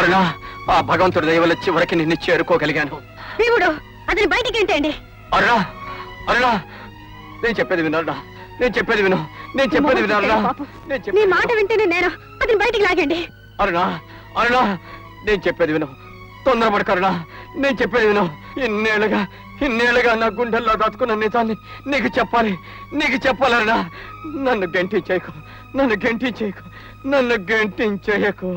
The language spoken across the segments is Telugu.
అరుణ ఆ భగవంతుడి దయవల్ల చివరికి నిన్ను చేరుకోగలిగాను దేవుడు అతని బయటికి ఏంటండి అరుణ అరుణ నేను చెప్పేది విను అరుణ నేను చెప్పేది విను నేను చెప్పేది విను అరుణ పాపం. నేను నీ చెప్పేది మాట వింటేనే నేను అతని బయటికి లాగండి అరుణ అరుణ నేను చెప్పేది విను తొందరపడకు అరుణ నేను చెప్పేది విను ఇన్నేళ్ళుగా ఇన్నేళ్ళుగా నా గుండెల్లో దాచుకున్న నిజాన్ని నీకు చెప్పాలి నీకు చెప్పాలి అరుణ నన్ను గంటించేయకు నన్ను గంటించేయకు నన్ను గంటించేయకు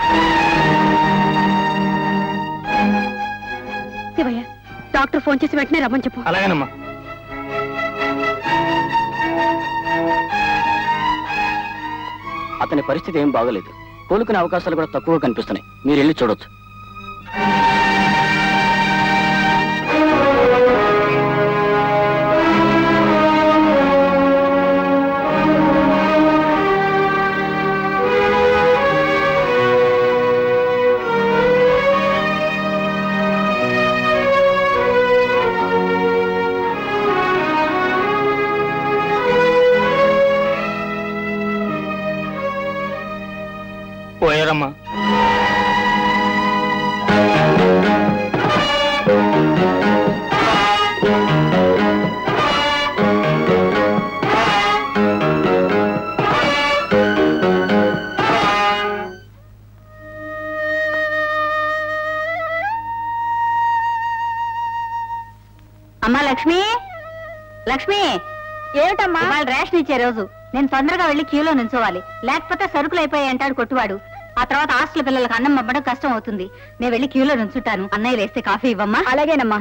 శివయ్య డాక్టర్ ఫోన్ చేసి వెంటనే రమ్మని చెప్పు అలాగేనమ్మా అతని పరిస్థితి ఏం బాగలేదు కోలుకునే అవకాశాలు కూడా తక్కువ కనిపిస్తున్నాయి మీరు వెళ్ళి చూడొచ్చు పోయారమ్మా అమ్మా లక్ష్మి లక్ష్మి ఏమిటమ్మా ఇవాళ రేషన్ ఇచ్చే రోజు నేను తొందరగా వెళ్ళి క్యూలో నిల్చోవాలి లేకపోతే సరుకులు అయిపోయాయి అంటాడు కొట్టువాడు ఆ తర్వాత హాస్టల్ పిల్లలకు అన్నం అవ్వడం కష్టం అవుతుంది నేను వెళ్ళి క్యూలో నుంచుంటాను అన్నయ్య లేస్తే కాఫీ ఇవ్వమ్మా అలాగేనమ్మా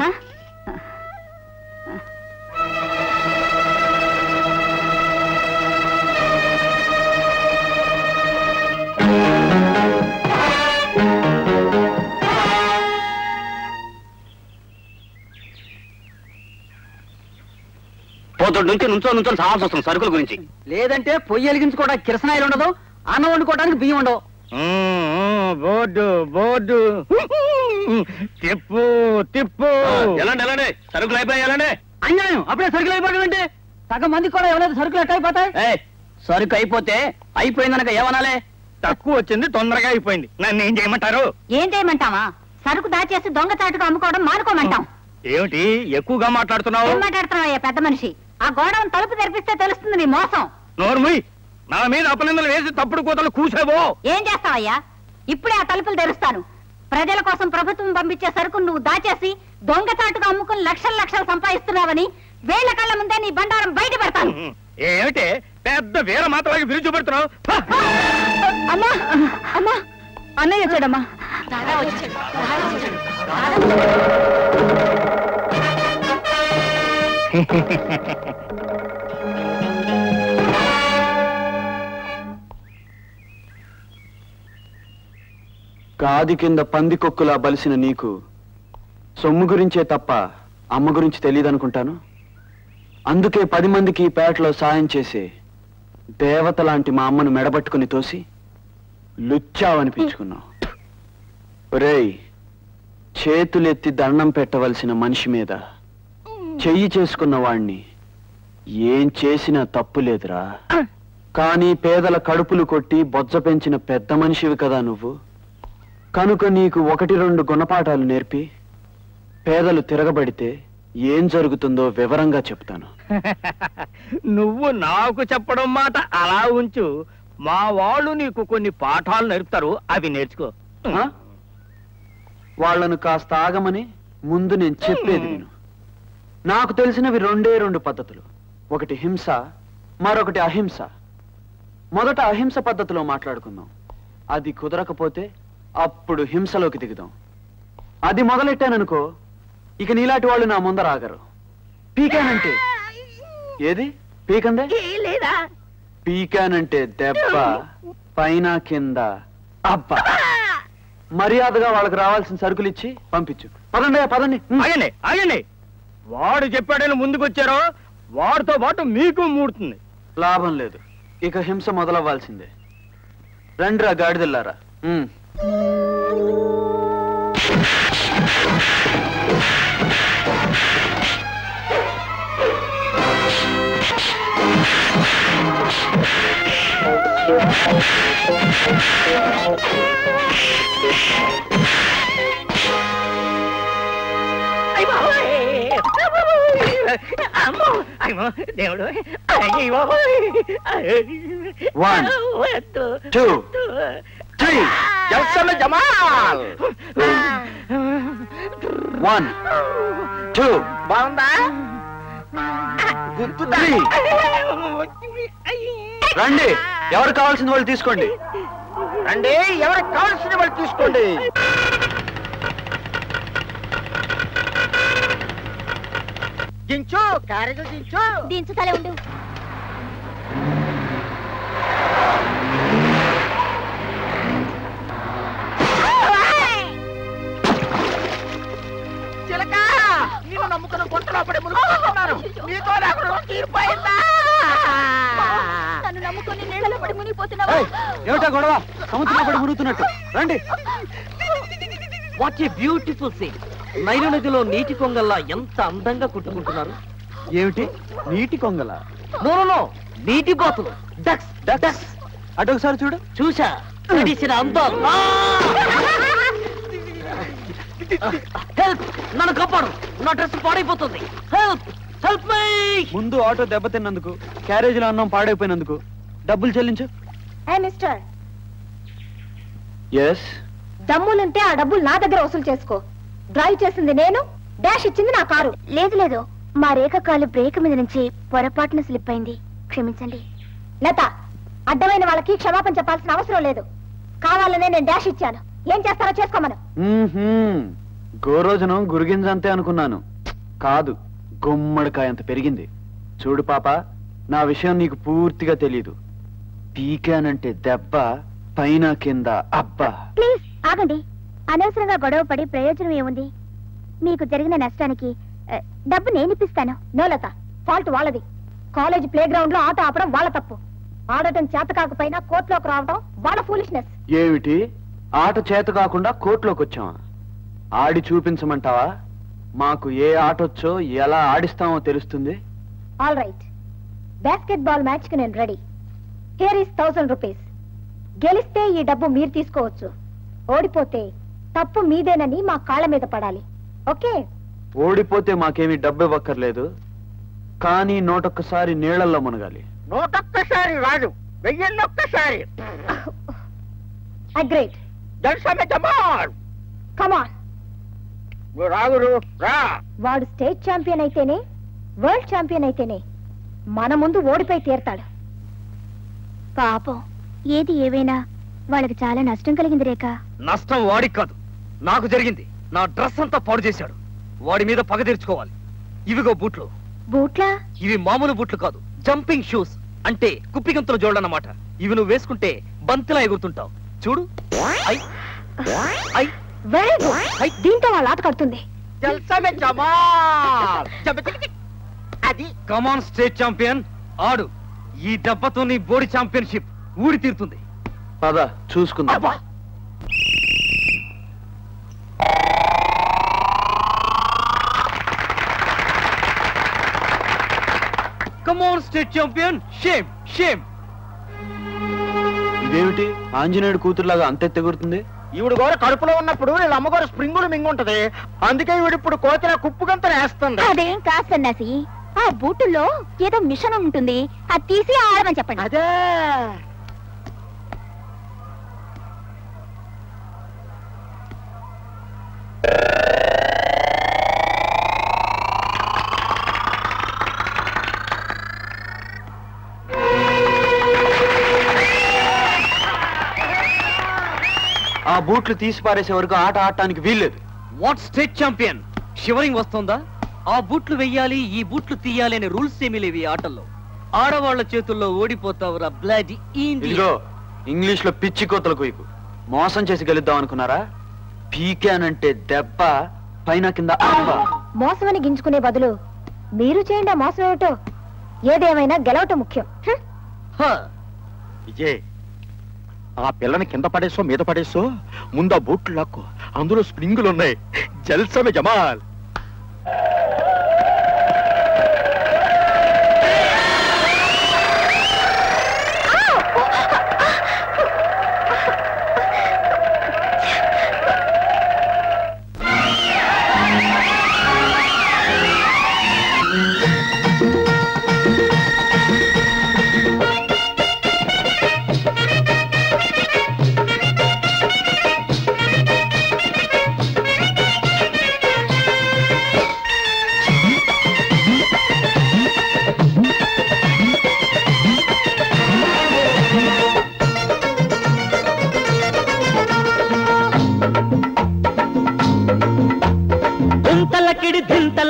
పోతుడు నుంచి నుంచో నుంచో సావాల్సి వస్తుంది సరుకుల గురించి లేదంటే పొయ్యి వెలిగించుకోవడానికి కిరసనాయిలు ఉండదు అన్నం వండుకోవడానికి బియ్యం ఉండవు బోర్డు బోర్డు తిప్పు తిప్పు ఎలాండి ఎలాండి సరుకులు అయిపోయాయి ఎలాండి అన్యాయం అప్పుడే సరుకులు అయిపోవడం అంటే సగం మందికి కూడా ఎవరైతే సరుకులు ఎట్ట అయిపోతాయి ఏయ్, సరుకు అయిపోతే అయిపోయిందనక ఏమనాలే తక్కువ వచ్చింది తొందరగా అయిపోయింది నన్ను ఏం చేయమంటారు ఏం చేయమంటావా సరుకు దాచేసి దొంగచాటుగా అమ్ముకోవడం మానుకోమంటాం ఏమిటి ఎక్కువగా మాట్లాడుతున్నావు ఏం మాట్లాడుతున్నావయ్యా పెద్ద మనిషి ఆ గోడౌన్ తలుపు తెరిపిస్తే తెలుస్తుంది నీ మోసం నోర్ముయ్ నా మీద అపనిందలు వేసి తప్పుడు కూతలు కూసావో ఏం చేస్తావయ్యా ఇప్పుడే ఆ తలుపులు తెరుస్తాను ప్రజల కోసం ప్రభుత్వం పంపించే సరుకు నువ్వు దాచేసి దొంగచాటుగా అమ్ముకుని లక్షల లక్షలు సంపాదిస్తున్నావని వేళ్ల కళ్ళ ముందే నీ బండారం బయట పెడతాను ఏమిటి పెద్ద వీర మాతలాగా విరుచు పెడుతున్నావు అమ్మా అమ్మా అన్నయ్య వచ్చాడమ్మా గాది కింద పందికొక్కులా బలిసిన నీకు సొమ్ము గురించే తప్ప అమ్మ గురించి తెలియదనుకుంటాను అందుకే పది మందికి ఈ పేటలో సాయం చేసే దేవత లాంటి మా అమ్మను మెడబట్టుకుని తోసి లుచ్చావనిపించుకున్నావు ఒరేయ్ చేతులెత్తి దండం పెట్టవలసిన మనిషి మీద చెయ్యి చేసుకున్న వాణ్ణి ఏం చేసినా తప్పు లేదురా కానీ పేదల కడుపులు కొట్టి బొజ్జ పెంచిన పెద్ద మనిషివి కదా నువ్వు కనుక నీకు ఒకటి రెండు గుణపాఠాలు నేర్పి పేదలు తిరగబడితే ఏం జరుగుతుందో వివరంగా చెప్తాను నువ్వు నాకు చెప్పడం మాట అలా ఉంచు మా వాళ్ళు నీకు కొన్ని పాఠాలు నేర్పుతారు అవి నేర్చుకో ఆ? వాళ్ళను కాస్త ఆగమని ముందు నేను చెప్పేది విను నాకు తెలిసినవి రెండే రెండు పద్ధతులు ఒకటి హింస మరొకటి అహింస మొదట అహింస పద్ధతిలో మాట్లాడుకుందాం అది కుదరకపోతే అప్పుడు హింసలోకి దిగుదాం అది మొదలెట్టాననుకో ఇక నీలాంటి వాళ్ళు నా ముందర ఆగరు పీకానంటే ఏది పీకందే లేదా పీకానంటే దెబ్బ పైన కింద అబ్బా మర్యాదగా వాళ్ళకి రావాల్సిన సరుకులు ఇచ్చి పంపించు పదండి పదండి ఉమ్. ఆగండి ఆగండి వాడు చెప్పాడని ముందుకొచ్చారో వాడితో పాటు మీకు మూడుతుంది లాభం లేదు ఇక హింస మొదలవ్వాల్సిందే రండిరా గాడిదల్లారా ఉమ్. ఆ అయ్య బాబోయ్! అమ్మో అయ్యో దేవుడు అయ్య బాబోయ్! One, వద్దు. two, వద్దు. three. జల్సల జమాల్ వన్ టూ బాగుందా త్రీ రండి ఎవరు కావాల్సిన వాళ్ళు తీసుకోండి రండి ఎవరికి కావాల్సిన వాళ్ళు తీసుకోండి దించు క్యారేజ్ దించు దించుతలే ఉండు చిలక నిన్ను నమ్ముకున్న గుంటలో పడి మునుగుతున్నాను నీతో నాకు రుణం తీరిపోయిందా నన్ను నమ్ముకొని నీళ్ళలో పడి మునిగిపోతున్నావా ఏయ్, ఏమిటా గొడవ సముద్రం పడి మునుగుతున్నట్టు రండి what a beautiful scene Nile నదిలో నీటి కొంగల్లా ఎంత అందంగా కుట్టుకుంటున్నారు ఏమిటి నీటి కొంగల నో నో నో నీటి బాతులు డక్స్ డక్స్ అటు ఒకసారి చూడు చూసా నడిచిన అందం హెల్ప్ నన్ను కాపాడు నా డ్రెస్ పాడైపోతుంది హెల్ప్ హెల్ప్ మై ముందు ఆటో దెబ్బతిన్నందుకు క్యారేజీలో అన్నం పాడైపోయినందుకు డబ్బులు చెల్లించు ఏ మిస్టర్ ఎస్ దమ్ములుంటే ఆ డబ్బులు నా దగ్గర వసూలు చేసుకో డ్రైవ్ చేసింది నేను డాష్ ఇచ్చింది నా కారు లేదు లేదు మా రేఖ కాలు బ్రేక్ మీద నుంచి పొరపాటున స్లిప్ అయింది క్షమించండి లత అడ్డమైన వాళ్ళకి క్షమాపణ చెప్పాల్సిన అవసరం లేదు కావాలనే నేను డాష్ ఇచ్చాను ఏం చేస్తారో చేసుకోమను గోరోజనం గురిగింజ అంతే అనుకున్నాను కాదు గుమ్మడికాయ అంత పెరిగింది చూడు పాప నా విషయం నీకు పూర్తిగా తెలీదు పీకానంటే దెబ్బ పైన కింద అబ్బా ప్లీజ్ ఆగండి అనవసరంగా గొడవ పడి ప్రయోజనం ఏముంది మీకు జరిగిన నష్టానికి ఆ, డబ్బు నేను ఇప్పిస్తాను నోలత ఫాల్ట్ వాళ్ళది కాలేజ్ ప్లే గ్రౌండ్ లో ఆట ఆపడం వాళ్ళ తప్పు ఆడటం చేత కాకపోయినా కోర్టులోకి రావడం వాళ్ళ ఫూలిష్నెస్ ఏమిటి ఆట చేత కాకుండా కోర్టులోకి వచ్చావా ఆడి చూపించమంటావా మాకు ఏ ఆటొచ్చో ఎలా ఆడిస్తామో తెలుస్తుంది all right basketball match కి నేను ready here is thousand rupees గెలిస్తే ఈ డబ్బు మీరు తీసుకోవచ్చు ఓడిపోతే తప్పు మీదేనని మా కాళ్ళ మీద పడాలి ఓకే ఓడిపోతే మాకేమీ డబ్బు ఇవ్వక్కర్లేదు కానీ నూటొక్కసారి నీళ్లలో మునగాలి నూటొక్కసారి రాదు వెయ్యిన్నొక్కసారి అగ్రేట్ జల్సల జమాల్ కమాన్ రాగురు రా వాడు స్టేట్ ఛాంపియన్ అయితేనే వరల్డ్ ఛాంపియన్ అయితేనే మన ముందు ఓడిపోయి తీరతాడు పాపం ఏది ఏవైనా వాళ్ళకి చాలా నష్టం కలిగింది రేఖ నష్టం వాడికి కాదు నాకు జరిగింది నా డ్రెస్ అంతా పాడు చేశాడు వాడి మీద పగ తీర్చుకోవాలి ఇవిగో బూట్లు బూట్లా ఇవి మామూలు బూట్లు కాదు జంపింగ్ షూస్ అంటే కుప్పిగంతుల జోళ్ళన్నమాట ఇవి నువ్వు వేసుకుంటే బంతిలా ఎగురుతుంటావు చూడు ఐ ఐ వెరీ గుడ్ దీంతో వాళ్ళ ఆట కడుతుంది జల్సల జమాల్ జబతికి అది కమాన్ స్టేట్ ఛాంపియన్ ఆడు ఈ దెబ్బతో నీ బోడి ఛాంపియన్షిప్ ఊడి తీరుతుంది పద చూసుకుందాం అబ్బా come on state champion shame shame ఇదేమిటి ఆంజనేయుడు కూతురులాగా అంతే తెగురుతుంది ఈవిడ గోర కడుపులో ఉన్నప్పుడు వీళ్ళ అమ్మగారు స్ప్రింగులు మింగుంటది అందుకే ఈవిడిప్పుడు కోతిన కుప్పుగంతను వేస్తుంది అదేం కాదు సన్నాసి ఆ బూటుల్లో ఏదో మిషన్ ఉంటుంది అది తీసి ఆడమని చెప్పండి అదే ఆ బూట్లు తీసి పారేసే వరకు ఆట ఆడటానికి వీల్లేదు వాట్ స్టేట్ ఛాంపియన్ షివరింగ్ వస్తుందా ఆ బూట్లు వెయ్యాలి ఈ బూట్లు తీయాలి అనే రూల్స్ ఏమీ లేవు ఈ ఆటల్లో ఆడవాళ్ల చేతుల్లో ఓడిపోతావురా బ్లాడ్ ఇదిగో ఇంగ్లీష్ లో పిచ్చి కోతలు కుయ్యకు మోసం చేసి గెలుద్దాం అనుకున్నారా పీకానంటే దెబ్బ పైన కింద అబ్బ మోసమని గింజుకునే బదులు మీరు చేయండి ఆ మోసం ఏమిటో ఏదేమైనా గెలవటం ముఖ్యం హ్మ్. విజయ్ ఆ పిల్లని కింద పడేసో మీద పడేసో ముందు ఆ బూట్లు లాక్కో అందులో స్ప్రింగులు ఉన్నాయి జల్సమే జమాల్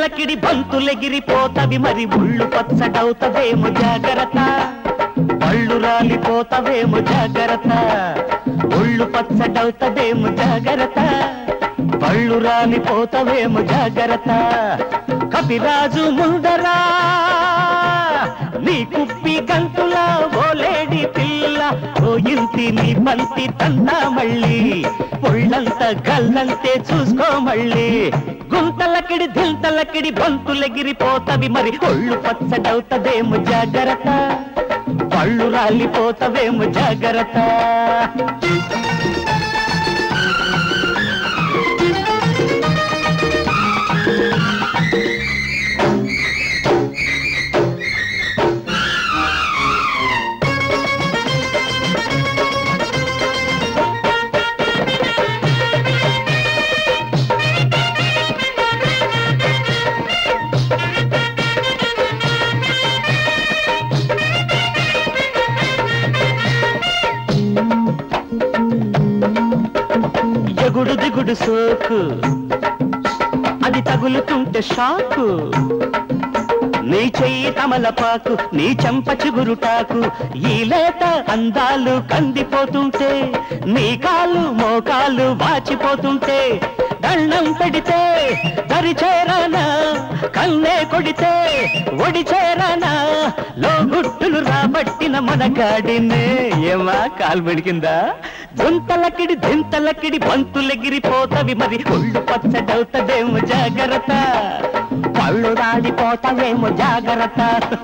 లకిడి బంతులెగిరిపోతవి మరి ఒళ్ళు పచ్చడవుతవేమో జాగ్రత్త పళ్ళు రాలిపోతవేమో జాగ్రత్త ఒళ్ళు పచ్చడవుతవేమో జాగ్రత్త పళ్ళు రాలిపోతవేమో జాగ్రత్త కపిరాజు ముందరా నీ కుప్పి గంతులా ఓలేడి పిల్ల ఓ ఇంటి నీ బంతి తందా మళ్ళీ ఒళ్ళంత గల్లంతే చూసుకో మళ్ళీ గుంతలకిడి దింతలకిడి బంతులెగిరిపోతవి మరి ఒళ్ళు పచ్చడవుతదేమో జాగ్రత్త పళ్ళు రాలిపోతవేమో జాగ్రత్త ఎగుడు దిగుడు సోకు అది తగులుతుంటే షాకు నీ చెయ్యి తమలపాకు నీ చెంప చిగురుటాకు ఈ లేత అందాలు కందిపోతుంటే నీ కాలు మోకాలు వాచిపోతుంటే దండం పెడితే దరి చేరానా కన్నే కొడితే ఒడి చేరానా లో గుట్టులు రాబట్టిన మనగాడినే ఏమా కాలు మెడికిందా దుంతలకిడి దింతలకిడి బంతులెగిరిపోతవి మరి ఒళ్ళు పచ్చడవుతదేమో జాగ్రత్త పళ్ళు రాలిపోతావేమో జాగ్రత్త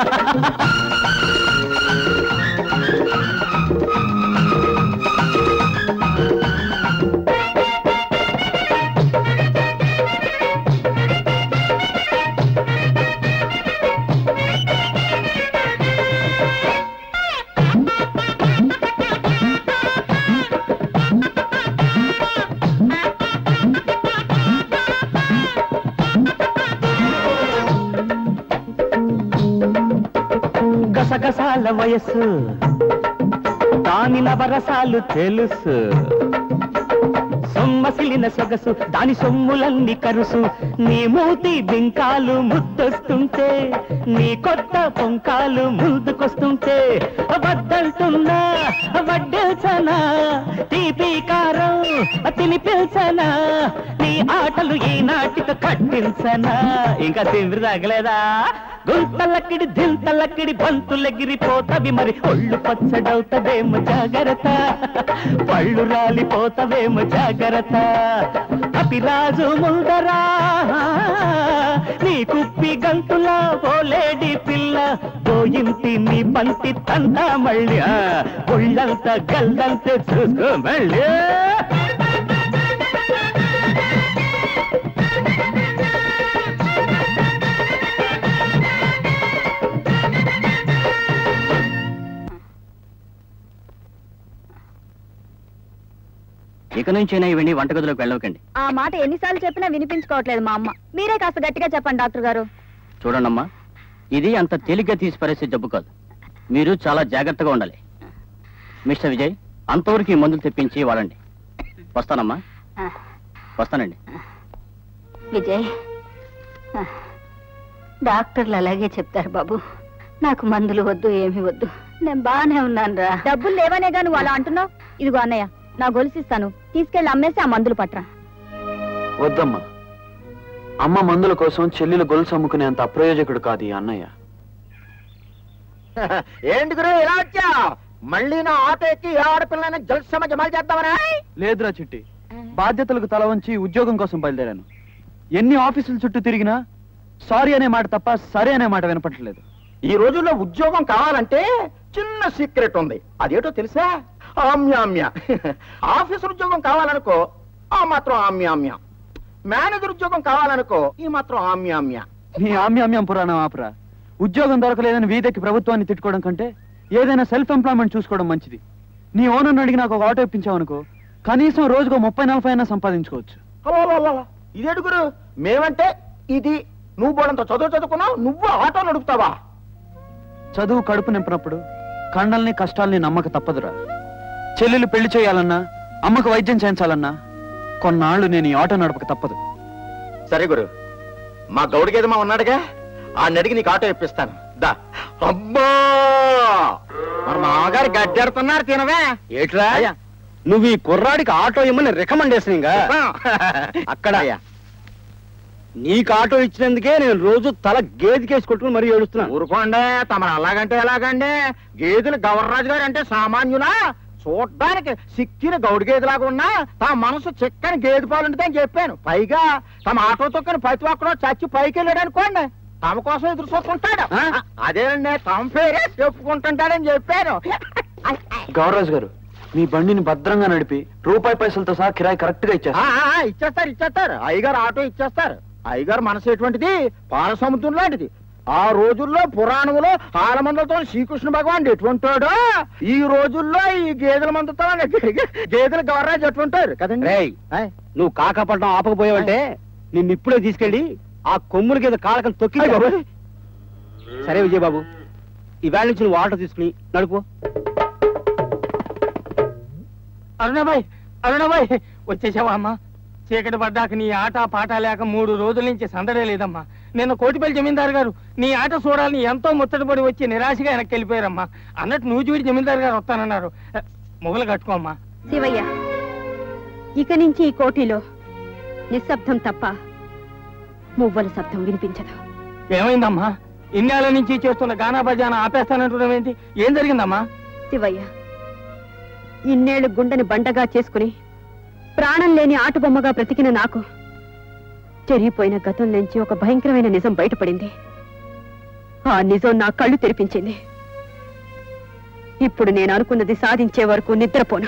గసగసాల వయస్సు దాని నవరసాలు తెలుసు సొమ్మసిలిన సొగసు దాని సొమ్ములన్నీ కరుసు నీ మూతి బింకాలు ముద్దొస్తుంటే నీ కొత్త పొంకాలు ముందుకొస్తుంటే వద్దంటున్నా వడ్డెల్చనా తీపి కారం తినిపించనా నీ ఆటలు ఈ నాటితో కట్టించనా ఇంకా తిండి తగలేదా గుంతలకిడి దింతలకిడి బంతులెగిరిపోతవి మరి ఒళ్ళు పచ్చడవుతదేమో జాగ్రత్త పళ్ళు రాలిపోతవేమో జాగ్రత్త అపిరాజు ముందరా నీ కుప్పి గంతులా ఓలేడి పిల్ల పోయింటి నీ పంటి తందా మళ్ళీ ఆ, ఒళ్ళంతా గల్లంతే చూసుకో మళ్ళీ ఇక నుంచైనా ఇవన్నీ వంటగదిలోకి వెళ్ళవకండి ఆ మాట ఎన్నిసార్లు చెప్పినా వినిపించుకోవట్లేదు మా అమ్మ మీరే కాస్త గట్టిగా చెప్పండి డాక్టర్ గారు చూడండమ్మా ఇది అంత తేలిగ్గా తీసి పరిస్థితి జబ్బు కాదు మీరు చాలా జాగ్రత్తగా ఉండాలి మిస్టర్ విజయ్ అంతవరకు ఈ మందులు తెప్పించి వాడండి వస్తానమ్మా వస్తానండి విజయ్ ఆ, డాక్టర్లు అలాగే చెప్తారు బాబు నాకు మందులు వద్దు ఏమి వద్దు నేను బాగానే ఉన్నాను రా డబ్బులు లేవనే గాని నువ్వు అలా అంటున్నావు ఇదిగో అన్నయ్య నా గొలుసిస్తాను తీసుకెళ్లి అమ్మేసి ఆ మందులు పట్రా వద్దమ్మా అమ్మ మందుల కోసం చెల్లెలు గొలుసు అమ్ముకునేంత అప్రయోజకుడు కాదు ఈ అన్నయ్య ఏంటి గురు ఇలా వచ్చా మళ్ళీ నా ఆటో ఎక్కి ఏ ఆడపిల్లని జల్సమ జమాలు చేద్దామనా లేదురా చిట్టి బాధ్యతలకు తల వంచి ఉద్యోగం కోసం బయలుదేరాను ఎన్ని ఆఫీసుల చుట్టూ తిరిగినా సారీ అనే మాట తప్ప సరే అనే మాట వినపట్టలేదు ఈ రోజుల్లో ఉద్యోగం కావాలంటే చిన్న సీక్రెట్ ఉంది అదేటో తెలుసా ఆమ్యామ్య ఆఫీసర్ ఉద్యోగం కావాలనుకో ఆ మాత్రం ఆమ్యామ్య మేనేజర్ ఉద్యోగం కావాలనుకో ఈ మాత్రం ఆమ్యామ్య నీ ఆమ్యామ్యం పురాణం ఆపరా ఉద్యోగం దొరకలేదని వీధెక్కి ప్రభుత్వాన్ని తిట్టుకోవడం కంటే ఏదైనా సెల్ఫ్ ఎంప్లాయ్మెంట్ చూసుకోవడం మంచిది నీ ఓనర్ని అడిగి నాకు ఒక ఆటో ఇప్పించావనుకో కనీసం రోజుకో ముప్పై నలభై అయినా సంపాదించుకోవచ్చు అలా ఇదేడు గురు మేమంటే ఇది నువ్వు బోడంత చదువు చదువుకున్నావు నువ్వు ఆటో నడుపుతావా చదువు కడుపు నింపినప్పుడు కండల్ని కష్టాల్ని నమ్మక తప్పదురా చెల్లెలు పెళ్లి చేయాలన్నా అమ్మకు వైద్యం చేయించాలన్నా కొన్నాళ్ళు నేను ఈ ఆటో నడపక తప్పదు సరే గురు మా గౌడి గేదె మా ఉన్నాడుగా ఆ నడికి నీకు ఆటో ఇప్పిస్తాను దా అమ్మా మరి మామగారు గడ్డెడుతున్నారు తినవే ఏట్రా నువ్వు ఈ కుర్రాడికి ఆటో ఇమ్మని రికమెండేషన్ ఇంకా అక్కడ నీకు ఆటో ఇచ్చినందుకే నేను రోజు తల గేదికేసి కొట్టుకుని మరీ ఏడుస్తున్నాను ఊరుకోండి తమరు అలాగంటే ఎలాగండి గేదెలు గవర్రాజు గారు అంటే సామాన్యులా చూడ్డానికి సిక్కిన గౌడి గేదెలాగా ఉన్నా తమ మనసు చిక్కని గేదె పాలు ఉంటుందని చెప్పాను పైగా తమ ఆటో తొక్కని ప్రతి ఒక్కరూ చచ్చి పైకి వెళ్ళాడు అనుకోండి తమ కోసం ఎదురు చూసుకుంటాడు ఆ? అదేనండి తమ పేరే చెప్పుకుంటుంటాడని చెప్పాను గౌరరాజు గారు మీ బండిని భద్రంగా నడిపి రూపాయి పైసలతో సహా కిరాయి కరెక్ట్ గా ఆ, ఇచ్చేస్తారు ఆ, ఆ, ఇచ్చేస్తారు ఇచ్చేస్తారు అయ్యగారు ఆటో ఇచ్చేస్తారు అయ్యగారు మనసు ఎటువంటిది పాల సముద్రం లాంటిది ఆ రోజుల్లో పురాణంలో ఆల మందలతో శ్రీకృష్ణ భగవాన్ ఎటువంటాడో ఈ రోజుల్లో ఈ గేదెల మందతో గేదెల గవర్రాజు ఎటువంటారు కదండి రేయ్ ఆయ్. నువ్వు కాకపడడం ఆపకపోయావంటే నిన్ను ఇప్పుడే తీసుకెళ్ళి ఆ కొమ్ముల కింద కాలకం తొక్కి అయ్ బాబోయ్. సరే విజయబాబు ఈవేళ నుంచి నువ్వు ఆటో తీసుకుని నడుపు అరుణాబాయ్ అరుణాబాయ్ వచ్చేసావా అమ్మా చీకటి పడ్డాక నీ ఆట పాట లేక మూడు రోజుల నుంచి సందడే లేదమ్మా నిన్న కోటిపల్లి జమీందారు గారు నీ ఆట చూడాలని ఎంతో ముచ్చటపడి వచ్చి నిరాశగా వెనక్కి వెళ్ళిపోయారమ్మా అన్నట్టు నువ్వు చూడి జమీందారు గారు వస్తానన్నారు మొగలు కట్టుకోమ్మా శివయ్య ఇక నుంచి ఈ కోటిలో నిశ్శబ్దం తప్ప మువ్వల శబ్దం వినిపించదు ఏమైందమ్మా ఇన్నేళ్ల నుంచి చేస్తున్న గానా బజానా ఆపేస్తానంటున్నావు ఏంటి ఏం జరిగిందమ్మా శివయ్య ఇన్నేళ్లు గుండెని బండగా చేసుకుని ప్రాణం లేని ఆటుబొమ్మగా బ్రతికిన నాకు చెరిగిపోయిన గతం నుంచి ఒక భయంకరమైన నిజం బయటపడింది ఆ నిజం నా కళ్ళు తెరిపించింది ఇప్పుడు నేను అనుకున్నది సాధించే వరకు నిద్రపోను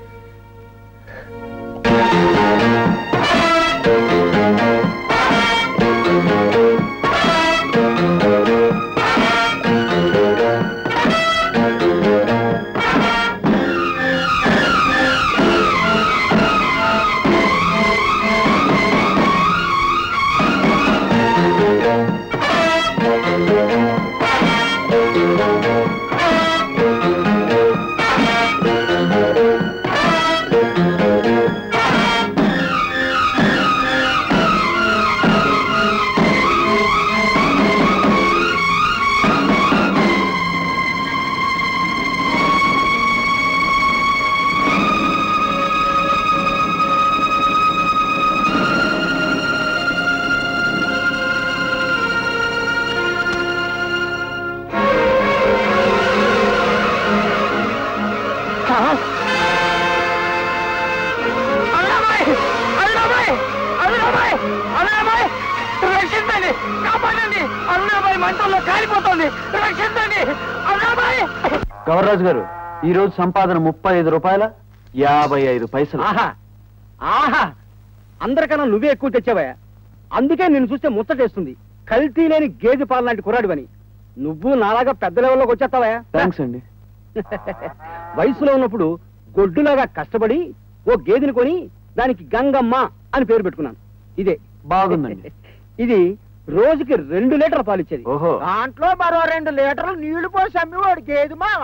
అరుణాబాయ్ అరుణాబాయ్ అరుణాబాయ్ అరుణాబాయ్ రక్షించండి కాపాడండి అరుణాబాయ్ మంటల్లో కాలిపోతుంది రక్షించండి అరుణాబాయ్ గౌరరాజు గారు ఈ రోజు సంపాదన ముప్పై ఐదు రూపాయల యాభై ఐదు పైసలు ఆహా ఆహా అందరికన్నా నువ్వే ఎక్కువ తెచ్చావయ్యా అందుకే నిన్ను చూస్తే ముచ్చటేస్తుంది కల్తీ లేని గేదె పాలు లాంటి కుర్రాడివని నువ్వు నాలాగా పెద్ద లెవెల్లోకి వచ్చేస్తావయ్యా థ్యాంక్స్ అండి వయసులో ఉన్నప్పుడు గొడ్డులాగా కష్టపడి ఓ గేదెని కొని దానికి గంగమ్మ అని పేరు పెట్టుకున్నాను ఇదే బాగుందండి ఇది రోజుకి రెండు లీటర్ల పాలు ఇచ్చేది ఓహో దాంట్లో మరో రెండు లీటర్లు నీళ్లు పోసి అమ్మివాడు గేదె మామ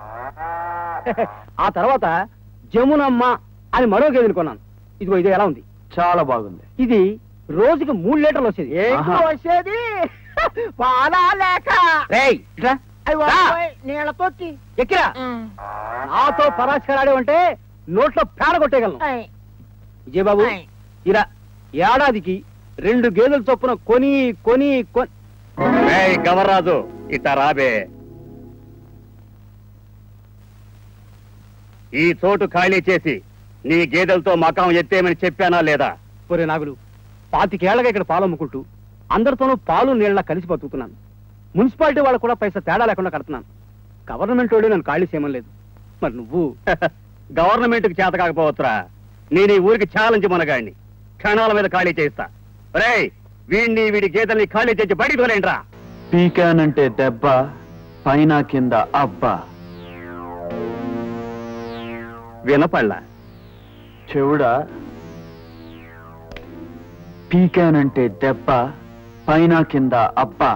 ఆ తర్వాత జమునమ్మ అని మరో గేదెని కొన్నాను ఇదిగో ఇది ఎలా ఉంది చాలా బాగుంది ఇది రోజుకి మూడు లీటర్లు వచ్చేది ఏంటి ఆహా. వచ్చేది పాలా లేక రేయ్, ఇట్రా. అయ్య రా. బాబోయ్, నీళ్ళ తొట్టి ఎక్కిరా నాతో పరాశరాడేవంటే నోట్లో పేడ కొట్టేయగలను ఆయ్. విజయబాబు ఆయ్. ఇరా ఏడాదికి రెండు గేదెల చొప్పున కొని కొని కొని గవర్రాజు ఇట్ట రాబే ఈ చోటు ఖాళీ చేసి నీ గేదెలతో మకాం ఎత్తేమని చెప్పానా లేదా ఒరే నాగులు పాతికేళ్లగా ఇక్కడ పాలు అమ్ముకుంటూ అందరితోనూ పాలు నీళ్ళ కలిసి బతుకుతున్నాను మున్సిపాలిటీ వాళ్ళు కూడా పైసా తేడా లేకుండా కడుతున్నాను గవర్నమెంట్ వాడు నన్ను ఖాళీ చేయమని లేదు మరి నువ్వు గవర్నమెంట్ కి చేత కాకపోవచ్చురా నేను ఈ ఊరికి ఛాలెంజ్ మనగాడిని క్షణాల మీద ఖాళీ చేస్తా రేయ్ వీడిని వీడి గేదెల్ని ఖాళీ చేసి బయటికి తోలేంట్రా పీకానంటే దెబ్బ పైన కింద అబ్బా వినపళ్ళ చెవుడా పీకానంటే దెబ్బ పైన కింద అబ్బా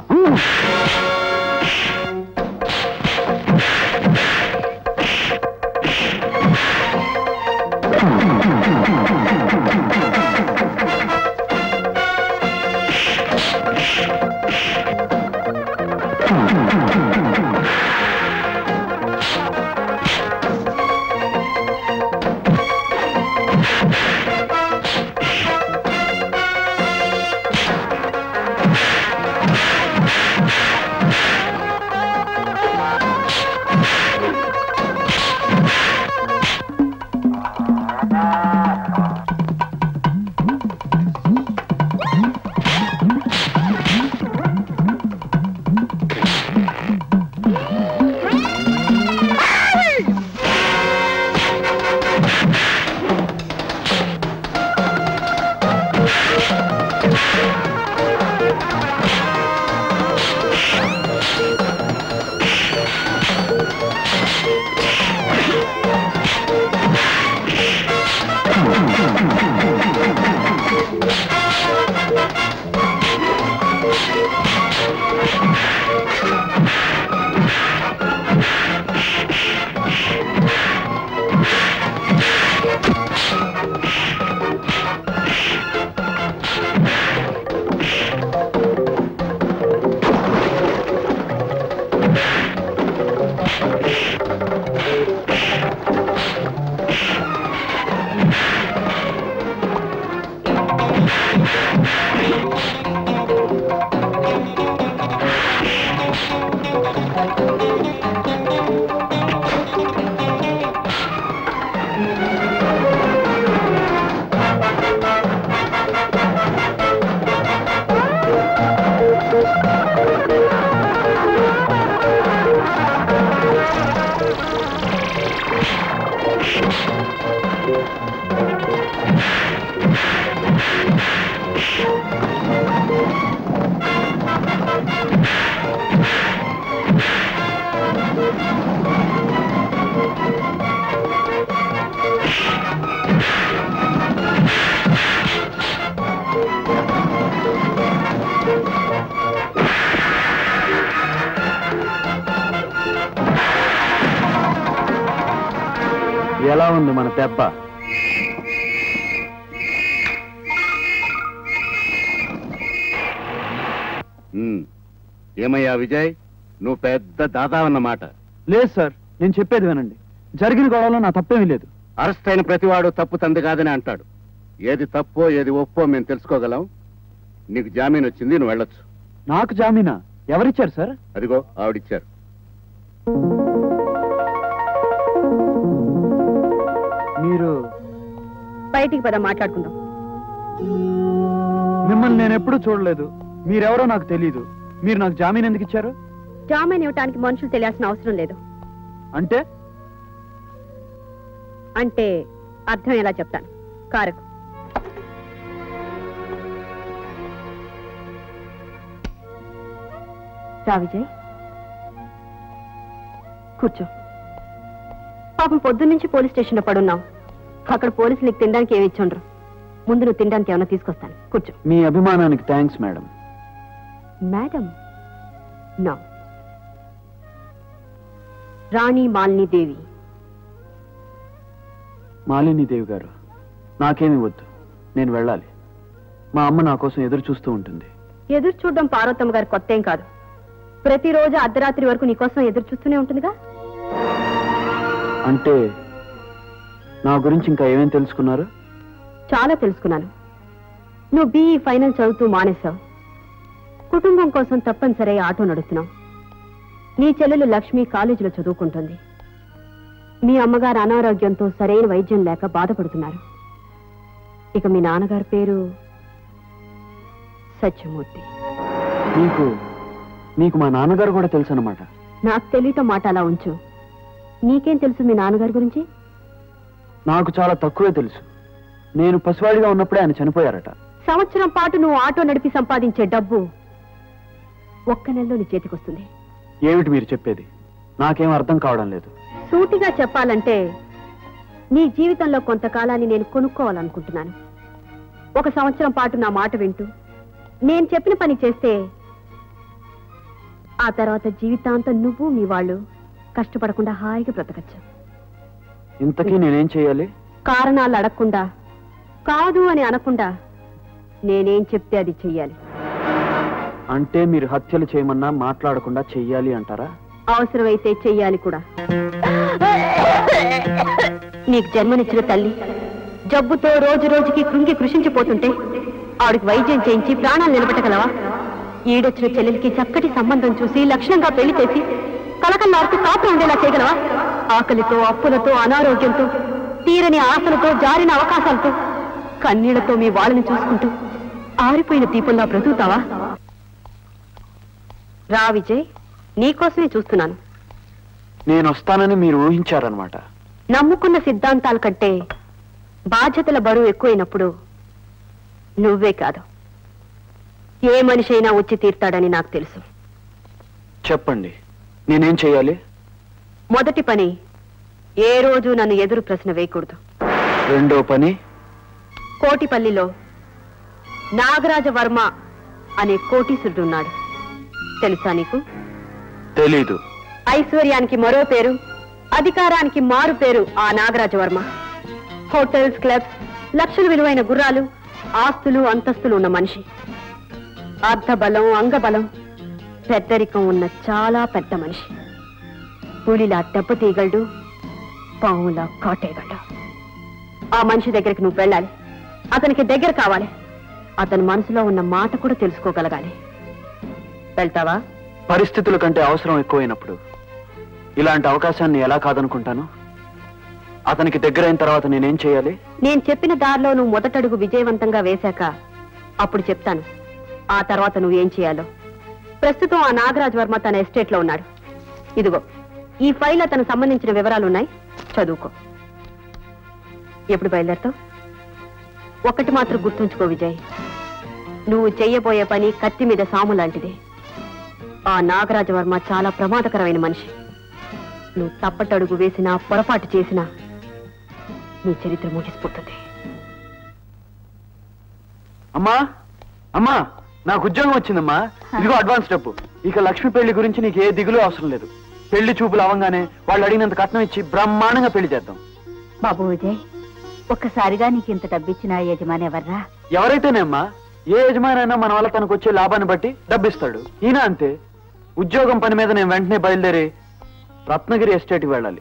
ఎలా ఉంది మన దెబ్బ ఏమయ్యా విజయ్ నువ్వు పెద్ద దాదావన్నమాట లేదు సార్ నేను చెప్పేది వినండి జరిగిన గొడవలో నా తప్పేమీ లేదు అరెస్ట్ అయిన ప్రతివాడు తప్పు తంది కాదని అంటాడు ఏది తప్పో ఏది ఒప్పో మేము తెలుసుకోగలం నీకు జామీన్ వచ్చింది నువ్వు వెళ్ళొచ్చు నాకు జామీనా ఎవరిచ్చారు సార్ అదిగో ఆవిడిచ్చారు మీరు బయటికి పద మాట్లాడుకుందాం మిమ్మల్ని నేను ఎప్పుడూ చూడలేదు మీరెవరో నాకు తెలియదు మీరు నాకు జామీన్ ఎందుకు ఇచ్చారు జామీన్ ఇవ్వటానికి మనుషులు తెలియాల్సిన అవసరం లేదు అంటే అంటే అర్థం ఎలా చెప్తాను కారకు రా విజయ్ కూర్చో పాపం పొద్దున్నుంచి పోలీస్ స్టేషన్లో పడున్నాం అక్కడ పోలీసులు నీకు తినడానికి ఏమి ఇచ్చుండ్రు ముందు నువ్వు తినడానికి ఏమైనా తీసుకొస్తాను కూర్చో మీ అభిమానానికి థ్యాంక్స్ మేడం మేడం నా రాణి మాలిని దేవి మాలినీదేవి గారు నాకేమీ వద్దు నేను వెళ్ళాలి మా అమ్మ నా కోసం ఎదురు చూస్తూ ఉంటుంది ఎదురు చూడడం పార్వతమ్మ గారి కొత్త ఏం కాదు ప్రతిరోజు అర్ధరాత్రి వరకు నీకోసం ఎదురు చూస్తూనే ఉంటుందిగా అంటే నా గురించి ఇంకా ఏమేం తెలుసుకున్నారు చాలా తెలుసుకున్నాను నువ్వు బీఈ ఫైనల్ చదువుతూ మానేశావు కుటుంబం కోసం తప్పనిసరి ఆటో నడుస్తున్నావు నీ చెల్లెలు లక్ష్మి కాలేజీలో చదువుకుంటుంది మీ అమ్మగారు అనారోగ్యంతో సరైన వైద్యం లేక బాధపడుతున్నారు ఇక మీ నాన్నగారి పేరు సత్యమూర్తి మీకు మీకు మా నాన్నగారు కూడా తెలుసు అనమాట నాకు తెలియటం మాట అలా ఉంచు నీకేం తెలుసు మీ నాన్నగారి గురించి నాకు చాలా తక్కువే తెలుసు నేను పసివాడిగా ఉన్నప్పుడే ఆయన చనిపోయారట సంవత్సరం పాటు నువ్వు ఆటో నడిపి సంపాదించే డబ్బు ఒక్క నెలలో నీ చేతికొస్తుంది ఏమిటి మీరు చెప్పేది నాకేం అర్థం కావడం లేదు సూటిగా చెప్పాలంటే నీ జీవితంలో కొంతకాలాన్ని నేను కొనుక్కోవాలనుకుంటున్నాను ఒక సంవత్సరం పాటు నా మాట వింటూ నేను చెప్పిన పని చేస్తే ఆ తర్వాత జీవితాంతం నువ్వు మీ వాళ్ళు కష్టపడకుండా హాయిగా బ్రతకచ్చు ఇంతకీ నేనేం చేయాలి కారణాలు అడగకుండా కాదు అని అనకుండా నేనేం చెప్తే అది చెయ్యాలి అంటే మీరు హత్యలు చేయమన్నా మాట్లాడకుండా చెయ్యాలి అంటారా అవసరమైతే చెయ్యాలి కూడా నీకు జన్మనిచ్చిన తల్లి జబ్బుతో రోజు రోజుకి కృంగి కృషించిపోతుంటే ఆవిడకి వైద్యం చేయించి ప్రాణాలు నిలబెట్టగలవా ఈడొచ్చిన చెల్లెలికి చక్కటి సంబంధం చూసి లక్షణంగా పెళ్లి చేసి కలకల్లాడుతూ కాపు ఉండేలా చేయగలవా ఆకలితో అప్పులతో అనారోగ్యంతో తీరని ఆశలతో జారిన అవకాశాలతో కన్నీళ్లతో మీ వాళ్ళని చూసుకుంటూ ఆరిపోయిన దీపంలా బ్రతుకుతావా రా విజయ్ నీకోసమే చూస్తున్నాను నేను వస్తానని మీరు ఊహించారనమాట నమ్ముకున్న సిద్ధాంతాల కంటే బాధ్యతల బరువు ఎక్కువైనప్పుడు నువ్వే కాదు ఏ మనిషి అయినా వచ్చి తీర్తాడని నాకు తెలుసు చెప్పండి నేనేం చేయాలి మొదటి పని ఏ రోజు నన్ను ఎదురు ప్రశ్న వేయకూడదు రెండో పని కోటిపల్లిలో నాగరాజ వర్మ అనే కోటీశ్వరుడున్నాడు తెలుసా నీకు తెలీదు ఐశ్వర్యానికి మరో పేరు అధికారానికి మారు పేరు ఆ నాగరాజవర్మ హోటల్స్ క్లబ్స్ లక్షల విలువైన గుర్రాలు ఆస్తులు అంతస్తులు ఉన్న మనిషి అర్ధబలం అంగబలం పెద్దరికం ఉన్న చాలా పెద్ద మనిషి పులిలా దెబ్బతీయగలడు పాములా కాటేయగలడు ఆ మనిషి దగ్గరికి నువ్వు వెళ్ళాలి అతనికి దగ్గర కావాలి అతని మనసులో ఉన్న మాట కూడా తెలుసుకోగలగాలి వెళ్తావా పరిస్థితుల కంటే అవసరం ఎక్కువైనప్పుడు ఇలాంటి అవకాశాన్ని ఎలా కాదనుకుంటాను అతనికి దగ్గరైన తర్వాత నేనేం చేయాలి నేను చెప్పిన దారిలో నువ్వు మొదటడుగు విజయవంతంగా వేశాక అప్పుడు చెప్తాను ఆ తర్వాత నువ్వేం చేయాలో ప్రస్తుతం ఆ నాగరాజ్ వర్మ తన ఎస్టేట్ లో ఉన్నాడు ఇదిగో ఈ ఫైల్ అతను సంబంధించిన వివరాలు ఉన్నాయి చదువుకో ఎప్పుడు బయలుదేరుతావు ఒక్కటి మాత్రం గుర్తుంచుకో విజయ్ నువ్వు చెయ్యబోయే పని కత్తి మీద సాము లాంటిది ఆ నాగరాజ వర్మ చాలా ప్రమాదకరమైన మనిషి నువ్వు తప్పటడుగు వేసినా పొరపాటు చేసినా నీ చరిత్ర ముగిసిపోతుంది అమ్మా అమ్మా నాకు ఉద్యోగం వచ్చిందమ్మా ఇదిగో అడ్వాన్స్ డబ్బు ఇక లక్ష్మి పెళ్లి గురించి నీకు ఏ దిగులు అవసరం లేదు పెళ్లి చూపులు అవంగానే వాళ్ళు అడిగినంత కట్నం ఇచ్చి బ్రహ్మాండంగా పెళ్లి చేద్దాం బాబు విజయ్ ఒక్కసారిగా నీకు ఇంత డబ్బిచ్చిన యజమాని ఎవర్రా ఎవరైతేనేమ్మా ఏ యజమానైనా మన వల్ల తనకు వచ్చే లాభాన్ని బట్టి డబ్బిస్తాడు ఈయన అంతే ఉద్యోగం పని మీద నేను వెంటనే బయలుదేరి రత్నగిరి ఎస్టేట్కి వెళ్ళాలి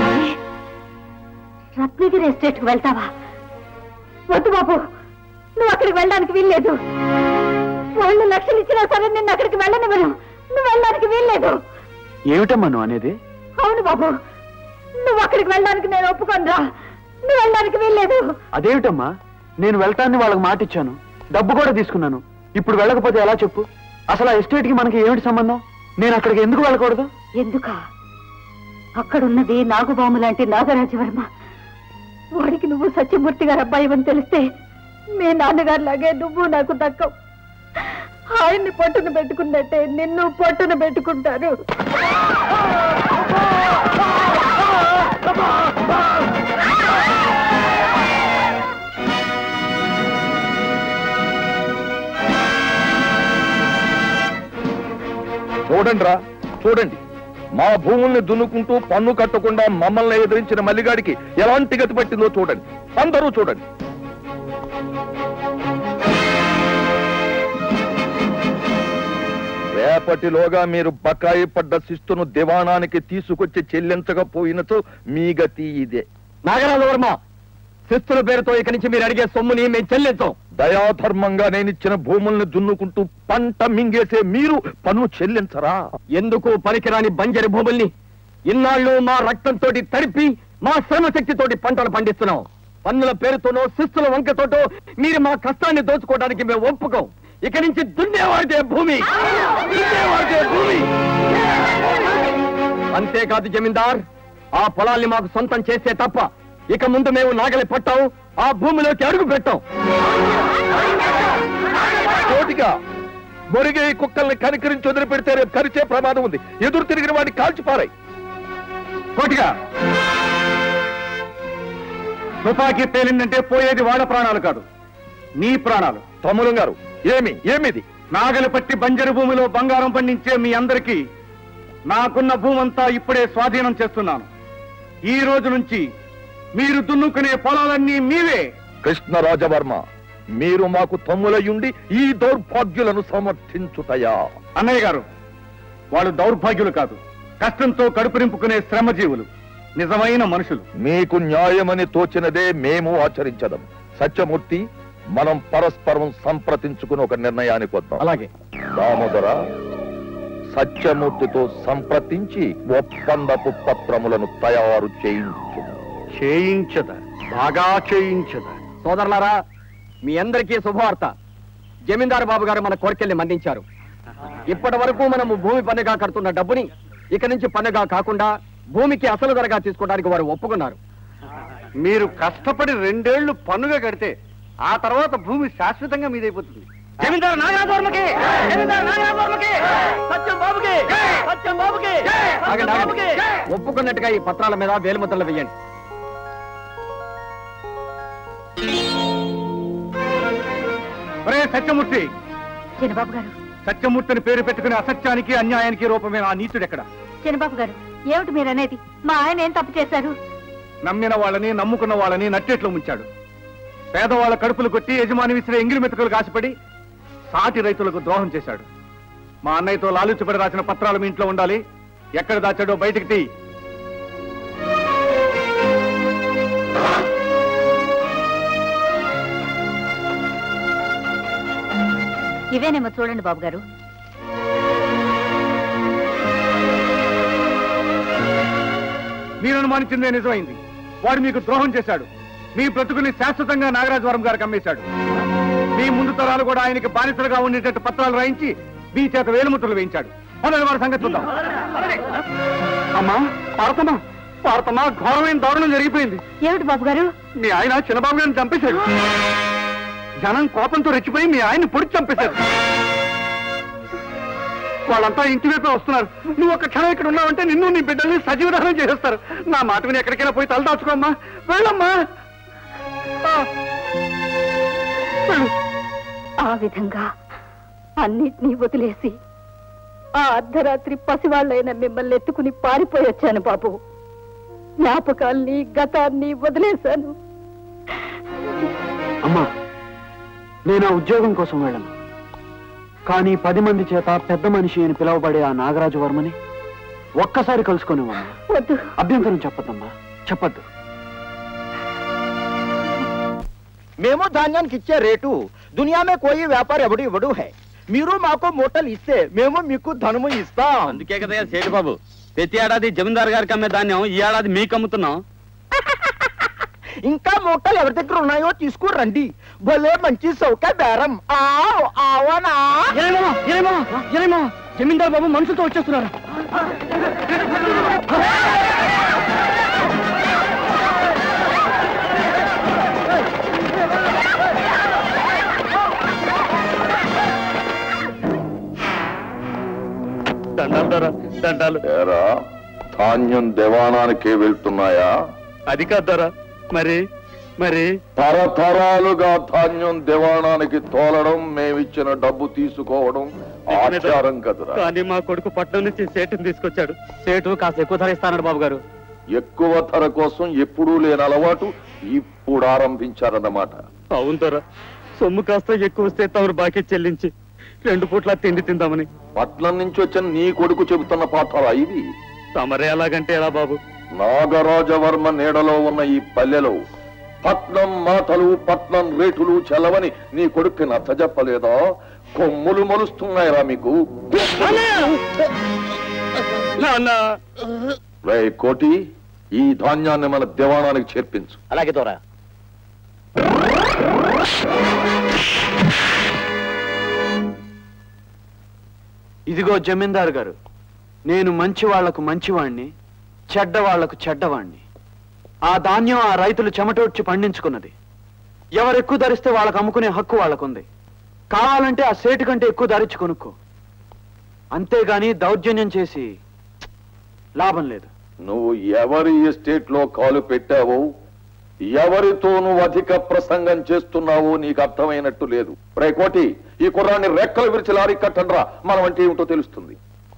రత్నగిరి ఎస్టేట్ కు వెళ్తావా వద్దు బాబు నువ్వు అక్కడికి వెళ్ళడానికి వీల్లేదు వాళ్ళు లక్షలు ఇచ్చినా సరే నిన్ను అక్కడికి వెళ్ళనివ్వను నువ్వు వెళ్ళడానికి వీల్లేదు ఏమిటమ్మా నువ్వు అనేది అవును బాబు నువ్వు అక్కడికి వెళ్ళడానికి నేను ఒప్పుకోనురా నువ్వు వెళ్ళడానికి వీల్లేదు అదేమిటమ్మా నేను వెళ్తానని వాళ్ళకి మాట ఇచ్చాను డబ్బు కూడా తీసుకున్నాను ఇప్పుడు వెళ్ళకపోతే ఎలా చెప్పు అసలు ఆ ఎస్టేట్ కి మనకి ఏమిటి సంబంధం నేను అక్కడికి ఎందుకు వెళ్ళకూడదు ఎందుక అక్కడున్నది నాగుబాము లాంటి నాగరాజవర్మ వాడికి నువ్వు సత్యమూర్తి గారు అబ్బాయి అని తెలిస్తే మీ నాన్నగారు లాగే నువ్వు నాకు దక్కవు ఆయన్ని పొట్టున పెట్టుకున్నట్టే నిన్ను పొట్టున పెట్టుకుంటారు చూడండి రా చూడండి మా భూముల్ని దున్నుకుంటూ పన్ను కట్టకుండా మమ్మల్ని ఎదిరించిన మల్లిగాడికి ఎలాంటి గతి పట్టిందో చూడండి అందరూ చూడండి రేపటిలోగా మీరు బకాయి పడ్డ శిస్తును దివాణానికి తీసుకొచ్చి చెల్లించకపోయినచో మీ గతి ఇదే నాగరాజు వర్మ శిస్తుల పేరుతో ఇక నుంచి మీరు అడిగే సొమ్ముని మేము చెల్లించాం దయాధర్మంగా నేనిచ్చిన భూముల్ని దున్నుకుంటూ పంట మింగేసే మీరు పన్ను చెల్లించరా ఎందుకు పనికిరాని బంజరి భూముల్ని ఇన్నాళ్ళు మా రక్తంతో తడిపి మా శ్రమ శక్తితోటి పంటలు పండిస్తున్నాం పన్నుల పేరుతోనో శిస్తుల వంకతోటో మీరు మా కష్టాన్ని దోచుకోవడానికి మేము ఒప్పుకోం ఇక నుంచి దున్నేవాడితే భూమి దున్నేవాడితే భూమి అంతేకాదు జమీందార్ ఆ పొలాల్ని మాకు సొంతం చేస్తే తప్ప ఇక ముందు మేము నాగలి పట్టాం ఆ భూమిలోకి అడుగు పెట్టాం కోటిగా మొరిగే ఈ కుక్కల్ని కనికరించి వదిలిపెడితే రేపు కరిచే ప్రమాదం ఉంది ఎదురు తిరిగిన వాడిని కాల్చిపారాయి కోటిగా తుపాకీ పేలిందంటే పోయేది వాళ్ళ ప్రాణాలు కాదు నీ ప్రాణాలు తమ్ములం గారు ఏమి ఏమిది నాగలి పట్టి బంజరు భూమిలో బంగారం పండించే మీ అందరికీ నాకున్న భూమంతా ఇప్పుడే స్వాధీనం చేస్తున్నాను ఈ రోజు నుంచి మీరు దున్నుకునే పొలాలన్నీ మీవే కృష్ణరాజవర్మ మీరు మాకు తమ్ములయ్యుండి ఈ దౌర్భాగ్యులను సమర్థించుటయా అన్నయ్య గారు వాళ్ళు దౌర్భాగ్యులు కాదు కష్టంతో కడుపు నింపుకునే శ్రమజీవులు నిజమైన మనుషులు మీకు న్యాయమని తోచినదే మేము ఆచరించదం సత్యమూర్తి మనం పరస్పరం సంప్రదించుకుని ఒక నిర్ణయానికి వద్దాం అలాగే దామోదర సత్యమూర్తితో సంప్రదించి ఒప్పందపు పత్రములను తయారు చేయించు చేయించద బాగా చేయించద సోదరులారా మీ అందరికీ శుభవార్త జమీందారు బాబు గారు మన కోరికల్ని మన్నించారు ఇప్పటి వరకు మనము భూమి పన్నుగా కడుతున్న డబ్బుని ఇక నుంచి పన్నుగా కాకుండా భూమికి అసలు ధరగా తీసుకోవడానికి వారు ఒప్పుకున్నారు మీరు కష్టపడి రెండేళ్లు పన్నుగా కడితే ఆ తర్వాత భూమి శాశ్వతంగా మీదైపోతుంది జమీందారు నాగరాజవర్మకి జమీందారు నాగరాజవర్మకి సత్యం బాబుకి సత్యం బాబుకి ఆగండి, ఆగండి. ఒప్పుకున్నట్టుగా ఈ పత్రాల మీద వేలుముద్రలు వేయండి ఒరే సత్యమూర్తి చిన్నబాబు గారు సత్యమూర్తిని పేరు పెట్టుకుని అసత్యానికి అన్యాయానికి రూపమైన ఆ నీచుడెక్కడ చిన్నబాబు గారు ఏమిటి మీరు అనేది మా ఆయన ఏం తప్పు చేశారు నమ్మిన వాళ్ళని నమ్ముకున్న వాళ్ళని నట్టేట్లో ముంచాడు పేదవాళ్ళ కడుపులు కొట్టి యజమాని విసిరే ఎంగిలి మెతుకులు కాసిపడి సాటి రైతులకు ద్రోహం చేశాడు మా అన్నయ్యతో లాలుచిపడి రాసిన పత్రాలు మీ ఇంట్లో ఉండాలి ఎక్కడ దాచాడో బయటికి తీ ఇవేనేమో చూడండి బాబు గారు మీరు అనుమానించిందే నిజమైంది వాడు మీకు ద్రోహం చేశాడు మీ బ్రతుకుని శాశ్వతంగా నాగరాజవరం గారికి అమ్మేశాడు మీ ముందు తరాలు కూడా ఆయనకి బానిసలుగా ఉండేటట్టు పత్రాలు రాయించి మీ చేత వేలుముద్రలు వేయించాడు అదే వారి సంగతి చూద్దాం అమ్మా పార్తమ్మా పార్తమ్మా ఘోరమైన దారుణం జరిగిపోయింది ఏమిటి బాబు గారు మీ ఆయన చిన్నబాబు గారిని చంపేశాడు జనం కోపంతో రెచ్చిపోయి మీ ఆయన్ని పొడిచి చంపేశారు వాళ్ళంతా ఇంటి వైపే వస్తున్నారు నువ్వు ఒక క్షణం ఇక్కడ ఉన్నావంటే నిన్ను నీ బిడ్డల్ని సజీవదహనం చేసేస్తారు నా మాట విని ఎక్కడికైనా పోయి తల దాచుకోమ్మా వెళ్ళమ్మా ఆ. వెళ్ళు. ఆ విధంగా అన్నిటినీ వదిలేసి ఆ అర్ధరాత్రి పసివాళ్ళైన మిమ్మల్ని ఎత్తుకుని పారిపోయొచ్చాను బాబు జ్ఞాపకాల్ని గతాన్ని వదిలేశాను అమ్మా నేను ఆ ఉద్యోగం కోసం వెళ్ళను కానీ పది మంది చేత పెద్ద మనిషి అని పిలువబడే ఆ నాగరాజు వర్మని ఒక్కసారి కలుసుకునేవమ్మా వద్దు అభ్యంతరం చెప్పద్దమ్మా చెప్పద్దు మేము ధాన్యానికి ఇచ్చే రేటు దునియామే కోయి వ్యాపారి ఎవడు ఇవ్వడు హై మీరు మాకు మూటలు ఇస్తే మేము మీకు ధనము ఇస్తాం అందుకే కదా సేటు బాబు ప్రతి ఏడాది జమీందార్ గారికి అమ్మే ధాన్యం ఈ ఏడాది మీకు అమ్ముతున్నాం ఇంకా మూటలు ఎవరి దగ్గర ఉన్నాయో తీసుకురండి భలే మంచి సౌక బేరం ఆవ్ ఆవనా జమీందార్ బాబు మనుషులతో వచ్చేస్తున్నారు దండాలు ధర దండాలు ఏరా ధాన్యం దివాణానికే వెళ్తున్నాయా అది కాదు ధర మరి మరి తరతరాలుగా ధాన్యం దివాణానికి తోలడం మేమిచ్చిన డబ్బు తీసుకోవడం ఆచారం కదరా కానీ మా కొడుకు పట్నం నుంచి సేటుని తీసుకొచ్చాడు సేటు కాస్త ఎక్కువ ధర ఇస్తానడు బాబు గారు ఎక్కువ ధర కోసం ఎప్పుడూ లేని అలవాటు ఇప్పుడు ఆరంభించారన్నమాట అవును ధర సొమ్ము కాస్త ఎక్కువ వస్తే తమరు బాకీ చెల్లించి రెండు పూట్ల తిండి తిందామని పట్నం నుంచి వచ్చిన నీ కొడుకు చెబుతున్న పాఠాలా ఇది తమరే ఎలాగంటే ఎలా బాబు నాగరాజవర్మ నీడలో ఉన్న ఈ పల్లెలో పట్నం మాటలు పట్నం రేటులు చెలవని నీ కొడుక్కి నచ్చజెప్పలేదా కొమ్ములు మొలుస్తున్నాయిరా మీకు రే కోటి ఈ ధాన్యాన్ని మన దివాణానికి చేర్పించు అలాగే దొరా ఇదిగో జమీందార్ గారు నేను మంచి వాళ్లకు మంచివాణ్ణి చెడ్డ వాళ్లకు చెడ్డవాణ్ణి ఆ ధాన్యం ఆ రైతులు చెమటోడ్చి పండించుకున్నది ఎవరు ఎక్కువ ధరిస్తే వాళ్ళకు అమ్ముకునే హక్కు వాళ్ళకుంది కావాలంటే ఆ సేటు కంటే ఎక్కువ ధరించి కొనుక్కో అంతేగాని దౌర్జన్యం చేసి లాభం లేదు నువ్వు ఎవరి ఎస్టేట్ లో కాలు పెట్టావో ఎవరితో నువ్వు అధిక ప్రసంగం చేస్తున్నావో నీకు అర్థమైనట్టు లేదు రే కోటి ఈ కుర్రాన్ని రెక్కలు విరిచి లారీ కట్టండ్రా మనం అంటే ఏమిటో తెలుస్తుంది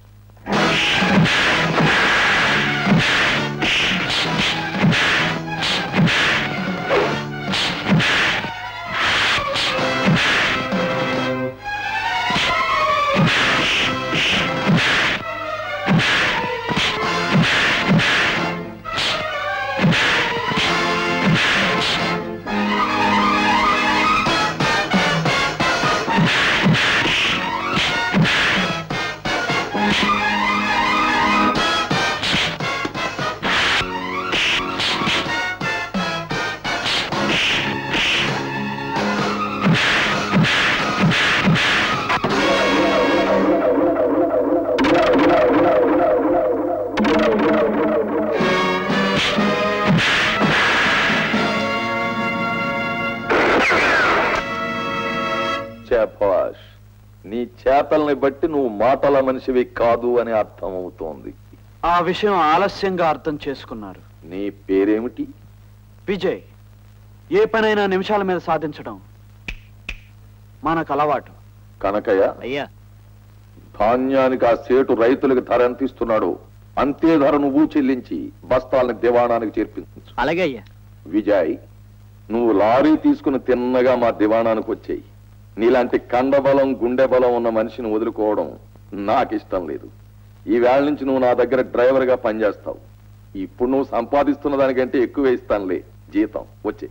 శభాష్ నీ చేతల్ని బట్టి నువ్వు మాటల మనిషివి కాదు అని అర్థం అవుతోంది ఆ విషయం ఆలస్యంగా అర్థం చేసుకున్నారు నీ పేరేమిటి విజయ్ ఏ పనైనా నిమిషాల మీద సాధించడం మనకు అలవాటు కనకయ్య అయ్యా ధాన్యానికి ఆ సేటు రైతులకు ధర ఎంత ఇస్తున్నాడు అంతే ధర నువ్వు చెల్లించి బస్తాలని దివాణానికి చేర్పించు అలాగే అయ్యా విజయ్ నువ్వు లారీ తీసుకుని తిన్నగా మా దివాణానికి వచ్చేయి నీలాంటి కండబలం గుండె బలం ఉన్న మనిషిని వదులుకోవడం నాకు ఇష్టం లేదు ఈ వేళ నుంచి నువ్వు నా దగ్గర డ్రైవర్ గా పనిచేస్తావు ఇప్పుడు నువ్వు సంపాదిస్తున్న దానికంటే ఎక్కువ ఇస్తానులే జీతం వచ్చే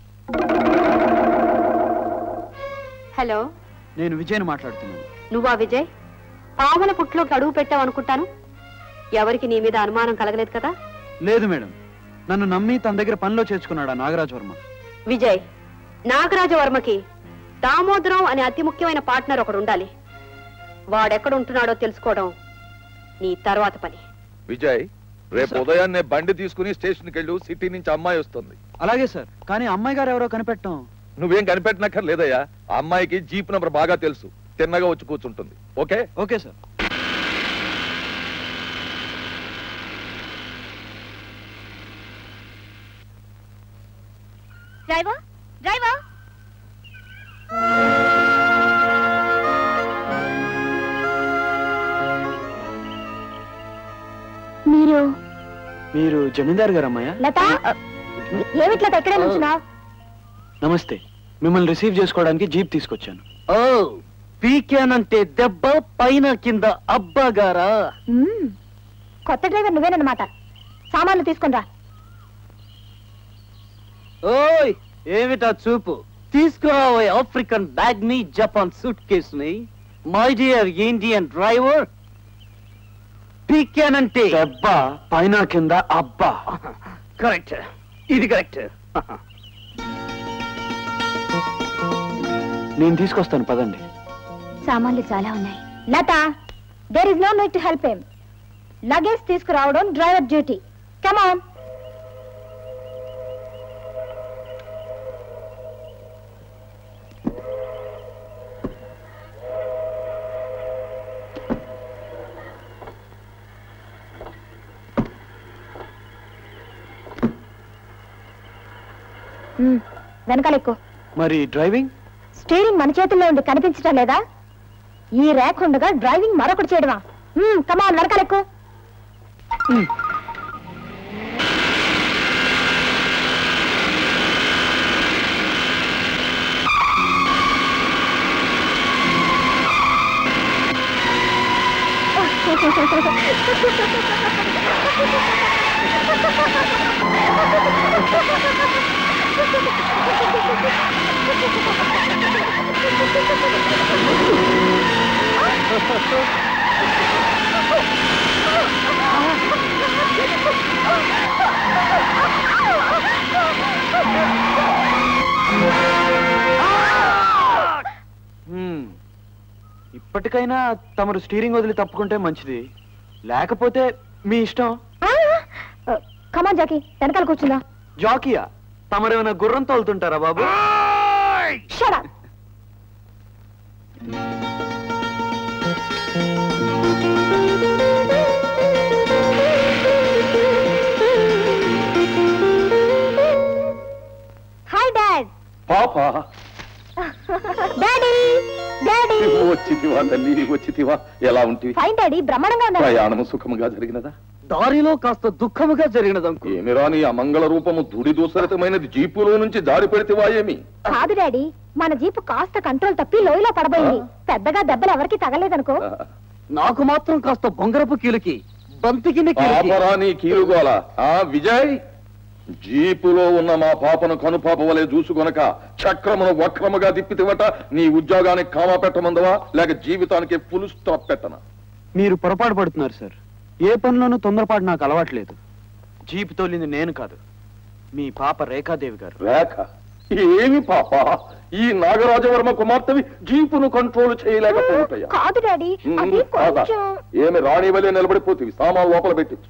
హలో నేను విజయ్ని మాట్లాడుతున్నాను నువ్వా విజయ్ పాముల పుట్లోకి అడుగు పెట్టావు అనుకుంటాను ఎవరికి నీ మీద అనుమానం కలగలేదు కదా లేదు మేడం నన్ను నమ్మి తన దగ్గర పనిలో చేర్చుకున్నాడు ఆ నాగరాజ్ వర్మ విజయ్ నాగరాజవర్మకి దామోదరం అనే అతి ముఖ్యమైన పార్ట్నర్ ఒకడు ఉండాలి వాడెక్కడ ఉంటున్నాడో తెలుసుకోవడం నీ తర్వాత పని విజయ్ రేపు ఉదయాన్నే బండి తీసుకుని స్టేషన్కి వెళ్ళు సిటీ నుంచి అమ్మాయి వస్తుంది అలాగే సార్ కానీ అమ్మాయి గారు ఎవరో కనిపెట్టం నువ్వేం కనిపెట్టనక్కర్లేదయ్యా ఆ అమ్మాయికి జీప్ నంబర్ బాగా తెలుసు తిన్నగా వచ్చి కూర్చుంటుంది okay okay sir driver driver మీరు మీరు జమీందార్ గారు అమ్మాయ లత ఏమిట్లా ఎక్కడే నుంచున్నావు నమస్తే మిమ్మల్ని రిసీవ్ చేసుకోవడానికి జీప్ తీసుకొచ్చాను ఓ పీకానంటే దెబ్బ పైన కింద అబ్బా గారా కొత్త డ్రైవర్ నువ్వేనన్నమాట సామాన్లు తీసుకుని రా ఓయ్ ఏమిటా చూపు తీసుకురావోయ్ ఆఫ్రికన్ బ్యాగ్ ని జపాన్ సూట్ కేస్ ని మై డియర్ ఇండియన్ డ్రైవర్ పీకానంటే దెబ్బ పైన కింద అబ్బా కరెక్ట్ ఇది కరెక్ట్ నేను తీసుకొస్తాను పదండి సామాన్లు చాలా ఉన్నాయి Latha there is no need to help him luggage తీసుకురావడం డ్రైవర్ డ్యూటీ కమాన్ వెనకాల ఎక్కువ మరి డ్రైవింగ్ స్టీరింగ్ మన చేతుల్లో ఉండి కనిపించడం లేదా ఈ ర్యాక్ ఉండగా డ్రైవింగ్ మరొకటి చేయడమా కమాన్ వెనకాలెక్కు హ్మ్. ఇప్పటికైనా తమరు స్టీరింగ్ వదిలి తప్పుకుంటే మంచిది లేకపోతే మీ ఇష్టం కమాన్ జాకీ వెనకాల కూర్చుందా జాకియా తమరేమైనా గుర్రం తోలుతుంటారా బాబు షడా హాయ్ డాడ్ పాప డాడీ డాడీ వచ్చితివా తల్లి వచ్చితివా ఎలా ఉంటివి ఫైన్ డాడీ బ్రహ్మాండంగా ఉన్నారు ప్రయాణము సుఖముగా జరిగినదా దారిలో కాస్త దుఃఖముగా జరిగినదంకు ఏమిరా నీ అమంగళ రూపము ధూళి దూసరితమైనది జీపులో నుంచి జారి పెడితివా ఏమి కాదు డాడీ మన జీపు కాస్త కంట్రోల్ తప్పి లోయలో పడబోయింది పెద్దగా దెబ్బలు ఎవరికి తగలేదనుకో నాకు మాత్రం కాస్త బొంగరపు కీలుకి బంతికిన కీలుకి పాపరా నీ కీలుగోల ఆ విజయ్ జీపులో ఉన్న మా పాపను కనుపాప వలె చూసుకొనక చక్రమును వక్రముగా తిప్పితివట నీ ఉద్యోగానికి కామా పెట్టమందవా లేక జీవితానికి ఫుల్ స్టాప్ పెట్టనా మీరు పొరపాటు పడుతున్నారు సార్ ఏ పనిలోనూ తొందరపాటు నాకు అలవాట్లేదు జీప్ తోలింది నేను కాదు మీ పాప రేఖాదేవి గారు రేఖ ఏమి పాప ఈ నాగరాజవర్మ కుమార్తెవి జీపును కంట్రోల్ చేయలేకపోతాయా కాదు డాడీ అది కొంచెం ఏమి రాణి వలె నిలబడిపోతుంది సామాన్ లోపల పెట్టించు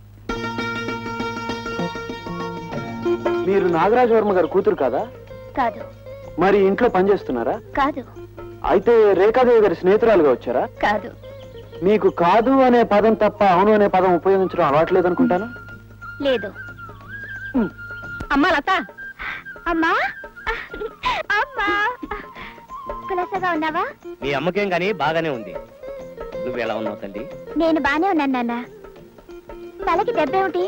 మీరు నాగరాజవర్మ గారు కూతురు కాదా కాదు మరి ఇంట్లో పనిచేస్తున్నారా కాదు అయితే రేఖాదేవి గారి స్నేహితురాలుగా వచ్చారా కాదు మీకు కాదు అనే పదం తప్ప అవును అనే పదం ఉపయోగించడం అలవాట్లేదు అనుకుంటాను లేదు అమ్మా లత అమ్మా అమ్మా కులసగా ఉన్నావా మీ అమ్మకేం కానీ బాగానే ఉంది నువ్వు ఎలా ఉన్నావు తల్లి నేను బానే ఉన్నాను నాన్న తలకి దెబ్బేమిటి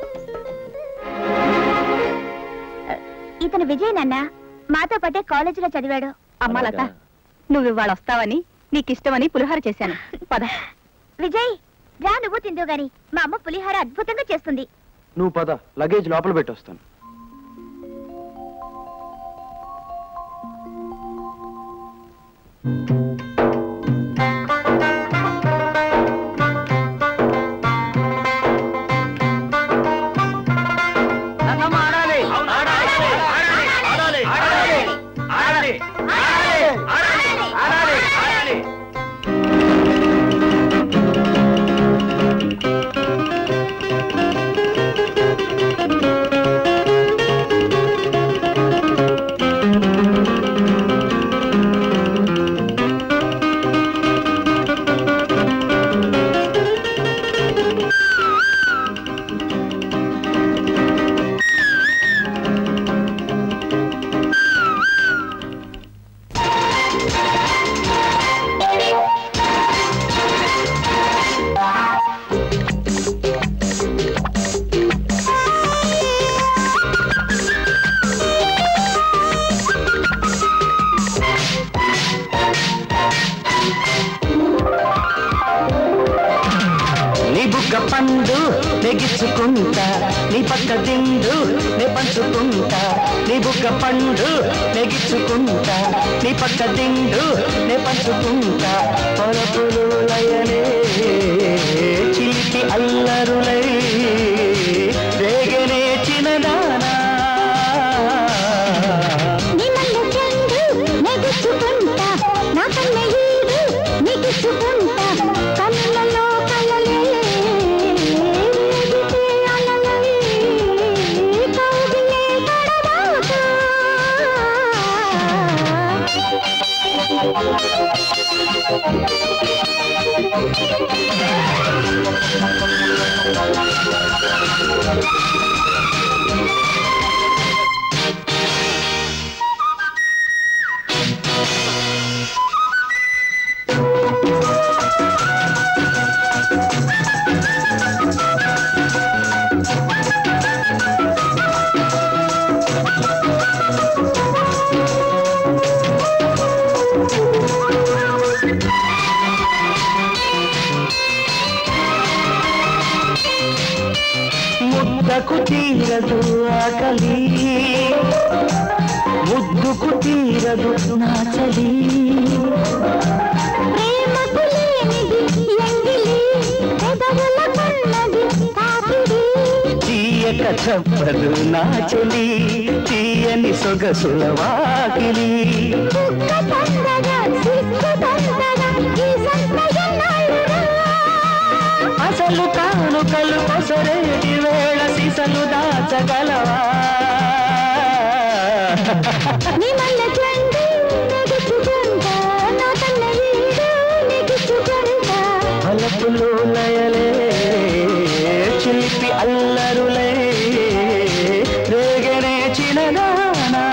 ఇతను విజయ్ నాన్న మాతో పాటే కాలేజీలో చదివాడు అమ్మా లత, నువ్వు ఇవాళ వస్తావని నీకు ఇష్టమని పులిహోర చేశాను పద విజయ్ రా నువ్వు తిందు గాని మా అమ్మ పులిహోర అద్భుతంగా చేస్తుంది నువ్వు పద లగేజ్ లోపల పెట్టొస్తాను ఆ నెగిచ్చుకుంటా నీ పక్క దిండు నే పంచుకుంటా నీ బుగ్గ పండు నెగిచ్చుకుంటా నీ పక్క దిండు నే పంచుకుంటా పొలపులు లయలే చిలికి అల్లరులై రేగనే చిన్నదానా నీ మల్లె చెండు నెగుచ్చుకుంటా నా కన్న ఈడు నెగిచ్చుకుంటా కన్నులలో కలలే రేగితే అలలై కౌగిలే కడదాకా ముద్దకు తీరదు ఆకలి ముద్దుకు తీరదు నాచలి ప్రేమకు లేనిది ఎంగిలి పెదవుల కన్నది తాకిడి తీయక చెప్పదు నాచలి తీయని సొగసుల వాకిలి కుక్క తందగా సిక్కు తందగా ఈ సంతయన్నాళ్ళురా అసలు కానుకలు కొసరేటి వేళ సిసలు దాచగలవా నీ మల్ల చెండు నెగుచ్చుకుంటా నా కన్న ఈడు నెగుచ్చుకుంటా పలపులు లయలే చిలిపి అల్లరులే రేగనే చిన్నదానా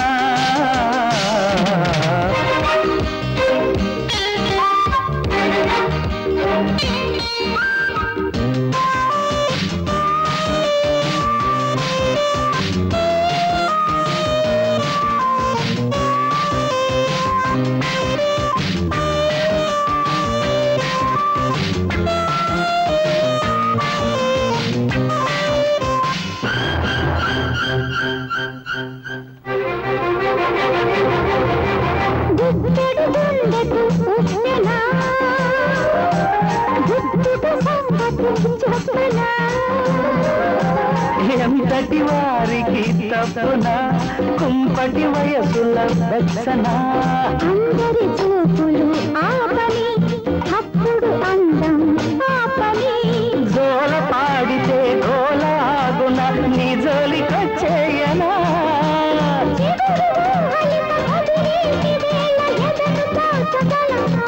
గుప్పెడు గుండెకు ఉప్పెనా గుప్పెడు సంగతి చెప్పనా ఎంతటి వారికి తప్పున కుంపటి వయసుల వెచ్చన అందరి చూపులు ఆపని అప్పుడు అందం ఆపని జోల పాడితే గోల ఆగున నీ జోలికొచ్చేయనా చిగురు ఊహలిక కదిలేటి వేళ ఎదను తాకగలనా?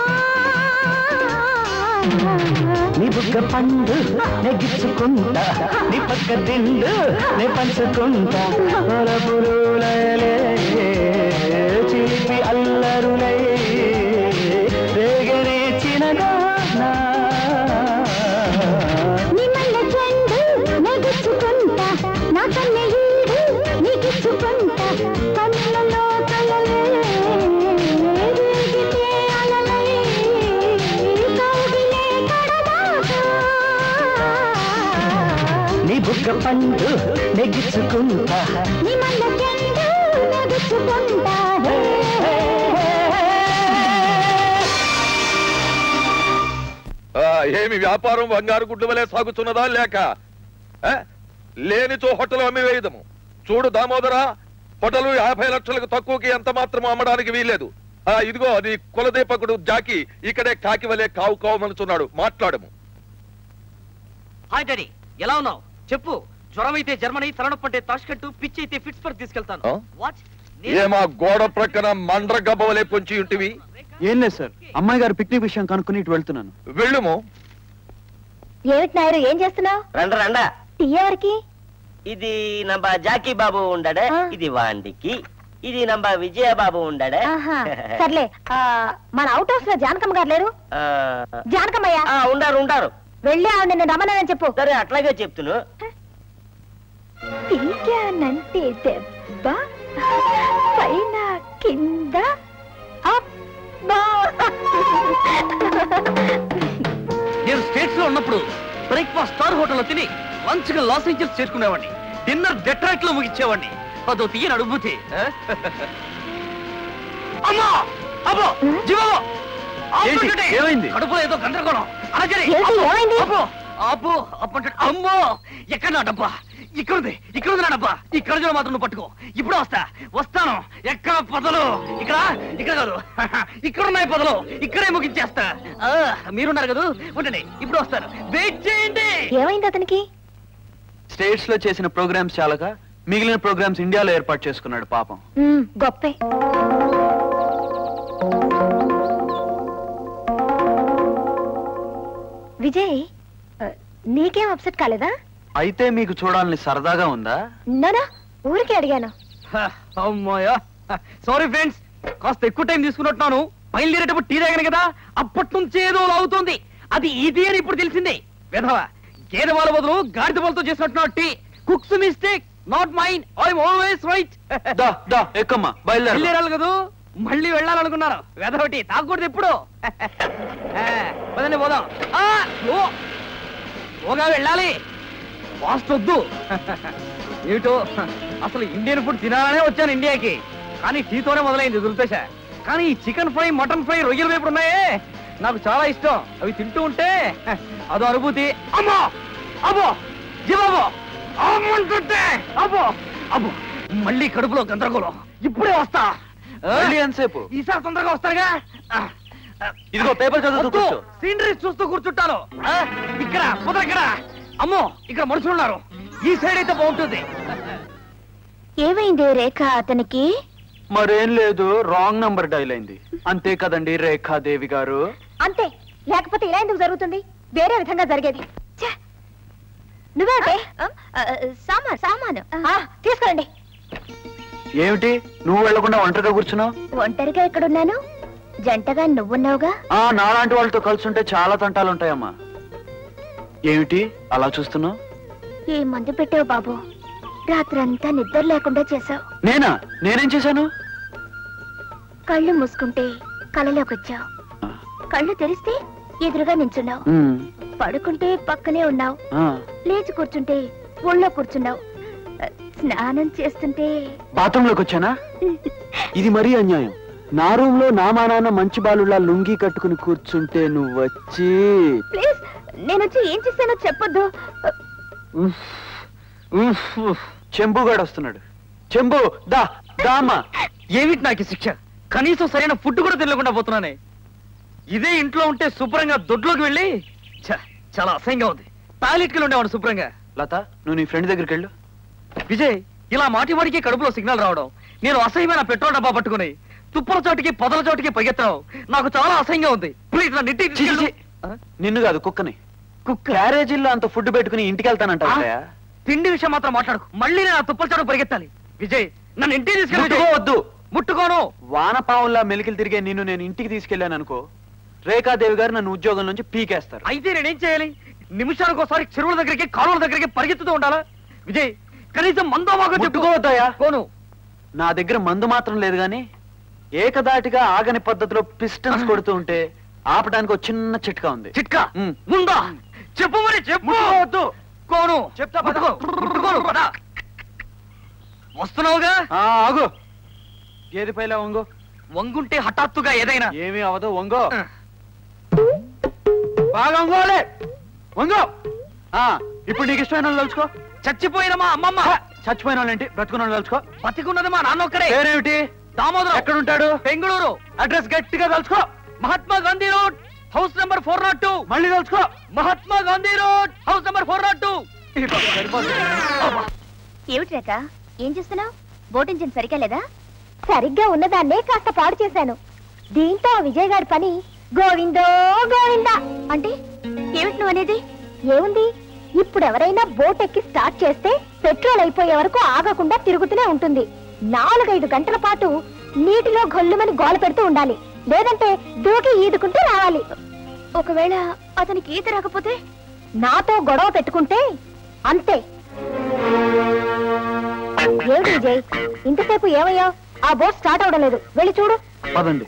నీ బుగ్గ పండు నెగ్గించుకుంటా నీ పక్క దిండు నే పంచుకుంటా పొలపురులలే చిలిపి అల్లరులై రేగనే చిన్నదానా నీ మల్లె చెండు నెగుచ్చుకుంటా నా కన్న ఈడు నెగిచ్చుకుంటా కన్నులలో కలలే రేగితే అలలై కౌగిలే కడదాకా నీ బుగ్గ పండు నెగ్గించుకుంటా నీ మల్లె చెండు నెగుచ్చుకుంటా హే, హే, హే. ఆ, ఏమి వ్యాపారం బంగారు గుడ్డు వలె సాగుతున్నదా లేక ఆ? లేనిచో హోటల్ అమ్మి వేయదము చూడు దామోదరా హోటల్ యాభై లక్షలకు తక్కువకి ఎంత మాత్రం అమ్మడానికి వీల్లేదు ఆ ఇదిగో నీ కులదీపకుడు జాకి ఇక్కడే కాకి వలె కావు కావమనుచున్నాడు మాట్లాడము హాయ్ డాడీ ఎలా ఉన్నావు చెప్పు జ్వరం అయితే జర్మనీ తలనొప్పి అంటే తాష్కెంట్ పిచ్చి అయితే ఫిట్స్బర్గ్ తీసుకెళ్తాను ఆ? వాట్ ఏమా గోడ ప్రక్కన మండ్ర గబ్బ వలె పొంచి ఉంటివి ఏం లేదు సార్ అమ్మాయి గారు పిక్నిక్ విషయం కనుక్కుని ఇటు వెళ్తున్నాను వెళ్ళుము ఏమిటి నాయరు ఏం చేస్తున్నావు రండ రండ టీ ఎవరికి ఇది నంబ జాకీ బాబు ఉండడే ఆ. ఇది వాండికి ఇది నంబ విజయ బాబు ఉండడే ఆహా, సర్లే ఆ, మన అవుట్ హౌస్ లో జానకమ్మ గారు లేరు ఆ, జానకమ్మయ్య ఆ, ఉండారు ఉంటారు వెళ్ళి ఆవిడ నిన్ను రమ్మనని చెప్పు సరే అట్లాగే చెప్తును పీకానంటే దెబ్బ పైన కింద అబ్బా నేను స్టేట్స్ లో ఉన్నప్పుడు బ్రేక్ఫాస్ట్ స్టార్ హోటల్లో తిని మంచిగా లాస్ ఏంజల్స్ చేసుకునేవాడిని డిన్నర్ డెట్రాక్ట్ లో ముగించేవాడిని అదో తీయని అనుభూతి ఆ? అమ్మా అబ్బో జీవో ఏంటి? ఏమైంది? కడుపులో ఏదో గందరగోళం అలాగే ఏంటి? ఏమైంది? అబ్బో అబ్బో అప్పంటాడు అమ్మో ఎక్కడ నా డబ్బా ఇక్కడుంది ఇక్కడుంది నా డబ్బా ఈ కడుజులో మాత్రం నువ్వు పట్టుకో ఇప్పుడు వస్తా వస్తాను ఎక్కడ పొదలు ఇక్కడ ఇక్కడ కాదు ఇక్కడ ఉన్నాయి పొదలు ఇక్కడే ముగించేస్తా ఆ, మీరున్నారు కదా ఉండండి ఇప్పుడు వస్తాను వెయిట్ చేయండి ఏమైంది అతనికి స్టేట్స్ లో చేసిన ప్రోగ్రామ్స్ చాలక మిగిలిన ప్రోగ్రామ్స్ ఇండియాలో ఏర్పాటు చేసుకున్నాడు పాపం ఉమ్, గొప్పే విజయ్ ఆ, నీకేం అప్సెట్ కాలేదా అయితే మీకు చూడాలని సరదాగా ఉందా నానా ఊరికే అడిగాను హ, అమ్మయ్యా సారీ ఫ్రెండ్స్ కాస్త ఎక్కువ టైం తీసుకున్నట్టున్నాను బయలుదేరేటప్పుడు టీ తాగాను కదా అప్పటి నుంచి ఏదో అవుతుంది అది ఇది అని ఇప్పుడు తెలిసింది విధవ గేదె వాళ్ళ బదులు గాడిద వాళ్ళతో చేసినట్టున్నాడు tea cook's mistake not mind I'm always right దా దా ఎక్కమ్మా బయలుదేరు వెళ్ళారు కదా మళ్ళీ వెళ్ళాలనుకున్నారు వెదవటి తాగకూడదు ఎప్పుడు ఆ, పదండి పోదాం ఆ, ఓ ఓగా వెళ్ళాలి ఫాస్ట్ వద్దు ఏమిటో అసలు ఇండియన్ ఫుడ్ తినాలనే వచ్చాను ఇండియాకి కానీ టీతోనే మొదలైంది దుర్దశ కానీ ఈ చికెన్ ఫ్రై మటన్ ఫ్రై రొయ్యల వేపుడు ఉన్నాయే నాకు చాలా ఇష్టం అవి తింటూ ఉంటే అదో అనుభూతి అమ్మో అబ్బో జీవాబో అమ్మంటుంటే అబ్బో అబ్బో మళ్ళీ కడుపులో గందరగోళం ఇప్పుడే వస్తా ఆ? మళ్ళీ ఎంతసేపు ఈసారి తొందరగా వస్తారుగా ఆ, ఆ, ఇదిగో పేపర్ చదువుతూ వద్దు, కూర్చో. సీనరీస్ చూస్తూ కూర్చుంటాను ఆ, ఇక్కడ కుదర ఇక్కడ అమ్మో ఇక్కడ మనుషులు ఉన్నారు ఈ సైడ్ అయితే బాగుంటుంది ఏమైంది రేఖ అతనికి మరేం లేదు రాంగ్ నంబర్ డైల్ అయింది అంతే కదండి రేఖాదేవి గారు అంతే లేకపోతే ఇలా ఎందుకు జరుగుతుంది వేరే విధంగా జరిగేది ఛే! నువ్వే అంటే సామాన్ సామాను తీసుకురండి ఏమిటి నువ్వు వెళ్లకుండా ఒంటరిగా కూర్చున్నావు ఒంటరిగా ఎక్కడున్నాను జంటగా నువ్వున్నావుగా ఆ నాలాంటి వాళ్ళతో కలిసి ఉంటే చాలా తంటాలు ఉంటాయమ్మా ఏమిటి అలా చూస్తున్నావు ఏ మందు పెట్టావు బాబు రాత్రంతా నిద్ర లేకుండా చేసావు నేనా నేనేం చేశాను కళ్ళు మూసుకుంటే కలలోకి వచ్చావు కళ్ళు తెరిస్తే ఎదురుగా నించున్నావు ఉమ్, పడుకుంటే పక్కనే ఉన్నావు ఆ. లేచి కూర్చుంటే ఒళ్ళో కూర్చున్నావు స్నానం చేస్తుంటే బాత్రూంలోకి వచ్చానా ఇది మరీ అన్యాయం నా రూమ్ లో నా మా నాన్న మంచి బాలులా లుంగి కట్టుకుని కూర్చుంటే నువ్వు వచ్చి ప్లీజ్ నేను వచ్చి ఏం చేశానో చెప్పొద్దు చెంబుగాడు వస్తున్నాడు చెంబు దా దామా ఏమిటి నాకు ఈ శిక్ష కనీసం సరైన ఫుడ్ కూడా తినకుండా పోతున్నానే ఇదే ఇంట్లో ఉంటే శుభ్రంగా దొడ్లోకి వెళ్ళి ఛ, చాలా అసహ్యంగా ఉంది టాయిలెట్కి ఉండేవాడు శుభ్రంగా లత నువ్వు నీ ఫ్రెండ్ దగ్గరికి వెళ్ళు విజయ్ ఇలా మాటి మాటికి కడుపులో సిగ్నల్ రావడం నేను అసహ్యమైన పెట్రోల్ డబ్బా పట్టుకుని తుప్పల చోటికి పొదల చోటికి పరిగెత్తడం నాకు చాలా అసహ్యంగా ఉంది ప్లీజ్ నా నిట్టి ఛీ, ఛీ, ఛీ. నిన్ను కాదు కుక్కని కుక్క క్యారేజీల్లో అంత ఫుడ్ పెట్టుకుని ఇంటికి వెళ్తానంట ఆ? తిండి విషయం మాత్రం మాట్లాడుకు మళ్ళీ నేను ఆ తుప్పల చోటు పరిగెత్తాలి విజయ్ నన్ను ఇంటికి తీసుకెళ్ళి విజయ్. ముట్టుకోవద్దు ముట్టుకోను వానపావుల్లా మెలికలు తిరిగే నిన్ను నేను ఇంటికి తీసుకెళ్ళాను అనుకో రేఖాదేవి గారు నన్ను ఉద్యోగం నుంచి పీకేస్తారు అయితే నేనేం చేయాలి నిమిషానికి ఒకసారి చెరువుల దగ్గరికి కాలువల దగ్గరికి పరిగెత్తుతూ ఉండాలా విజయ్ కనీసం మందో మాకు ముట్టుకోవద్దయ్యా కోను నా దగ్గర మందు మాత్రం లేదు గాని ఏకదాటిగా ఆగని పద్ధతిలో పిస్టన్స్ కొడుతూ ఉంటే ఆపడానికి ఒక చిన్న చిట్కా ఉంది చిట్కా ఉమ్. ఉందా చెప్పు మరి చెప్పు ముట్టుకోవద్దు. కోను చెప్తా పద. ముట్టుకో, ముట్టుకోను, పద. వస్తున్నావుగా ఆ, ఆగు ఏది పైలా వంగో వంగుంటే హఠాత్తుగా ఏదైనా ఏమీ అవదు వంగో బాగా వంగోలే వంగో ఆ, ఇప్పుడు నీకు ఇష్టమైన వాళ్ళు తలుచుకో చచ్చిపోయిన మా అమ్మమ్మ చచ్చిపోయిన వాళ్ళేంటి బ్రతుకున్న వాళ్ళు తలుచుకో బతికున్నది మా నాన్న ఒక్కడే పేరేమిటి దామోదరం ఎక్కడుంటాడు బెంగళూరు అడ్రస్ గట్టిగా తలుచుకో Mahatma Gandhi road house number four not two మళ్ళీ తలుచుకో Mahatma Gandhi road house number four not two ఏమిటి రేఖ ఏం చేస్తున్నావు బోట్ ఇంజిన్ సరిగ్గా లేదా సరిగ్గా ఉన్నదాన్నే కాస్త పాడు చేశాను దీంతో ఆ విజయ్ గారి పని గోవిందో గోవిందా అంటే ఏమిటి నువ్వు అనేది ఏముంది ఇప్పుడు ఎవరైనా బోట్ ఎక్కి స్టార్ట్ చేస్తే పెట్రోల్ అయిపోయే వరకు ఆగకుండా తిరుగుతూనే ఉంటుంది నాలుగైదు గంటల పాటు నీటిలో గొల్లుమని గోల పెడుతూ ఉండాలి లేదంటే దూకి ఈదుకుంటూ రావాలి ఒకవేళ అతనికి ఈత రాకపోతే నాతో గొడవ పెట్టుకుంటే అంతే ఏమిటి విజయ్ ఇంతసేపు ఏమయ్యా ఆ బోట్ స్టార్ట్ అవడం లేదు వెళ్ళి చూడు పదండి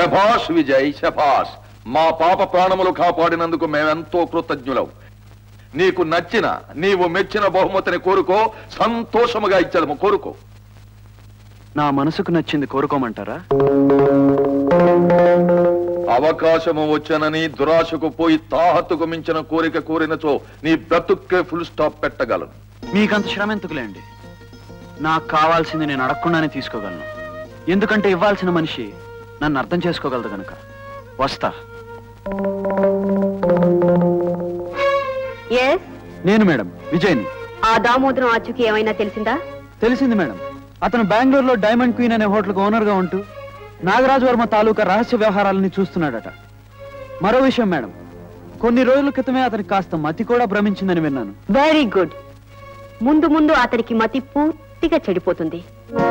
శభాష్ విజయ్ శభాష్ మా పాప ప్రాణములు కాపాడినందుకు మేమెంతో కృతజ్ఞులం నీకు నచ్చిన నీవు మెచ్చిన బహుమతిని కోరుకో సంతోషముగా ఇచ్చదము కోరుకో నా మనసుకు నచ్చింది కోరుకోమంటారా అవకాశము వచ్చనని దురాశకు పోయి తాహత్తుకు మించిన కోరిక కోరినచో నీ బ్రతుక్కే ఫుల్ స్టాప్ పెట్టగలను మీకంత శ్రమ ఎందుకులేండి నాకు కావాల్సింది నేను అడగకుండానే తీసుకోగలను ఎందుకంటే ఇవ్వాల్సిన మనిషి నన్ను అర్థం చేసుకోగలదు గనుక వస్తా ఎస్ నేను మేడం విజయ్ని ఆ దామోదరం ఆచూకి ఏమైనా తెలిసిందా తెలిసింది మేడం అతను బెంగళూరులో డైమండ్ క్వీన్ అనే హోటల్కి ఓనర్గా ఉంటూ నాగరాజు వర్మ తాలూకా రహస్య వ్యవహారాలని చూస్తున్నాడట మరో విషయం మేడం కొన్ని రోజుల క్రితమే అతనికి కాస్త మతి కూడా భ్రమించిందని విన్నాను వెరీ గుడ్ ముందు ముందు అతనికి మతి పూర్తిగా చెడిపోతుంది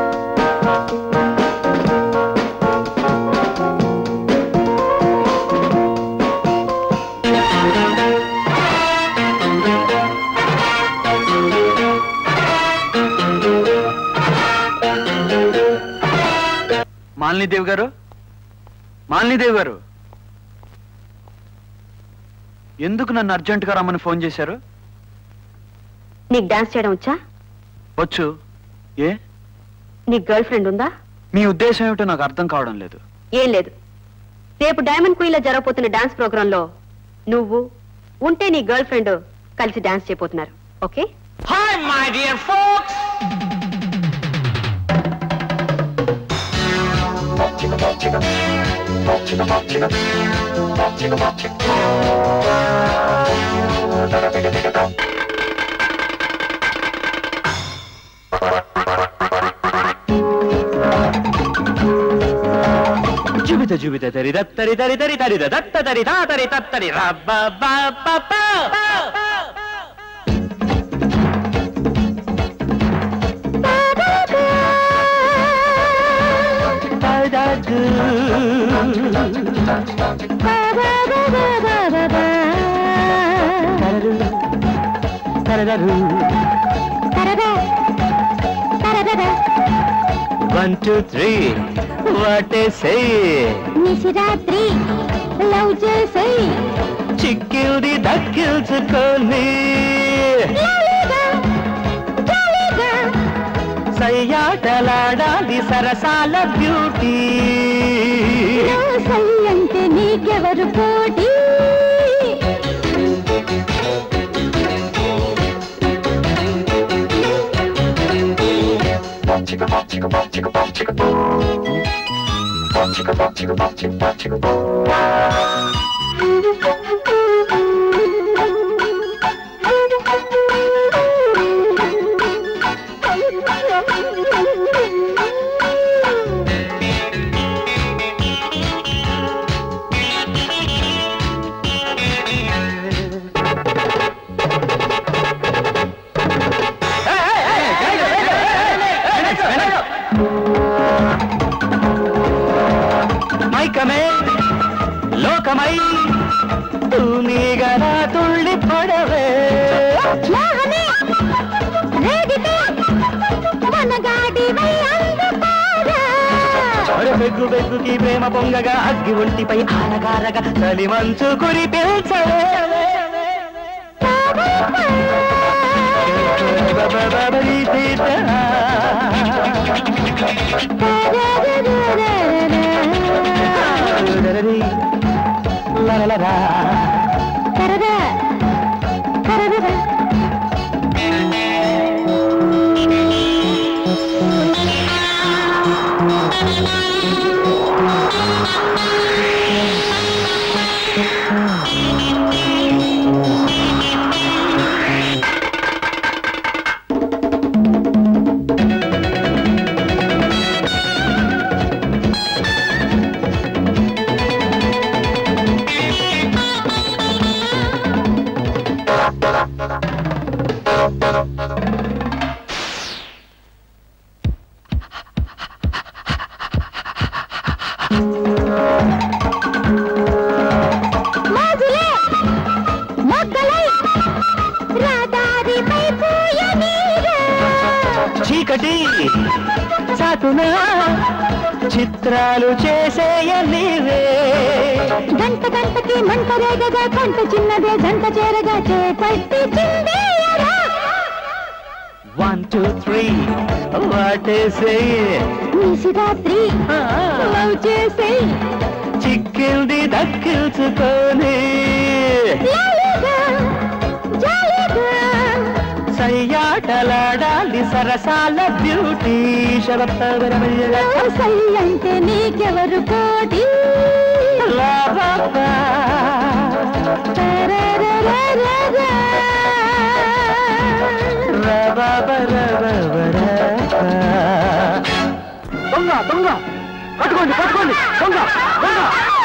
మాలినీదేవి గారు మాలినీదేవి గారు ఎందుకు నన్ను అర్జెంటుగా రమ్మని ఫోన్ చేశారు నీకు డాన్స్ చేయడం వచ్చా వచ్చు ఏ నీకు గర్ల్ ఫ్రెండ్ ఉందా మీ ఉద్దేశం ఏమిటో నాకు అర్థం కావడం లేదు ఏం లేదు రేపు డైమండ్ క్వీన్ లో జరగబోతున్న డాన్స్ ప్రోగ్రామ్ లో నువ్వు ఉంటే నీ గర్ల్ ఫ్రెండ్ కలిసి డాన్స్ చేయబోతున్నారు okay hi my dear folks జుబిత జుబిత తరి దత్తరి తరి తరి తరి దత్త తరి తా తరి తత్తరి రబ్బ వన్ టూ త్రీ వాటే సై నిశిరాత్రి లవ్ చేసేయ్ చిక్కిల్ది దక్కిల్చుకొని లాలీగా, జాలీగా, సయ్యాటలాడాలి సరసాల బ్యూటీ నువ్వు సై అంటే నీకెవరు పోటీ మైకమే లోకమై తూనీగలా తుళ్ళి పడవే మోహమే, రేగితే మనగాడివై అందుకోరా. అరే బెగ్గు బెగ్గుకి ప్రేమ పొంగగా అగ్గి ఒంటిపై ఆనగారగా చలి మంచు కురిపించవే కరదా, కరదా. మోజులే, మొగ్గలై, రహదారిపై పూయనీరా. చీకటి చాటున చిత్రాలు చేసేయ నీవే గంట గంటకి మంట రేగగా కంట చిన్నదే గంట చేరగా చేపట్టి చిందేయరా వన్ టూ త్రీ వాటేసే నిశిరాత్రి లవ్ చేసే చిక్కింది దక్కిల్చుకొని లాలీగా, జాలీగా సయ్యాటలాడాలి సరసాల బ్యూటీ శరత్తరమయ్యగా సై అంటే నీకెవరు కోటి దొంగ దొంగ పట్టుకోండి పట్టుకోండి దొంగ దొంగ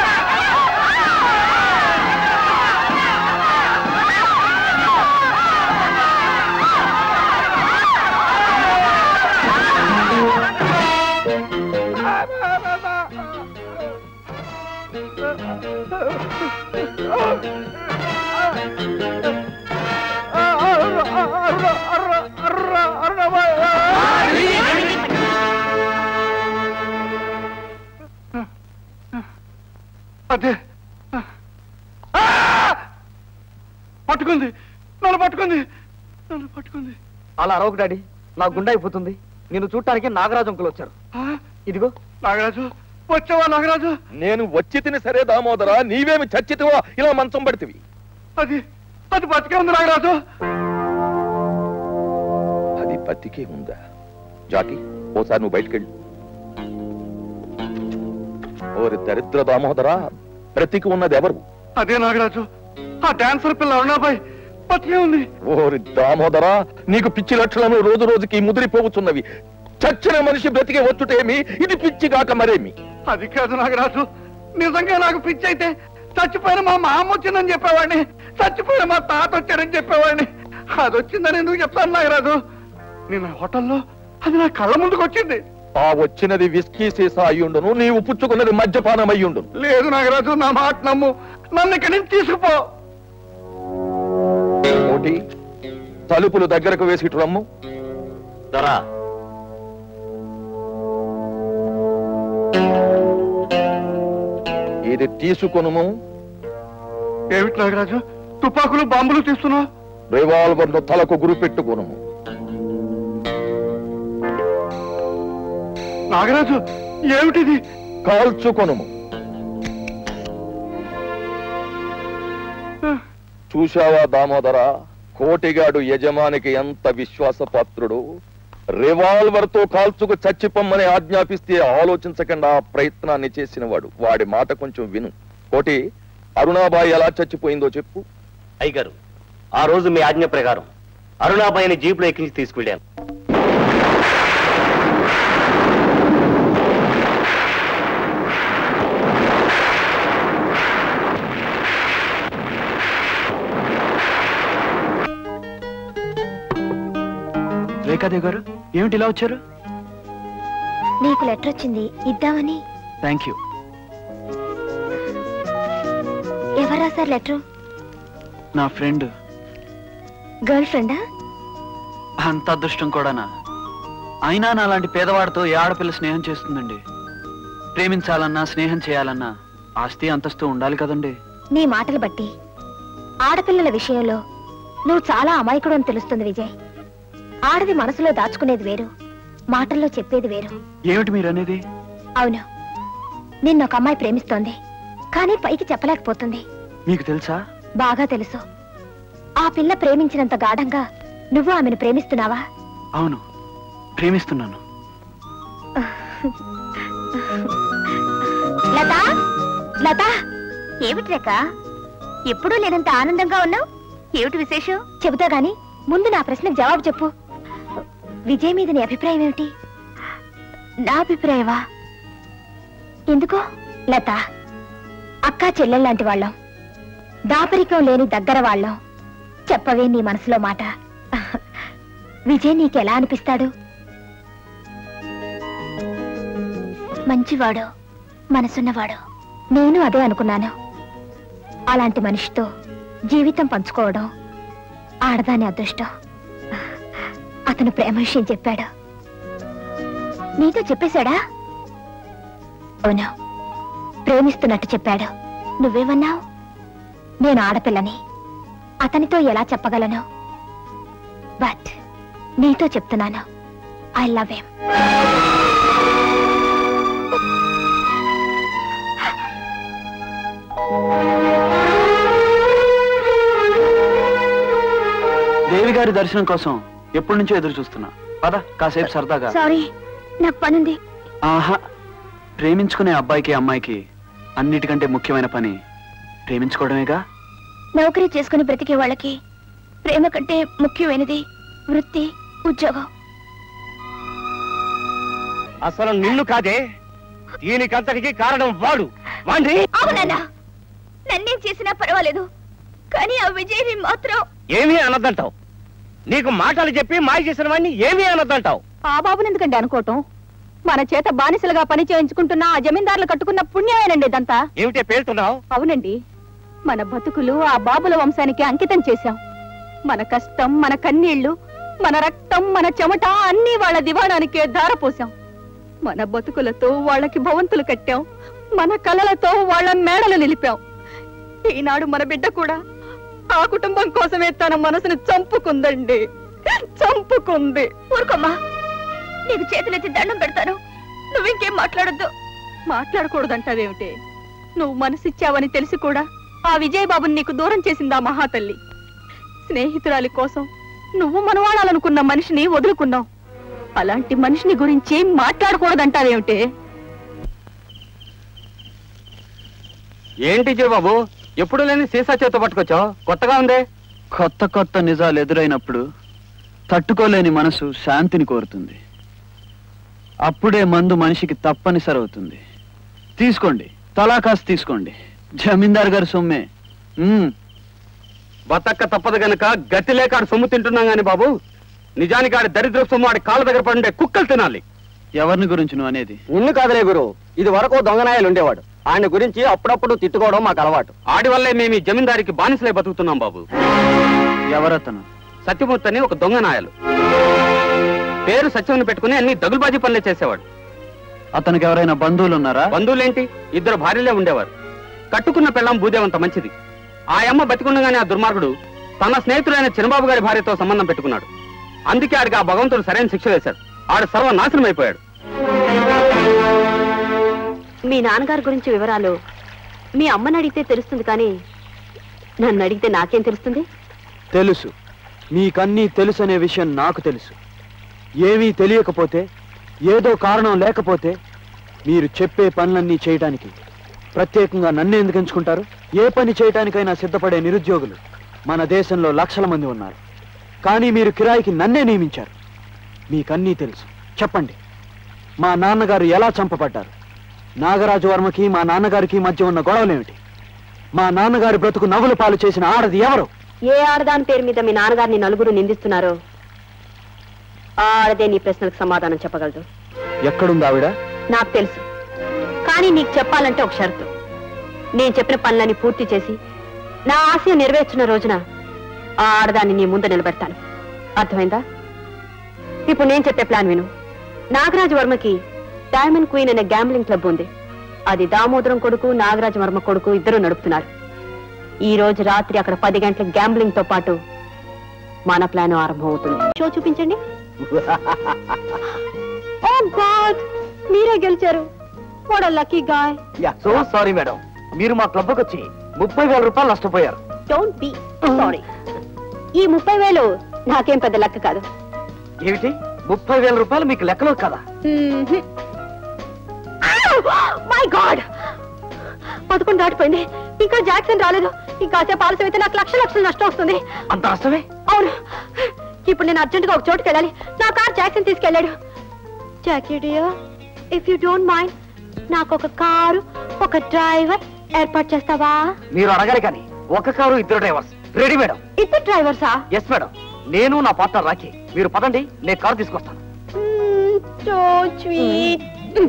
అదే ఆ! పట్టుకుంది నన్ను పట్టుకుంది నన్ను పట్టుకుంది అలా అరవకు డాడీ నా గుండె అయిపోతుంది నేను చూడటానికి నాగరాజు అంకులు వచ్చారు ఇదిగో నాగరాజు వచ్చావా నాగరాజు నేను వచ్చి తిని సరే దామోదరా నీవేమి చచ్చితివో ఇలా మంచం పడితివి అది అది బతికే ఉంది నాగరాజు అది బతికే ఉందా జాకి ఓసారి నువ్వు బయటకెళ్ళు ఓరి దరిద్ర దామోదరా బ్రతికి ఉన్నది ఎవరు అదే నాగరాజు ఆ డాన్సర్ పిల్ల అరుణాబాయ్ బతికే ఉంది ఓరి దామోదరా నీకు పిచ్చి లక్షణము రోజు రోజుకి ముదిరిపోతున్నవి చచ్చిన మనిషి బ్రతికే వచ్చుటేమి ఇది పిచ్చి కాక మరేమి అది కాదు నాగరాజు నిజంగా నాకు పిచ్చి అయితే చచ్చిపోయిన మా మామ వచ్చిందని చెప్పేవాడిని చచ్చిపోయిన మా తాత వచ్చాడని చెప్పేవాడిని అది వచ్చిందని ఎందుకు చెప్తాను నాగరాజు నేను ఆ హోటల్లో అది నా కళ్ళ ముందుకు వచ్చింది ఆ వచ్చినది విస్కీ సీసా అయ్యుండును నీవు పుచ్చుకున్నది మద్యపానం అయ్యుండును లేదు నాగరాజు నా మాట నమ్ము నన్ను ఇక్కడి నుంచి తీసుకుపో కోటి తలుపులు దగ్గరకు వేసి ఇటు రమ్ము దొరా ఇది తీసుకొనుము ఏమిటి నాగరాజు తుపాకులు బాంబులు తీస్తున్నావు రివాల్వర్ ను తలకు గురి పెట్టుకొనుము నాగరాజు ఏమిటిది కాల్చుకొనుము చూశావా దామోదరా కోటిగాడు యజమానికి ఎంత విశ్వాసపాత్రుడు రివాల్వర్ తో కాల్చుకు చచ్చిపోమ్మని ఆజ్ఞాపిస్తే ఆలోచించకుండా ఆ ప్రయత్నాన్ని చేసినవాడు వాడి మాట కొంచెం విను కోటి అరుణాబాయి ఎలా చచ్చిపోయిందో చెప్పు అయ్యగారు ఆ రోజు మీ ఆజ్ఞ ప్రకారం అరుణాబాయిని జీపులో ఎక్కించి తీసుకెళ్ళాను రేఖాదేవ్ గారు ఏమిటి ఇలా వచ్చారు నీకు లెటర్ వచ్చింది ఇద్దామని థ్యాంక్ యూ ఎవరు రాశారు లెటర్ నా ఫ్రెండ్ గర్ల్ ఫ్రెండా అంత అదృష్టం కూడానా అయినా నా లాంటి పేదవాడితో ఏ ఆడపిల్ల స్నేహం చేస్తుందండి ప్రేమించాలన్నా స్నేహం చేయాలన్నా ఆస్తి అంతస్తు ఉండాలి కదండి నీ మాటలు బట్టి ఆడపిల్లల విషయంలో నువ్వు చాలా అమాయకుడు అని తెలుస్తుంది విజయ్ ఆడది మనసులో దాచుకునేది వేరు మాటల్లో చెప్పేది వేరు ఏమిటి మీరు అనేది అవును నిన్న ఒక అమ్మాయి ప్రేమిస్తోంది కానీ పైకి చెప్పలేకపోతుంది మీకు తెలుసా బాగా తెలుసు ఆ పిల్ల ప్రేమించినంత గాఢంగా నువ్వు ఆమెను ప్రేమిస్తున్నావా అవును ప్రేమిస్తున్నాను లతా లతా ఏమిటి రేఖ ఎప్పుడూ లేనంత ఆనందంగా ఉన్నావు ఏమిటి విశేషం చెబుతా గాని ముందు నా ప్రశ్నకు జవాబు చెప్పు విజయ్ మీద నీ అభిప్రాయం ఏమిటి నా అభిప్రాయమా ఎందుకో లత అక్కా చెల్లెల్లాంటి వాళ్ళం దాపరికం లేని దగ్గర వాళ్ళం చెప్పవే నీ మనసులో మాట విజయ్ నీకెలా అనిపిస్తాడు మంచివాడు మనసున్నవాడు నేను అదే అనుకున్నాను అలాంటి మనిషితో జీవితం పంచుకోవడం ఆడదాని అదృష్టం అతను ప్రేమ విషయం చెప్పాడు నీతో చెప్పేశాడా అవును ప్రేమిస్తున్నట్టు చెప్పాడు నువ్వేమన్నావు నేను ఆడపిల్లని అతనితో ఎలా చెప్పగలను బట్ నీతో చెప్తున్నాను ఐ లవ్ హిమ్ దేవి గారి దర్శనం కోసం ఎప్పటి నుంచో ఎదురు చూస్తున్నా పద కాసేపు సరదాగా సారీ నాకు పనుంది ఆహా ప్రేమించుకునే అబ్బాయికి అమ్మాయికి అన్నిటికంటే ముఖ్యమైన పని ప్రేమించుకోవడమేగా నౌకరీ చేసుకుని బ్రతికే వాళ్ళకి ప్రేమ కంటే ముఖ్యమైనది వృత్తి ఉద్యోగం అసలు నిన్ను కాదే దీనికంతటికి కారణం వాడు వాణ్ణి అవునన్నా నన్నేం చేసినా పర్వాలేదు కానీ ఆ విజయ్ని మాత్రం ఏమీ అనద్దంటావు నీకు మాటలు చెప్పి మాయ చేసిన వాడిని ఏమీ అనద్దంటావు ఆ బాబుని ఎందుకండి అనుకోవటం మన చేత బానిసలుగా పని చేయించుకుంటున్న ఆ జమీందారులు కట్టుకున్న పుణ్యమేనండి ఇదంతా ఏమిటే పేలుతున్నావు అవునండి మన బతుకులు ఆ బాబుల వంశానికి అంకితం చేశాం మన కష్టం మన కన్నీళ్లు మన రక్తం మన చెమట అన్ని వాళ్ళ దివాణానికే ధారపోసాం మన బతుకులతో వాళ్ళకి భవంతులు కట్టాం మన కలలతో వాళ్ళ మేడలు నిలిపాం ఈనాడు మన బిడ్డ కూడా ఆ కుటుంబం కోసమే తన మనసును చంపుకుందండి చంపుకుంది ఊరుకోమ్మా నీకు చేతులెత్తి దండం పెడతాను నువ్వింకేం మాట్లాడొద్దు మాట్లాడకూడదంటావేమిటి నువ్వు మనసిచ్చావని తెలిసి కూడా ఆ విజయబాబుని నీకు దూరం చేసిందా మహాతల్లి స్నేహితురాలి కోసం నువ్వు మనవాడాలనుకున్న మనిషిని వదులుకున్నావు అలాంటి మనిషిని గురించి మాట్లాడకూడదంటావేమిటి ఏంటి బాబు ఎప్పుడు లేని సీసా చేత పట్టుకొచ్చావు కొత్తగా ఉంది కొత్త కొత్త నిజాలు ఎదురైనప్పుడు తట్టుకోలేని మనసు శాంతిని కోరుతుంది అప్పుడే మందు మనిషికి తప్పనిసరి అవుతుంది తీసుకోండి తలాకాసు తీసుకోండి జమీందార్ గారి సొమ్మే మ్మ్. బతక్క తప్పదు గనక గతి లేక ఆడు సొమ్ము తింటున్నాం గాని బాబు నిజానికి ఆడి దరిద్ర సొమ్ము ఆడి కాళ్ళ దగ్గర పడుండే కుక్కలు తినాలి ఎవరిని గురించి నువ్వు అనేది నిన్ను కాదలే గురు ఇది వరకు దొంగనాయాలు ఉండేవాడు ఆయన గురించి అప్పుడప్పుడు తిట్టుకోవడం మాకు అలవాటు ఆడి వల్లే మేము ఈ జమీందారికి బానిసలే బతుకుతున్నాం బాబు ఎవరతను సత్యమూర్తి అని ఒక దొంగనాయాలు పేరు సత్యమని పెట్టుకుని అన్ని దగులుబాజీ పనులే చేసేవాడు అతనికి ఎవరైనా బంధువులు ఉన్నారా బంధువులేంటి ఇద్దరు భార్యలే ఉండేవారు కట్టుకున్న పెళ్ళం భూదేవంత మంచిది ఆ అమ్మ బతికుండగానే ఆ దుర్మార్గుడు తన స్నేహితుడైన చిన్నబాబు గారి భార్యతో సంబంధం పెట్టుకున్నాడు అందుకే ఆడికి ఆ భగవంతుడు సరైన శిక్ష వేశాడు ఆడు సర్వనాశనం అయిపోయాడు మీ నాన్నగారి గురించి వివరాలు మీ అమ్మని అడిగితే తెలుస్తుంది కానీ నన్ను అడిగితే నాకేం తెలుస్తుంది తెలుసు మీకన్నీ తెలుసు అనే విషయం నాకు తెలుసు ఏమీ తెలియకపోతే ఏదో కారణం లేకపోతే మీరు చెప్పే పనులన్నీ చేయడానికి ప్రత్యేకంగా నన్ను ఎందుకు ఎంచుకుంటారు ఏ పని చేయటానికైనా సిద్ధపడే నిరుద్యోగులు మన దేశంలో లక్షల మంది ఉన్నారు కానీ మీరు కిరాయికి నన్నే నియమించారు మీకన్నీ తెలుసు చెప్పండి మా నాన్నగారు ఎలా చంపబడ్డారు నాగరాజు వర్మకి మా నాన్నగారికి మధ్య ఉన్న గొడవలేమిటి మా నాన్నగారి బ్రతుకు నవ్వుల పాలు చేసిన ఆడది ఎవరు ఏ ఆడదాని పేరు మీద మీ నాన్నగారిని నలుగురు నిందిస్తున్నారో ఆ ఆడదే నీ ప్రశ్నలకు సమాధానం చెప్పగలదు ఎక్కడుంది ఆవిడ నాకు తెలుసు కానీ నీకు చెప్పాలంటే ఒక షరతు నేను చెప్పిన పనులన్నీ పూర్తి చేసి నా ఆశయం నెరవేర్చిన రోజున ఆ ఆడదాన్ని నీ ముందు నిలబెడతాను అర్థమైందా ఇప్పుడు నేను చెప్పే ప్లాన్ విను నాగరాజు వర్మకి డైమండ్ క్వీన్ అనే గ్యాంబ్లింగ్ క్లబ్ ఉంది అది దామోదరం కొడుకు నాగరాజు వర్మ కొడుకు ఇద్దరు నడుపుతున్నారు ఈ రోజు రాత్రి అక్కడ పది గంటల గ్యాంబ్లింగ్ తో పాటు మన ప్లాన్ ఆరంభం అవుతుంది షో చూపించండి ఓ గాడ్ మీరే గెలిచారు what lucky guy so sorry madam మీరు మా క్లబ్కి వచ్చి ముప్పై వేల రూపాయలు నష్టపోయారు డోంట్ బి సారీ ఈ ముప్పై వేలు నాకేం పెద్ద లెక్క కాదు ఏమిటి ముప్పై వేల రూపాయలు మీకు లెక్కలో కదా మై గాడ్ పదకొండు దాటిపోయింది ఇంకా జాక్సన్ రాలేదు ఇంకా కాసేపు ఆలస్యం అయితే నాకు లక్ష లక్షలు నష్టం వస్తుంది అంత నష్టమే అవును ఇప్పుడు నేను అర్జెంట్ గా ఒక చోటుకి వెళ్ళాలి నా కార్ జాక్సన్ తీసుకెళ్ళాడు Jackie dear if you don't mind నాకు ఒక కారు ఒక డ్రైవర్ ఏర్పాటు చేస్తావా మీరు అడగాలి కానీ ఒక కారు ఇద్దరు డ్రైవర్స్ రెడీ మేడం ఇద్దరు డ్రైవర్సా ఎస్ మేడం నేను నా పార్ట్నర్ రాకి మీరు పదండి నేను కారు తీసుకొస్తాను సో స్వీట్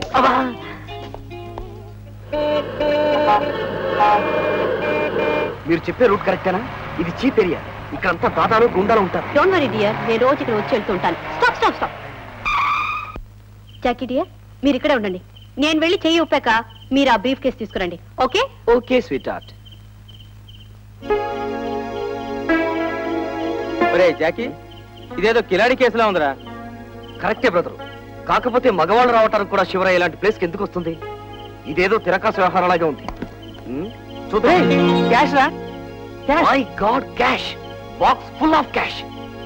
మీరు చెప్పే రూట్ కరెక్టేనా ఇది చీప్ ఏరియా ఇక్కడంతా దాదాలు గుండాలు ఉంటారు డోంట్ వరీ డియర్ నేను రోజు ఇక్కడ వచ్చి వెళ్తుంటాను stop stop stop Jackie dear మీరు ఇక్కడే ఉండండి నేను వెళ్ళి చెయ్యి ఉప్పాక మీరు ఆ బ్రీఫ్ కేసు తీసుకురండి ఓకే ఓకే స్వీట్ హార్ట్ ఒరే జాకీ ఇదేదో కిలాడి కేసులా ఉందిరా కరెక్టే బ్రదరు కాకపోతే మగవాళ్ళు రావటానికి కూడా శివరాయ ఇలాంటి ప్లేస్కి ఎందుకు వస్తుంది ఇదేదో తిరకాసు వ్యవహారాలాగా ఉంది హ్మ్? చూద్దాం క్యాష్ రా my God cash box full of cash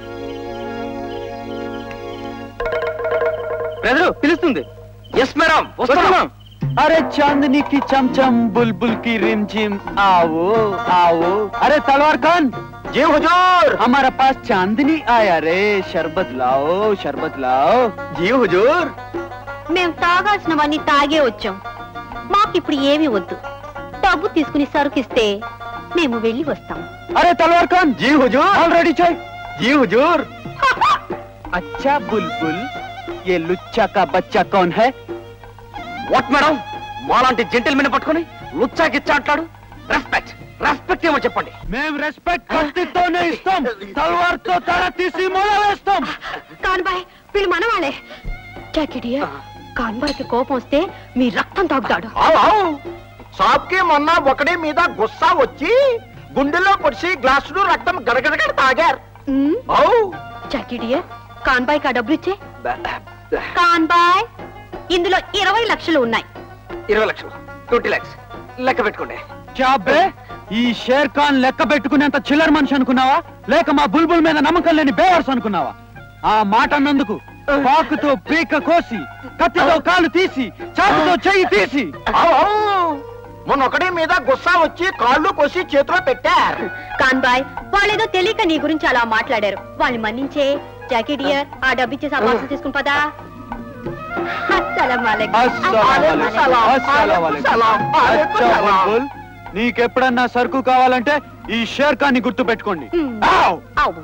brother పిలుస్తుంది ఎస్ మేడం వస్తున్నాం अरे चांदनी की चमचम बुलबुल की रिमझिम आओ आओ अरे तलवार खान जी हुजूर हमारे पास चांदनी आया रे शरबत लाओ शरबत लाओ जी हुजूर మేము తాగాల్సినవన్నీ తాగే వచ్చాం మాకిప్పుడు ఏమీ వద్దు డబ్బు తీసుకుని సరుకిస్తే మేము వెళ్ళి వస్తాం अरे तलवार खान जी हुजूर ऑलरेडी चाहिए जी हुजूर अच्छा बुलबुल ये लुच्चा का बच्चा कौन है వాట్ మేడం మాలాంటి జెంటిల్మెన్ పట్టుకొని లుచ్చా గిచ్చా అంటాడు రెస్పెక్ట్ రెస్పెక్ట్ ఏమో చెప్పండి మేము రెస్పెక్ట్ కత్తితోనే ఇస్తాం తలవార్తో తల తీసి మొల వేస్తాం కాన్బాయ్ వీళ్ళు మనవాళ్ళే జాకిడియా కాన్బాయ్కి కోపం వస్తే మీ రక్తం తాగుతాడు సాబ్కి మొన్న ఒకడి మీద గుస్సా వచ్చి గుండెలో పొడిచి గ్లాసులు రక్తం గడగడగడ తాగారు ఔ జాకిడియా కాన్బాయ్ కా డబ్బులు ఇచ్చే కాన్బాయ్ ఇందులో ఇరవై లక్షలు ఉన్నాయి ఇరవై లక్షలు ట్వంటీ లాక్స్ లెక్క పెట్టుకోండి చాబే ఈ షేర్ ఖాన్ లెక్క పెట్టుకునేంత చిల్లర మనిషి అనుకున్నావా లేక మా బుల్బుల్ మీద నమ్మకం లేని బేవర్స్ అనుకున్నావా ఆ మాట అన్నందుకు పాకుతో పీక కోసి కత్తితో కాలు తీసి చాకుతో చెయ్యి తీసి ఔ, ఔ. మొన్న ఒకడి మీద గుస్సా వచ్చి కాళ్ళు కోసి చేతిలో పెట్టారు కాన్బాయ్ వాళ్ళేదో తెలియక నీ గురించి అలా మాట్లాడారు వాళ్ళని మన్నించే జాకిడియర్ ఆ డబ్బు ఇచ్చేసి ఆ బాక్స్ తీసుకుని పదా అస్సలం వాలేకుం. అస్సలాం అస్సలాం సలాం. అచ్చా బుల్బుల్ నీకెప్పుడన్నా సరుకు కావాలంటే ఈ షేర్ ఖాన్ ని గుర్తు పెట్టుకోండి హ్మ్. అవు.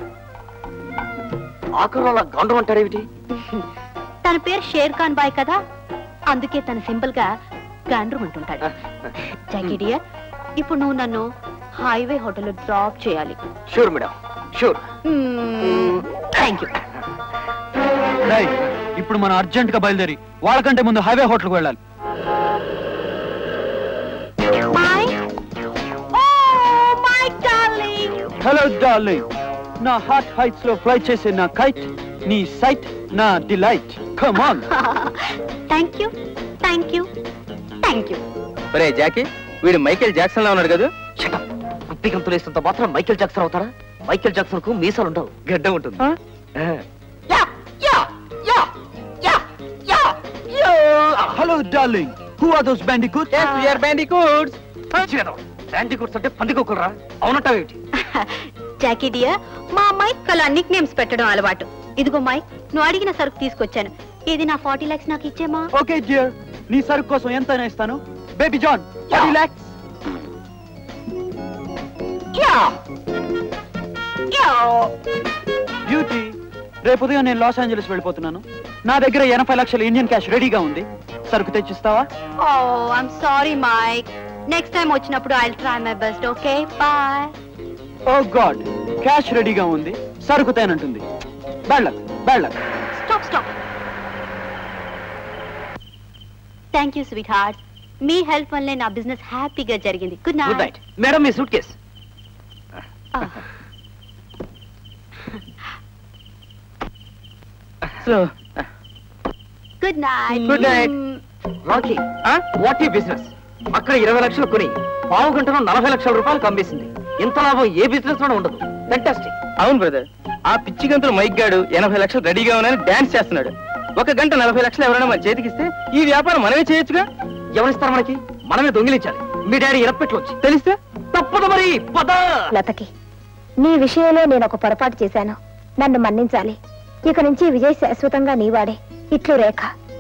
ఆఖరు అలా గండం అంటారేమిటి తన పేరు షేర్ ఖాన్ బాయ్ కదా అందుకే తన సింపుల్ గా గాండ్రు అంటుంటాడు జాకిడియర్ ఇప్పుడు నువ్వు నన్ను హైవే హోటల్ డ్రాప్ చేయాలి sure madam sure thank you రేయ్, ఇప్పుడు మనం అర్జెంట్ గా బయలుదేరి వాళ్ళకంటే ముందు హైవే హోటల్ కు వెళ్ళాలి my oh my darling hello darling నా హార్ట్ హైట్స్ లో ఫ్లై చేసే నా కైట్ నీ సైట్ నా delight come on thank you thank you thank you ఒరే జాకీ వీడు మైకేల్ జాక్సన్ లా ఉన్నాడు కదా కుప్పి గంతులు వేసినంత మాత్రం మైకేల్ జాక్సన్ అవుతారా మైకేల్ జాక్సన్ కు మీసాలు ఉండవు గడ్డ ఉంటుంది ఆ. Hello darling who are those bandicoot bandicoots bandicoots అంటే పందికొక్కులరా అవునట్టావేమిటి జాకీ డియర్ మా మైక్ అలా నిక్ నేమ్స్ పెట్టడం అలవాటు ఇదిగో మైక్ నువ్వు అడిగిన సరుకు తీసుకొచ్చాను ఇది నా ఫార్టీ లాక్స్ నాకు ఇచ్చేమా ఓకే డియర్ నీ సరుకు కోసం ఎంతైనా ఇస్తాను బేబీ జాన్ రిలాక్స్ బ్యూటీ రేపు ఉదయం నేను లాస్ ఏంజలస్ వెళ్ళిపోతున్నాను నా దగ్గర ఎనభై లక్షల ఇండియన్ క్యాష్ రెడీగా ఉంది సరుకు తెచ్చిస్తావా oh I'm sorry Mike next time వచ్చినప్పుడు I try my best okay boy oh God cash రెడీగా ఉంది సరుకు తేనంటుంది bad luck bad luck stop stop thank you sweetheart మీ హెల్ప్ వల్లే నా బిజినెస్ హ్యాపీగా జరిగింది good good night night madam మీ suitcase so good night Good night. Rocky what ఈ బిజినెస్ అక్కడ ఇరవై లక్షలు కొని పావు గంటలో నలభై లక్షల రూపాయలు అమ్మేసింది ఇంత లాభం ఏ బిజినెస్ లోనే ఉండదు ఫెంటాస్టిక్ అవును బ్రదర్ ఆ పిచ్చి గంతులు మైక్ గాడు ఎనభై లక్షలు రెడీగా ఉన్నాయని డాన్స్ చేస్తున్నాడు ఒక గంట నలభై లక్షలు ఎవరైనా మన చేతికిస్తే ఈ వ్యాపారం మనమే చేయొచ్చుగా ఎవరిస్తారు మనకి మనమే దొంగిలించాలి మీ డాడీ ఇరపెట్లు వచ్చి తెలిస్తే తప్పదు మరి పద లతకి నీ విషయంలో నేను ఒక పొరపాటు చేశాను నన్ను మన్నించాలి ఇక నుంచి విజయ్ శాశ్వతంగా నీవాడే ఇట్లు రేఖ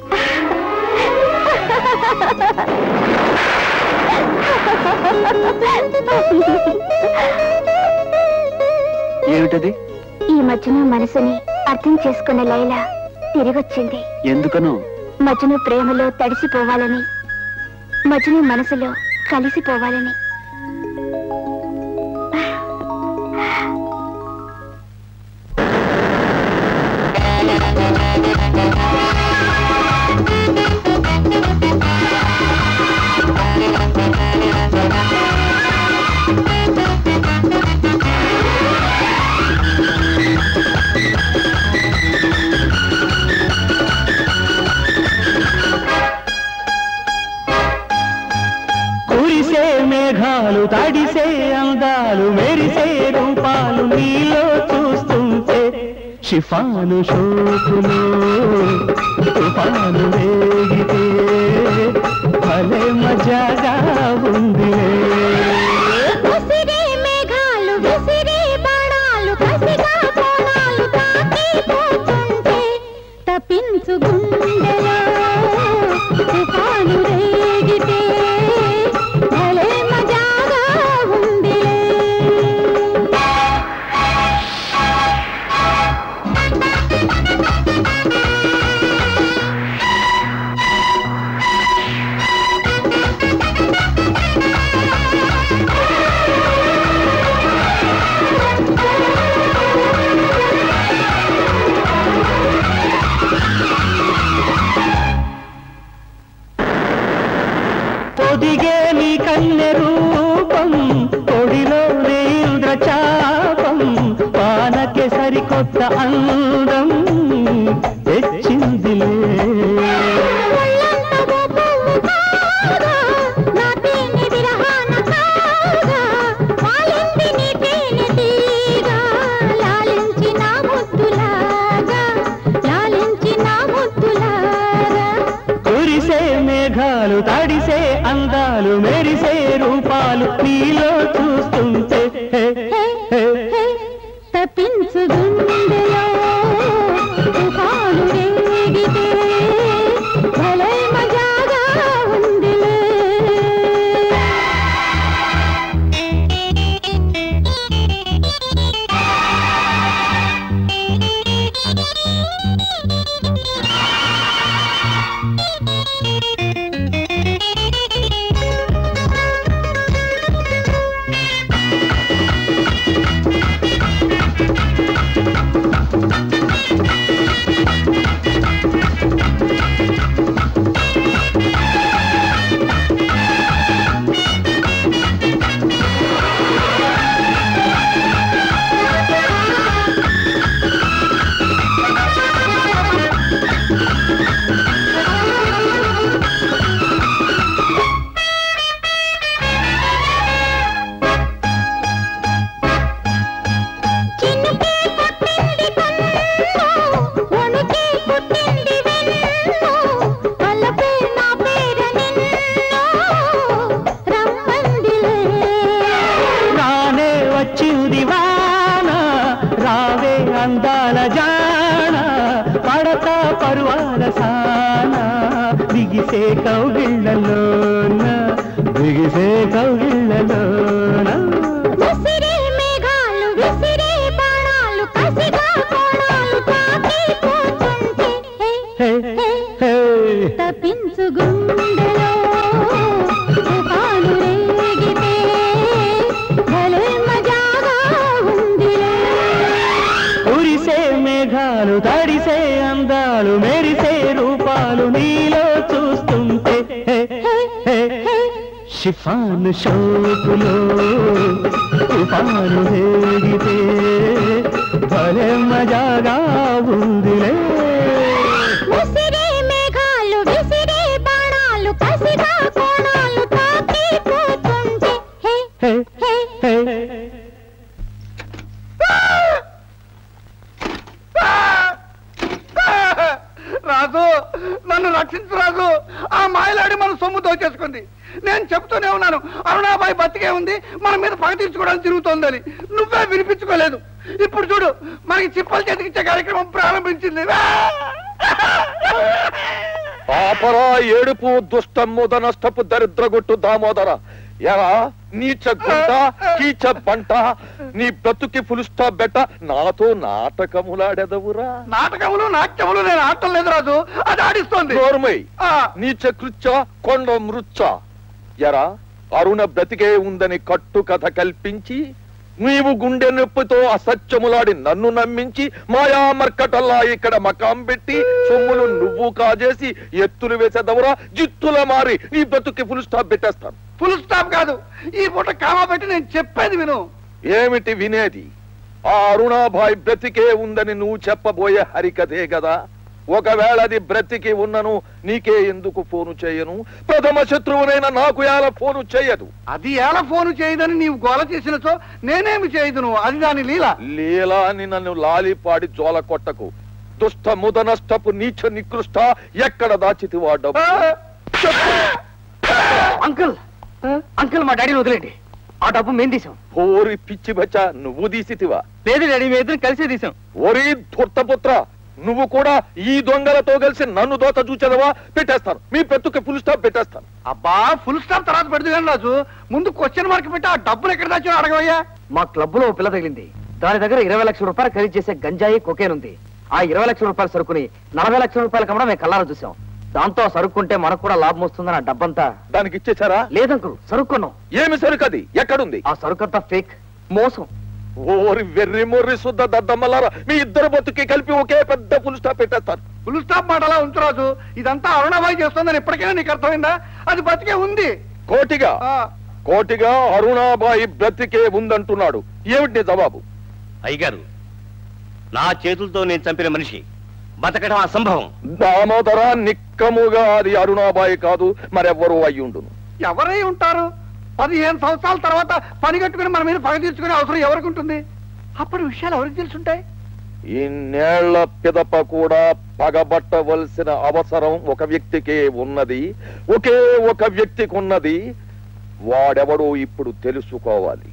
ఏమిటది ఈ మధ్యన మనసుని అర్థం చేసుకున్న లైలా తిరిగొచ్చింది ఎందుకనో మజ్ను ప్రేమలో తడిసిపోవాలని మజ్ను మనసులో కలిసిపోవాలని మేఘాలు తడిసే అందాలు మెరిసే రూపాలు నీలో చూస్తుంటే షిఫాను షోకులో తుఫాను వేగితే భలే మజాగా ఉందిలే విసిరే మేఘాలు విసిరే బాణాలు కసిగా కోణాలు తాకి పోతుంటే తప్పించు గుండెలో తుఫాను రేగితే భలే మజాగా ఉందిలే పొదిగే నీ కన్నె రూపం పొడిలో చాపం పానకే సరికొత్త అందం తెచ్చిందిలే నా తేనె విరహాన కాగా వాలింది నీ తేనె తీగ లాలించి నా ముద్దులాగా లాలించి నా ముద్దులాగా కురిసే మేఘాలు తడిసే అందాలు మెరిసే రూపాలు నీలో చూస్తుంటే హే, హే, హే. తప్పించు గుండెలో తుఫాను రేగితే భలే మజాగా ఉందిలే చినుకే పుట్టింది కన్ను వణుకే పుట్టింది వెన్ను వలపే నా పేర నిన్ను రమ్మందిలే రానే వచ్చింది వాన రావే అందాల జాన పడతా పరువాల సాన బిగిసే కౌగిళ్ళలోన బిగిసే కౌగిళ్ళలోన విసిరే మేఘాలు విసిరే బాణాలు కసిగా కోణాలు తాకి పోతుంటే హే, హే, హే తప్పించు గుండెలో తుఫాను రేగితే భలే మజాగా ఉందిలే కురిసే మేఘాలు తడిసే అందాలు మెరిసే రూపాలు నీలో చూస్తుంటే హే, హే, హే. షిఫాన్ షోకులో తుఫాను హేగితే భలే మజాగా ఉందిలే విసిరే మేఘాలు విసిరే బాణాలు కసిగా కోణాలు తాకి పోతుంటే హే హే, హే హే. రాజు నన్ను రక్షించు రాజు ఆ మాయలాడి మన సొమ్ము దోచేసుకుంది నేను చెప్తూనే ఉన్నాను అరుణాబాయి బతికే ఉంది మన మీద పగ తీర్చుకోవడానికి తిరుగుతోందని నువ్వే వినిపించుకోలేదు ఇప్పుడు చూడు మనకి చిప్పలు చేతికిచ్చే కార్యక్రమం ప్రారంభించింది పాపరా ఏడుపు దుష్టమ్ముద నష్టపు దరిద్రగొట్టు దామోదర ఎరా నీచ గుంట కీచ బంట నీ బ్రతుకి ఫుల్ స్టాప్ బెట్ట నాతో నాటకములాడెదవురా నాటకములు నాట్యములు నేను ఆడటం లేదు రాజు అది ఆడిస్తోంది నోర్మై ఆ, నీచ కృచ్చ కొండ మృచ్చ ఎరా అరుణ బ్రతికే ఉందని కట్టు కథ కల్పించి నీవు గుండె నొప్పితో అసత్యములాడి నన్ను నమ్మించి మాయా మర్కటల్లా ఇక్కడ మకాం పెట్టి సొమ్ములు నువ్వు కాజేసి ఎత్తులు వేసేదవరా జిత్తుల మారి నీ బ్రతుకి ఫుల్ స్టాప్ పెట్టేస్తాను ఫుల్ స్టాప్ కాదు ఈ పూట కామా పెట్టి నేను చెప్పేది విను ఏమిటి వినేది ఆ అరుణాభాయ్ బ్రతికే ఉందని నువ్వు చెప్పబోయే హరికథే కదా ఒకవేళ అది బ్రతికి ఉన్నను నీకే ఎందుకు ఫోను చేయను ప్రథమ శత్రువునైన నాకు ఎలా ఫోను చేయదు అది ఎలా ఫోను చేయదని నీవు గోల చేసినచో నేనేమి చేయదును అది దాని లీల లీలా అని నన్ను లాలిపాడి జోల కొట్టకు దుష్ట ముదనష్టపు నీచ నికృష్ట ఎక్కడ దాచితివా డబ్బు అంకుల్ అంకుల్ మా డాడీని వదిలేండి ఆ డబ్బు మేము తీసాం ఓరి పిచ్చి బచ్చ నువ్వు తీసితివా లేదు డాడీ మీ ఇద్దరు కలిసే తీసాం ఓరి ధూర్తపుత్ర నువ్వు కూడా ఈ దొంగలతో కలిసి నన్ను దోత చూచెదవా పెట్టేస్తాను మీ పెట్టుకి ఫుల్ స్టాప్ పెట్టేస్తాను అబ్బా ఫుల్ స్టాప్ తర్వాత పెడుతు కానీ రాజు ముందు క్వశ్చన్ మార్క్ పెట్టి ఆ డబ్బులు ఎక్కడ దాచో అడగవయ్యా మా క్లబ్ లో ఓ పిల్ల తగిలింది దాని దగ్గర ఇరవై లక్షల రూపాయలు ఖరీదు చేసే గంజాయి కొకేన్ ఉంది ఆ ఇరవై లక్షల రూపాయల సరుకుని నలభై లక్షల రూపాయలు కమ్మడం మేము కల్లారా చూసాం దాంతో ఆ సరుకుంటే మనకు కూడా లాభం వస్తుందని ఆ డబ్బంతా దానికి ఇచ్చేసారా లేదంకులు సరుకున్నాం ఏమి సరుకది ఎక్కడుంది ఆ సరుకంతా ఫేక్ మోసం ఓరి వెర్రి మొర్రి శుద్ధ దద్దమ్మలారా మీ ఇద్దరు బతుకి కలిపి ఒకే పెద్ద ఫుల్ స్టాప్ పెట్టేస్తాను ఫుల్ స్టాప్ మాట అలా ఉంచు రాజు ఇదంతా అరుణాబాయి చేస్తుందని ఎప్పటికైనా నీకు అర్థమైందా అది బతికే ఉంది కోటిగా కోటిగా అరుణాబాయి బ్రతికే ఉందంటున్నాడు ఏమిటి నీ జవాబు అయ్యగారు నా చేతులతో నేను చంపిన మనిషి బతకడం అసంభవం దామోదర నిక్కముగా అది అరుణాబాయి కాదు మరెవ్వరూ అయ్యుండును ఎవరై ఉంటారు పదిహేను సంవత్సరాల తర్వాత పని కట్టుకుని మన మీద పగ తీర్చుకునే అవసరం ఎవరికి ఉంటుంది అప్పుడు విషయాలు ఎవరికి తెలుసుంటాయి ఇన్నేళ్ల పిదప కూడా పగబట్టవలసిన అవసరం ఒక వ్యక్తికే ఉన్నది ఒకే ఒక వ్యక్తికి ఉన్నది వాడెవడో ఇప్పుడు తెలుసుకోవాలి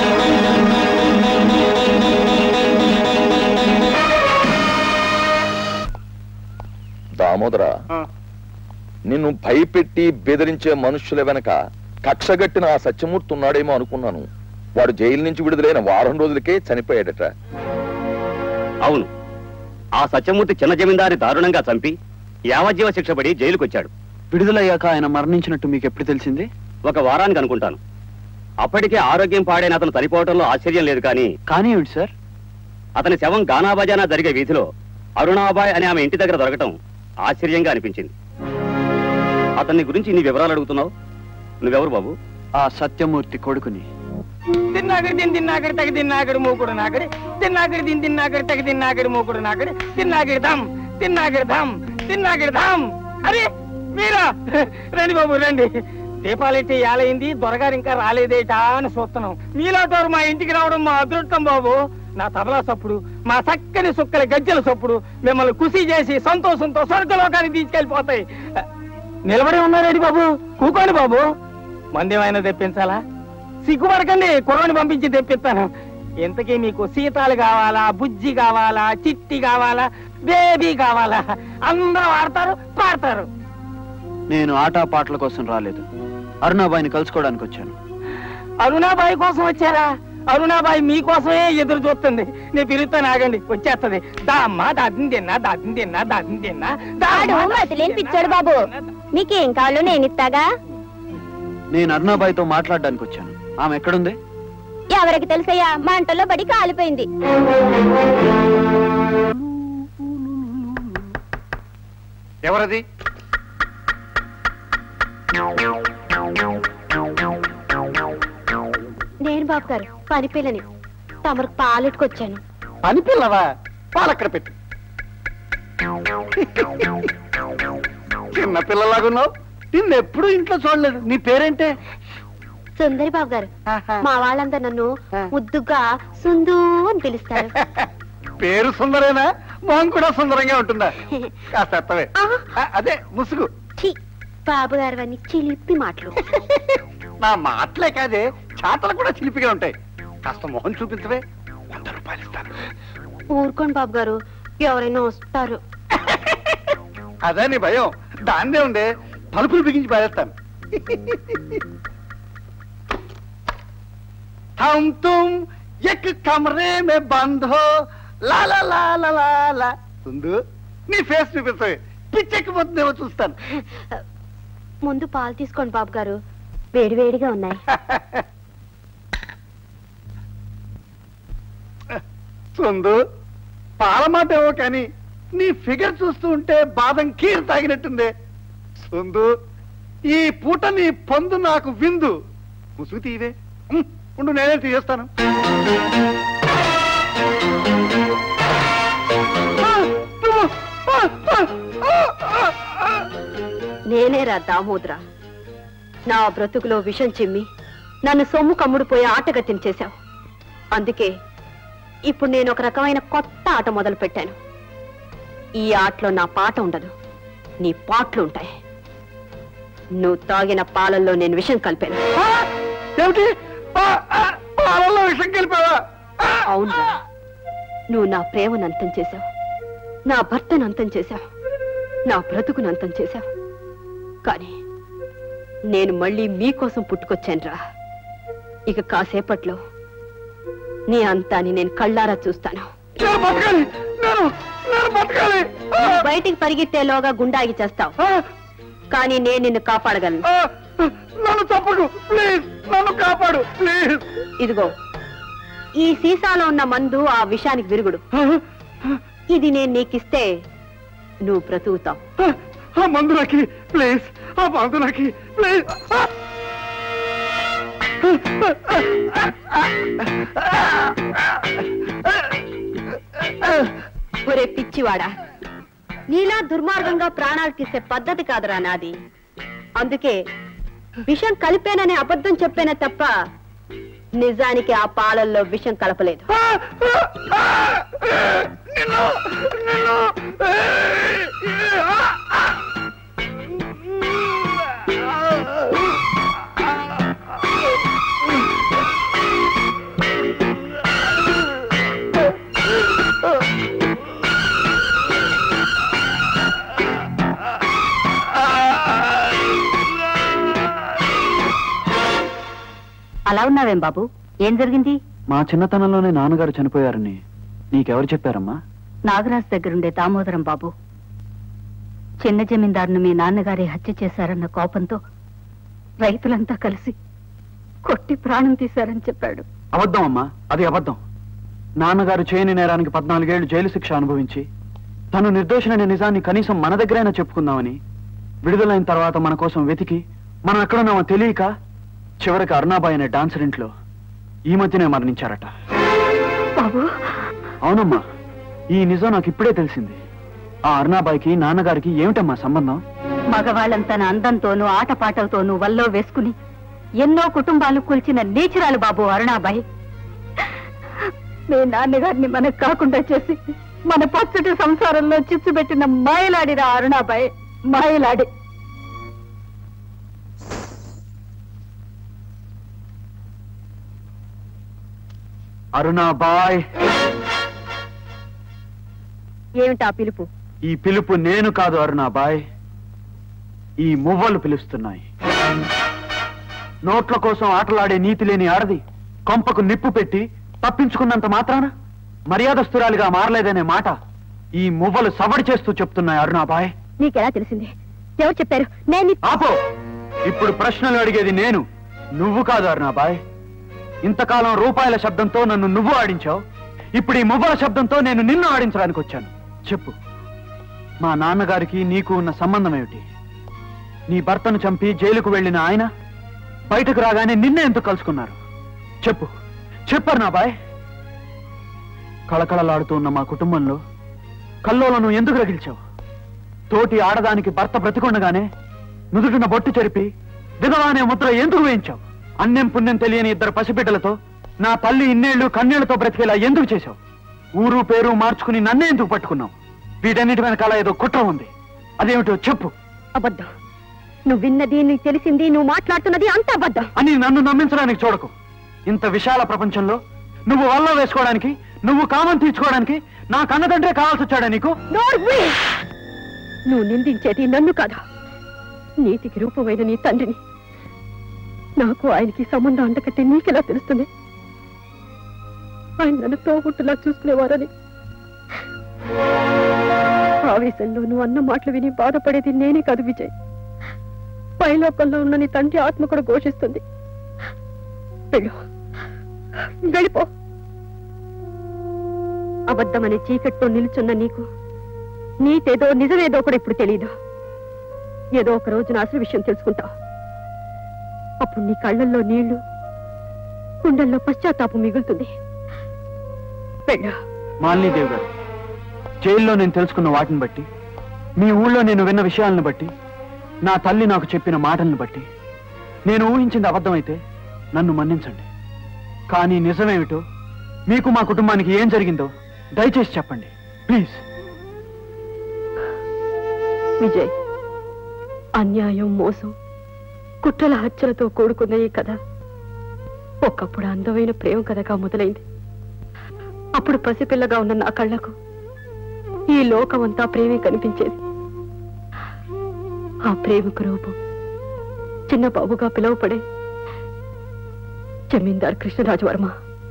దామోదర నిన్ను భయపెట్టి బెదిరించే మనుష్యుల వెనక కక్షగట్టిన ఆ సత్యమూర్తి ఉన్నాడేమో అనుకున్నాను వాడు జైలు నుంచి విడుదలైన వారం రోజులకే చనిపోయాడట అవును ఆ సత్యమూర్తి చిన్న జమీందారి దారుణంగా చంపి యావజ్జీవ శిక్ష పడి జైలుకొచ్చాడు విడుదలయ్యాక ఆయన మరణించినట్టు మీకు ఎప్పుడు తెలిసింది ఒక వారానికి అనుకుంటాను అప్పటికే ఆరోగ్యం పాడైన అతను చనిపోవడంలో ఆశ్చర్యం లేదు కానీ కానీ ఏమిటి సార్ అతని శవం గానాబజానా జరిగే వీధిలో అరుణాబాయ్ అనే ఆమె ఇంటి దగ్గర దొరకటం ఆశ్చర్యంగా అనిపించింది అతన్ని గురించి నీ వివరాలు అడుగుతున్నావు నువ్వెవరు బాబు ఆ సత్యమూర్తి కొడుకుని తిన్నాకడి తిని తిన్నాకడి తగ తిన్నాకడి మూకుడు నాకడి తిన్నాకడి తిని తిన్నాకడి తగ తిన్నాకడి మూకుడు నాకడి తిన్నాకడి ధాం తిన్నాకడి ధాం తిన్నాకడి ధాం అరే మీరా రండి బాబు రండి దీపాలెట్టి ఏలైంది దొరగారు ఇంకా రాలేదేటా అని చూస్తున్నాం మీలాటోరు మా ఇంటికి రావడం మా అదృష్టం బాబు నా తబలా సప్పుడు మా చక్కని సుక్కల గజ్జల సప్పుడు మిమ్మల్ని ఖుషి చేసి సంతోషంతో స్వర్గలోకానికి తీసుకెళ్లిపోతాయి నిలబడి ఉన్నారేంటి బాబు కూకోండి బాబు మందేమైనా తెప్పించాలా సిగ్గుపడకండి కుర్రని పంపించి తెప్పిస్తాను ఇంతకీ మీకు సీతాలు కావాలా బుజ్జి కావాలా చిట్టి కావాలా బేబీ కావాలా అందరూ ఆడతారు పాడతారు నేను ఆటా పాటల కోసం రాలేదు అరుణాబాయిని కలుసుకోవడానికి వచ్చాను అరుణాబాయి కోసం వచ్చారా అరుణాబాయి మీకోసమే ఎదురు చూస్తుంది నేను పిలుస్తాను ఆగండి వచ్చేస్తది దా అమ్మా దాదిని తిన్నా దాదిని తిన్నా దాదిని తిన్నా దా ఆడు అమ్మా, మతిలేని పిచ్చాడు బాబు మీకేం కావాలో నేను ఇస్తాగా నేను అరుణాబాయితో మాట్లాడడానికి వచ్చాను ఆమె ఎక్కడుంది ఎవరికి తెలుసయ్యా మంటల్లో బడి కాలిపోయింది ఎవరది నేను బాబు గారు పని పిల్లని తమరికి పాలెట్టుకొచ్చాను పని పిల్లవా పాలక్కడ పెట్టు చిన్న పిల్లలాగున్నావు నిన్ను ఎప్పుడు ఇంట్లో చూడలేదు నీ పేరేంటే సుందరి బాబు గారు మా వాళ్ళందరూ నన్ను ముద్దుగా సుందు అని పిలుస్తారు పేరు సుందరేనా మొహం కూడా సుందరంగా ఉంటుందా కాస్త ఎత్తవే ఆ, అదే ముసుగు ఛీ, బాబు గారు అని చిలిపి మాటలు నా మాటలే కాదే చాటలు కూడా చిలిపిగా ఉంటాయి కాస్త మొహం చూపించవే వంద రూపాయలు ఇస్తాను ఊరుకోండి బాబు గారు ఎవరైనా వస్తారు అదే నీ భయం దాన్నే ఉండే తలుపులు బిగించి పారేస్తాను हम तुम एक कमरे में बंद हो లా లా లా లా లా లా సుందు నీ ఫేస్ చూపిస్తాయి పిచ్చెక్కిపోతుందేమో చూస్తాను ముందు పాలు తీసుకోండి బాబు గారు వేడివేడిగా ఉన్నాయి సుందు పాలమాట ఏవో కానీ నీ ఫిగర్ చూస్తూ ఉంటే బాదం కీర్ తాగినట్టుంది సుందు ఈ పూట నీ పొందు నాకు విందు ముసుగు తీవే ఉమ్, ఉండు నేనే తీసేస్తాను ఆ, నువ్వు, ఆ, నేనేరా దామోద్ర నా బ్రతుకులో విషం చిమ్మి నన్ను సొమ్ము కమ్ముడు పోయి ఆటగత్తిని చేశావు అందుకే ఇప్పుడు నేను ఒక రకమైన కొత్త ఆట మొదలు పెట్టాను ఈ ఆటలో నా పాట ఉండదు నీ పాటలు ఉంటాయి నువ్వు తాగిన పాలల్లో నేను విషం కలిపాను ఏమిటి పాలల్లో విషం కలిపావా అవును నువ్వు నా ప్రేమను అంతం చేశావు నా భర్తను అంతం చేశావు నా బ్రతుకును అంతం చేశావు కానీ నేను మళ్ళీ మీకోసం పుట్టుకొచ్చానురా ఇక కాసేపట్లో నీ అంతాన్ని నేను కళ్ళారా చూస్తాను నేను బతకాలి నేను నేను బతకాలి నువ్వు బయటికి పరిగెత్తేలోగా గుండాగి చేస్తావు కానీ నేను నిన్ను కాపాడగలను నన్ను తప్పకు ప్లీజ్ నన్ను కాపాడు ప్లీజ్ ఇదిగో ఈ సీసాలో ఉన్న మందు ఆ విషానికి విరుగుడు ఇది నేను నీకిస్తే నువ్వు బ్రతుకుతావు ఆ మందు నాకి ప్లీజ్ ఆ మందు నాకి ప్లీజ్ ఒరే పిచ్చివాడా నీలా దుర్మార్గంగా ప్రాణాలు తీసే పద్ధతి కాదురా నాది అందుకే విషం కలిపేననే అబద్ధం చెప్పానే తప్ప నిజానికి ఆ పాలల్లో విషం కలపలేదు అలా ఉన్నావేం బాబు ఏం జరిగింది మా చిన్నతనంలోనే నాన్నగారు చనిపోయారని నీకెవరు చెప్పారమ్మా నాగరాజ్ దగ్గరుండే దామోదరం బాబు చిన్న జమీందారును మీ నాన్నగారే హత్య చేశారన్న కోపంతో రైతులంతా కలిసి కొట్టి ప్రాణం తీశారని చెప్పాడు అబద్ధం అమ్మా అది అబద్ధం నాన్నగారు చేయని నేరానికి పద్నాలుగేళ్లు జైలు శిక్ష అనుభవించి తను నిర్దోషిననే నిజాన్ని కనీసం మన దగ్గరైనా చెప్పుకుందామని విడుదలైన తర్వాత మన కోసం వెతికి మనం ఎక్కడున్నామో తెలియక చివరికి అరుణాబాయ్ అనే డాన్సర్ ఇంట్లో ఈ మధ్యనే మరణించారట బాబు అవునమ్మా ఈ నిజం నాకు ఇప్పుడే తెలిసింది ఆ అరుణాబాయికి నాన్నగారికి ఏమిటమ్మా సంబంధం మగవాళ్ళంతా నా అందంతోనూ ఆటపాటలతోనూ వల్లో వేసుకుని ఎన్నో కుటుంబాలు కూల్చిన నీచురాలు బాబు అరుణాబాయి మీ నాన్నగారిని మనకు కాకుండా చేసి మన పచ్చటి సంసారంలో చిచ్చు పెట్టిన మాయలాడిరా అరుణాబాయి మాయలాడి అరుణాబాయ్ ఏమిటా పిలుపు ఈ పిలుపు నేను కాదు అరుణాబాయ్ ఈ మువ్వలు పిలుస్తున్నాయి నోట్ల కోసం ఆటలాడే నీతి లేని ఆడది కొంపకు నిప్పు పెట్టి తప్పించుకున్నంత మాత్రాన మర్యాదస్తురాలిగా మారలేదనే మాట ఈ మువ్వలు సవడి చేస్తూ చెప్తున్నాయి అరుణాబాయ్ నీకెలా తెలిసింది ఎవరు చెప్పారు నేను నీ- ఆపో ఇప్పుడు ప్రశ్నలు అడిగేది నేను నువ్వు కాదు అరుణాబాయ్ ఇంతకాలం రూపాయల శబ్దంతో నన్ను నువ్వు ఆడించావు ఇప్పుడు ఈ మువ్వల శబ్దంతో నేను నిన్ను ఆడించడానికి వచ్చాను చెప్పు మా నాన్నగారికి నీకు ఉన్న సంబంధం ఏమిటి నీ భర్తను చంపి జైలుకు వెళ్ళిన ఆయన బయటకు రాగానే నిన్నే ఎందుకు కలుసుకున్నారు చెప్పు చెప్పరు నా బాయ్ కళకళలాడుతూ ఉన్న మా కుటుంబంలో కల్లోలను ఎందుకు రగిల్చావు తోటి ఆడదానికి భర్త బ్రతికొండగానే నుదుటిన బొట్టు చెరిపి విధవా అనే ముద్ర ఎందుకు వేయించావు అన్నం పుణ్యం తెలియని ఇద్దరు పసిబిడ్డలతో నా తల్లి ఇన్నేళ్లు కన్నీళ్లతో బ్రతికేలా ఎందుకు చేశావు ఊరు పేరు మార్చుకుని నన్నే ఎందుకు పట్టుకున్నావు వీటన్నిటి వెనకాల ఏదో కుట్ర ఉంది అదేమిటో చెప్పు అబద్ధం నువ్వు విన్నది నీకు తెలిసింది నువ్వు మాట్లాడుతున్నది అంత అబద్ధం అని నన్ను నమ్మించడానికి చూడకు ఇంత విశాల ప్రపంచంలో నువ్వు వల్ల వేసుకోవడానికి నువ్వు కామం తీర్చుకోవడానికి నా కన్నతండ్రే కావాల్సి వచ్చాడా నీకు నోరు మూయి! నువ్వు నిందించేది నన్ను కాదా నీతికి రూపమైన నీ తండ్రిని నాకు ఆయనకి సంబంధం అంటకట్టి నీకెలా తెలుస్తుంది ఆయన నన్ను తోబుట్టులా చూసుకునేవారని ఆవేశంలో నువ్వు అన్న మాటలు విని బాధపడేది నేనే కాదు విజయ్ పైలోకంలో ఉన్న నీ తండ్రి ఆత్మ కూడా ఘోషిస్తుంది వెళ్ళు వెళ్ళిపో అబద్ధమనే చీకట్లో నిలుచున్న నీకు నీతేదో నిజమేదో కూడా ఇప్పుడు తెలీదు ఏదో ఒక రోజున అసలు విషయం తెలుసుకుంటావు అప్పుడు నీ కళ్ళల్లో నీళ్లు గుండెల్లో పశ్చాత్తాపం మిగులుతుంది వెళ్ళు మాలినీదేవి గారు జైల్లో నేను తెలుసుకున్న వాటిని బట్టి మీ ఊళ్ళో నేను విన్న విషయాలను బట్టి నా తల్లి నాకు చెప్పిన మాటలను బట్టి నేను ఊహించింది అబద్ధమైతే నన్ను మన్నించండి కానీ నిజమేమిటో మీకు మా కుటుంబానికి ఏం జరిగిందో దయచేసి చెప్పండి ప్లీజ్ విజయ్ అన్యాయం మోసం కుట్రల హత్యలతో కూడుకున్న ఈ కథ ఒకప్పుడు అందమైన ప్రేమ కథగా మొదలైంది అప్పుడు పసిపిల్లగా ఉన్న నా కళ్ళకు ఈ లోకమంతా ప్రేమే కనిపించేది ఆ ప్రేమకు రూపం చిన్న బాబుగా పిలువపడే జమీందార్ కృష్ణరాజు వర్మ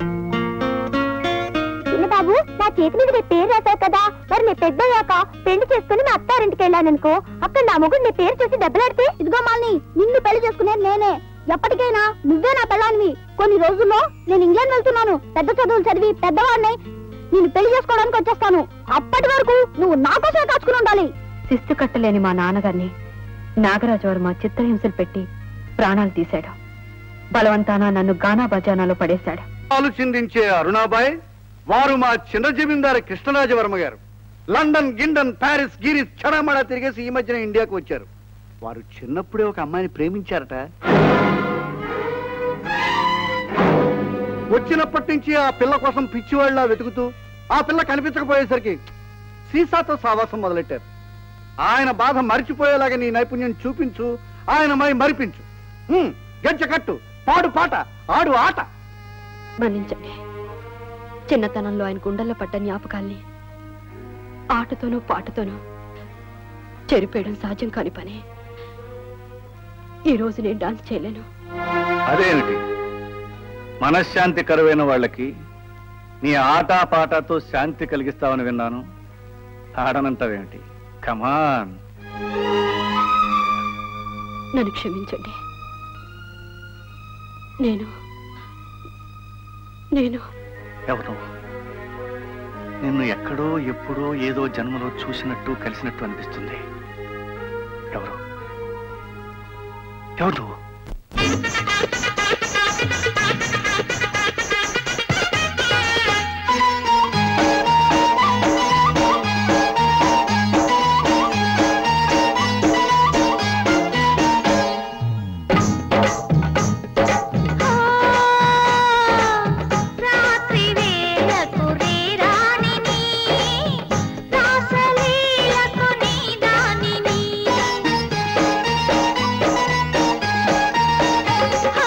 చిన్న బాబు నా చేతి మీద నీ పేరు రాశావు కదా మరి నీ పెద్దయ్యాక పెళ్లి చేసుకుని మా అత్తారింటికి వెళ్ళాననుకో అక్కడ నా మొగుడు నీ పేరు చూసి దెబ్బలాడితే ఇదిగో మాల్ని నిన్ను పెళ్లి చేసుకునేది నేనే ఎప్పటికైనా నువ్వే నా పెళ్ళానివి కొన్ని రోజుల్లో నేను ఇంగ్లాండ్ వెళ్తున్నాను పెద్ద చదువులు చదివి పెద్దవాడిని నేను పెళ్లి చేసుకోవడానికి వచ్చేస్తాను అప్పటి వరకు నువ్వు నా కోసమే కాచుకుని ఉండాలి శిస్తు కట్టలేని మా నాన్నగారిని నాగరాజవర్మ చిత్రహింసలు పెట్టి ప్రాణాలు తీశాడు బలవంతాన నన్ను గానా బజానాలో పడేశాడు పాలు చిందించే అరుణాబాయ్ వారు మా చిన్న జమీందారు కృష్ణరాజవర్మ గారు లండన్ గిండన్ ప్యారిస్ గిరిస్ చడామడా తిరిగేసి ఈ మధ్యన ఇండియాకు వచ్చారు వారు చిన్నప్పుడే ఒక అమ్మాయిని ప్రేమించారట వచ్చినప్పటి నుంచి ఆ పిల్ల కోసం పిచ్చివాళ్ళ వెతుకుతూ ఆ పిల్ల కనిపించకపోయేసరికి సీసాతో సావాసం మొదలెట్టారు ఆయన బాధ మరిచిపోయేలాగా నీ నైపుణ్యం చూపించు ఆయన మై మరిపించు హ్మ్, గజ్జ కట్టు పాడు పాట ఆడు ఆట మన్నించండి చిన్నతనంలో ఆయన గుండెల్లో పడ్డ జ్ఞాపకాల్ని ఆటతోనూ పాటతోనూ చెరిపేయడం సాధ్యం కాని పని ఈ రోజు నేను డాన్స్ చేయలేను అదేమిటి మనశ్శాంతి కరువైన వాళ్ళకి నీ ఆట పాటతో శాంతి కలిగిస్తావని విన్నాను ఆడనంటావేమిటి కమాన్ నన్ను క్షమించండి నేను నేను ఎవరు నిన్ను ఎక్కడో ఎప్పుడో ఏదో జన్మలో చూసినట్టు కలిసినట్టు అనిపిస్తుంది ఎవరు ఎవరు నువ్వు? రాత్రి వేళకు రేరానిని రాసలీలకు నీదానిని ఆ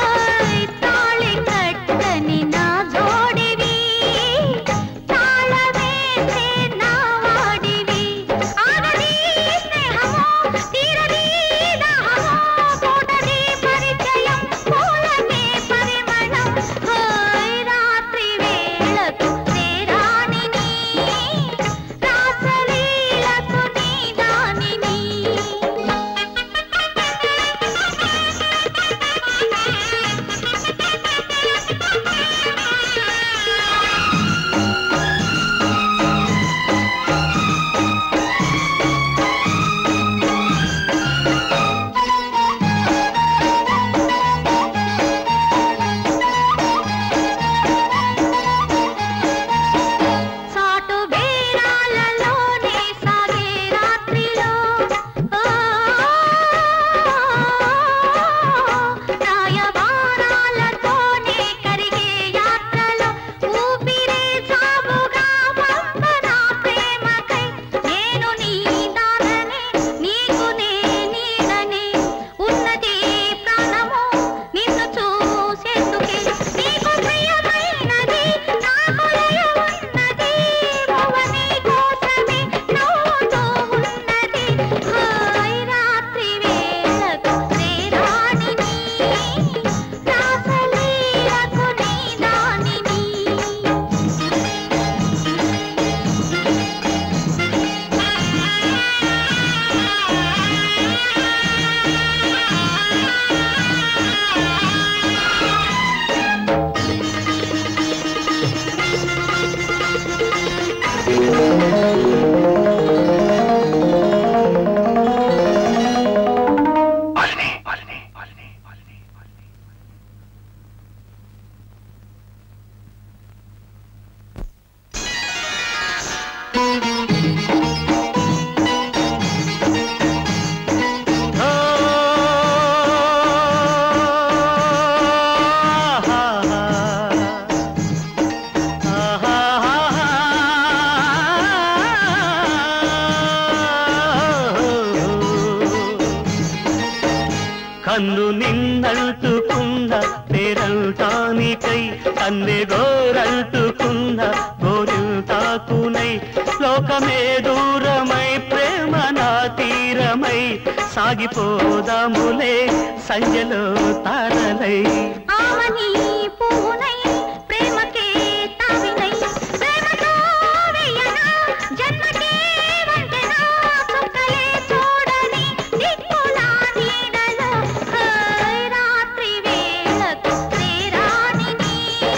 నిన్నల్టుకున్న పేరంటానికై కన్నె గోరంటుకున్న గోరింటాకునై లోకమే దూరమై ప్రేమ నా తీరమై సాగిపోదాములే సంజలో తారలై ఆమని పువ్వునై ప్రేమకే తావినై ప్రేమతో వెయ్యనా జన్మకే వంతెనా చుక్కలే చూడని దిక్కుల నీడలో హాయ్ రాత్రి వేళకు శ్రీరాణిని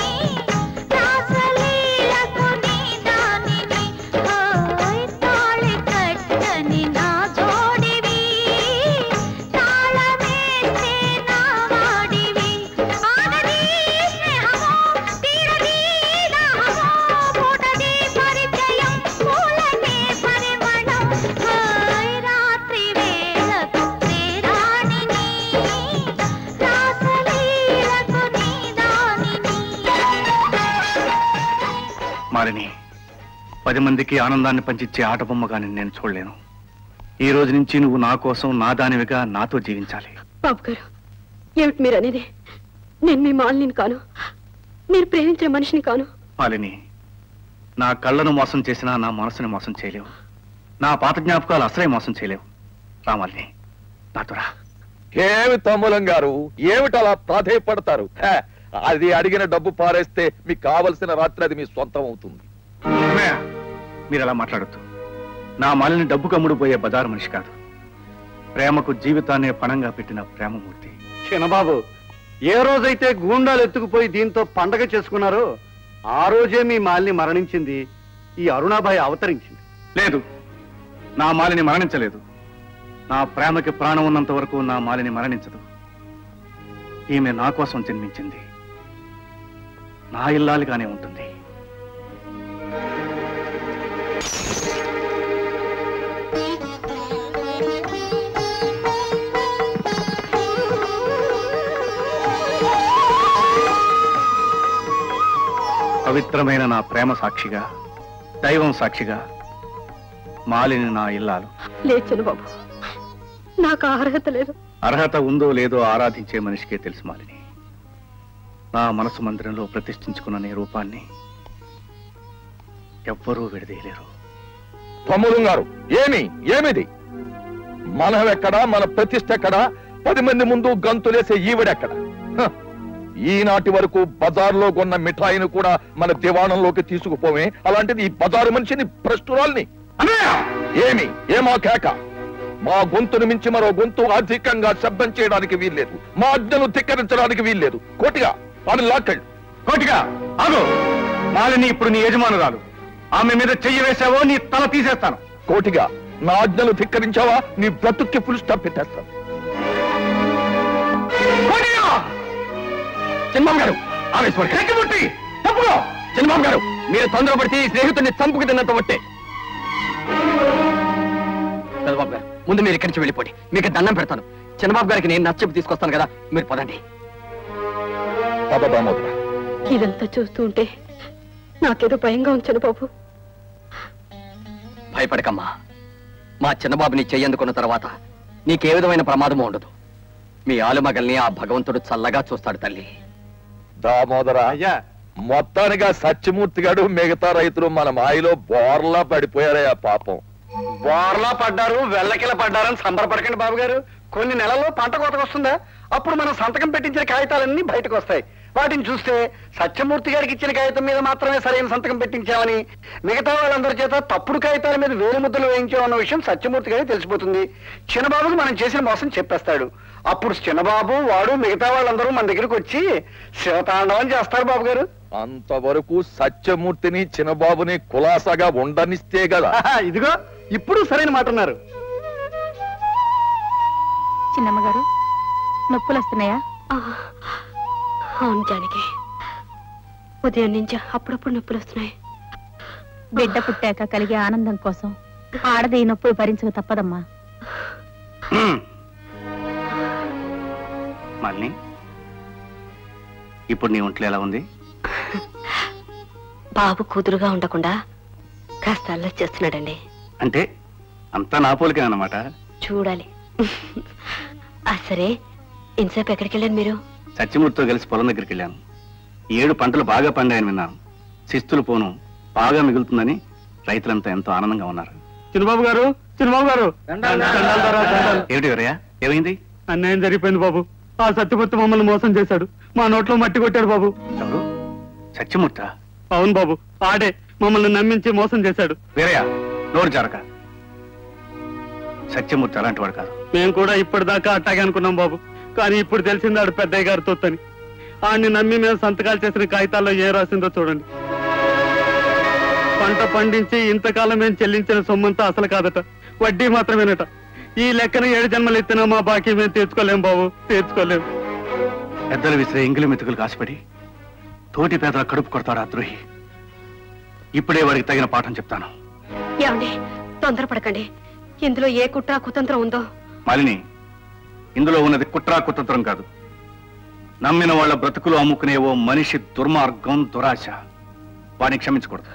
రాసలీలకు నీ దానిని హాయ్ తాళి కట్టని నా జోడివి తాళమేస్తే నా వాడివి ఆగది స్నేహమో తీరది దాహమో పూటది పరిచయం పూలకే పరిమళం హాయ్ రాత్రి వేళకు శ్రీరాణిని రాసలీలకు నీ దానిని మారిని పది మందికి ఆనందాన్ని పంచిచ్చే ఆట బొమ్మగాని నేను చూడలేను ఈ రోజు నుంచి నువ్వు నా కోసం నా దానివిగా నాతో జీవించాలి బాబు గారు ఏమిటి మీరు అనేది నేను మీ మాలిని కాను మీరు ప్రేమించిన మనిషిని కాను మాలిని నా కళ్ళను మోసం చేసినా నా మనసుని మోసం చేయలేవు నా పాత జ్ఞాపకాలు అసలే మోసం చేయలేవు రామాలిని నాతో రా ఏమి తమ్ములం గారు ఏమిటి అలా ప్రాధేయపడతారు హే, అది అడిగిన డబ్బు పారేస్తే మీకు కావలసిన రాత్రి అది మీ సొంతం అవుతుంది అన్నయ్య, మీరు అలా మాట్లాడద్దు నా మాలిని డబ్బు కమ్ముడు పోయే బజారు మనిషి కాదు ప్రేమకు జీవితాన్నే పణంగా పెట్టిన ప్రేమమూర్తి చిన్నబాబు ఏ రోజైతే గూండాలు ఎత్తుకుపోయి దీంతో పండగ చేసుకున్నారో ఆ రోజే మీ మాలిని మరణించింది ఈ అరుణాబాయి అవతరించింది లేదు నా మాలిని మరణించలేదు నా ప్రేమకి ప్రాణం ఉన్నంత వరకు నా మాలిని మరణించదు ఈమె నా కోసం జన్మించింది నా ఇల్లాలిగానే ఉంటుంది పవిత్రమైన నా ప్రేమ సాక్షిగా దైవం సాక్షిగా మాలిని నా ఇల్లాలు లేదు చిన్నబాబు నాకు ఆ అర్హత లేదు అర్హత ఉందో లేదో ఆరాధించే మనిషికే తెలుసు మాలిని నా మనసు మందిరంలో ప్రతిష్ఠించుకున్న నీ రూపాన్ని ఎవ్వరూ విడదీయలేరు తమ్ములం గారు ఏమి ఏమిది మనం ఎక్కడా మన ప్రతిష్ట ఎక్కడా పది మంది ముందు గంతులేసే ఈవిడెక్కడ హ! ఈనాటి వరకు బజార్లో కొన్న మిఠాయిని కూడా మన దివాణంలోకి తీసుకుపోవే అలాంటిది ఈ బజారు మనిషిని భ్రష్టురాల్ని ఏమి ఏమా కేక మా గొంతును మించి మరో గొంతు అధికంగా శబ్దం చేయడానికి వీల్లేదు మా ఆజ్ఞను ధిక్కరించడానికి వీల్లేదు కోటిగా ఆమె లాక్కెళ్ళు కోటిగా ఆగు మాలిని ఇప్పుడు నీ యజమానురాలు ఆమె మీద చెయ్యి వేసావో నీ తల తీసేస్తాను కోటిగా నా ఆజ్ఞలు ధిక్కరించావా నీ బ్రతుక్కి ఫుల్ స్టాప్ పెట్టేస్తాను చిన్నబాబు గారు ఆవేశపడి రెక్కిపుట్టి తప్పుకో చిన్నబాబు గారు మీరు తొందరపడితే ఈ స్నేహితుడిని చంపుకు తిన్నంత ఒట్టే చంద్రబాబు గారు ముందు మీరు ఇక్కడి నుంచి వెళ్ళిపోండి మీకు దండం పెడతాను చిన్నబాబు గారికి నేను నచ్చచెప్పి తీసుకొస్తాను కదా మీరు పదండి పద దామోదర ఇదంతా చూస్తూ ఉంటే నాకేదో భయంగా ఉంచాను బాబు భయపడకమ్మా మా చిన్నబాబుని చెయ్యందుకున్న తర్వాత నీకే విధమైన ప్రమాదము ఉండదు మీ ఆలుమగల్ని ఆ భగవంతుడు చల్లగా చూస్తాడు తల్లి దామోదర మొత్తానిగా సత్యమూర్తి గారు మిగతా రైతులు మన మాయలో బోర్లా పడిపోయారయ్యా పాపం బోర్లా పడ్డారు వెళ్ళకిల పడ్డారని సంబరపడకండి బాబు గారు కొన్ని నెలల్లో పంట కోతకు వస్తుందా అప్పుడు మనం సంతకం పెట్టించిన కాగితాలన్నీ బయటకు వస్తాయి వాటిని చూస్తే సత్యమూర్తి గారికి ఇచ్చిన కాగితం మీద మాత్రమే సరైన సంతకం పెట్టించామని మిగతా వాళ్ళందరి చేత తప్పుడు కాగితాల మీద వేలు ముద్దలు వేయించామన్న విషయం సత్యమూర్తి గారికి తెలిసిపోతుంది చిన్నబాబుకి మనం చేసిన మోసం చెప్పేస్తాడు అప్పుడు చిన్నబాబు వాడు మిగతా వాళ్ళందరూ మన దగ్గరికి వచ్చి శివతాండవం చేస్తారు బాబు గారు అంతవరకు సత్యమూర్తిని చిన్నబాబుని కులాసాగా ఉండనిస్తే కదా ఇదిగో ఇప్పుడు సరైన మాట అన్నారు చిన్నమ్మ గారు నొప్పులు వస్తున్నాయా అవును జానకి ఉదయం నుంచి అప్పుడప్పుడు నొప్పులు వస్తున్నాయి బిడ్డ పుట్టాక కలిగే ఆనందం కోసం ఆడది ఈ నొప్పులు భరించక తప్పదమ్మా మాలిని ఇప్పుడు నీ ఒంట్లో ఎలా ఉంది బాబు కూతురుగా ఉండకుండా కాస్త అల్లరి చేస్తున్నాడండి అంటే అంతా నా పోలికే అన్నమాట చూడాలి ఆ సరే ఇంతసేపు ఎక్కడికి వెళ్ళారు మీరు సత్యమూర్తితో కలిసి పొలం దగ్గరికి వెళ్ళాను ఈ ఏడు పంటలు బాగా పండాయని విన్నాను శిస్తులు పోను బాగా మిగులుతుందని రైతులంతా ఎంతో ఆనందంగా ఉన్నారు చిన్నబాబు గారు చిన్నబాబు గారు ఏమిటి ఎవరయ్యా ఏమైంది అన్యాయం జరిగిపోయింది బాబు ఆ సత్యమూర్తి మమ్మల్ని మోసం చేశాడు మా నోట్లో మట్టి కొట్టాడు బాబు ఎవరు సత్యమూర్త అవును బాబు ఆడే మమ్మల్ని నమ్మించి మోసం చేశాడు వేరయ్యా నోరు జరక సత్యమూర్తి అలాంటి వాడు కాదు మేము కూడా ఇప్పటిదాకా అట్టాగే అనుకున్నాం బాబు కానీ ఇప్పుడు తెలిసింది ఆడు పెద్దయ్య గారి తొత్తని ఆడిని నమ్మి మేము సంతకాలు చేసిన కాగితాల్లో ఏం రాసిందో చూడండి పంట పండించి ఇంతకాలం మేము చెల్లించిన సొమ్మంతా అసలు కాదట వడ్డీ మాత్రమేనట ఈ లెక్కన ఏడు జన్మలు ఎత్తినా మా బాకీ మేము తీర్చుకోలేం బాబు తీర్చుకోలేం పెద్దలు విసిరే ఇంగిలి మెతుకులు కాసిపడి తోటి పేదల కడుపు కొడతాడు ఆ ద్రోహి ఇప్పుడే వాడికి తగిన పాఠం చెప్తాను ఏమండి తొందరపడకండి ఇందులో ఏ కుట్ర కుతంత్రం ఉందో మాలిని ఇందులో ఉన్నది కుట్రా కుతంత్రం కాదు నమ్మిన వాళ్ళ బ్రతుకులు అమ్ముకునే ఓ మనిషి దుర్మార్గం దురాశ వాడిని క్షమించకూడదు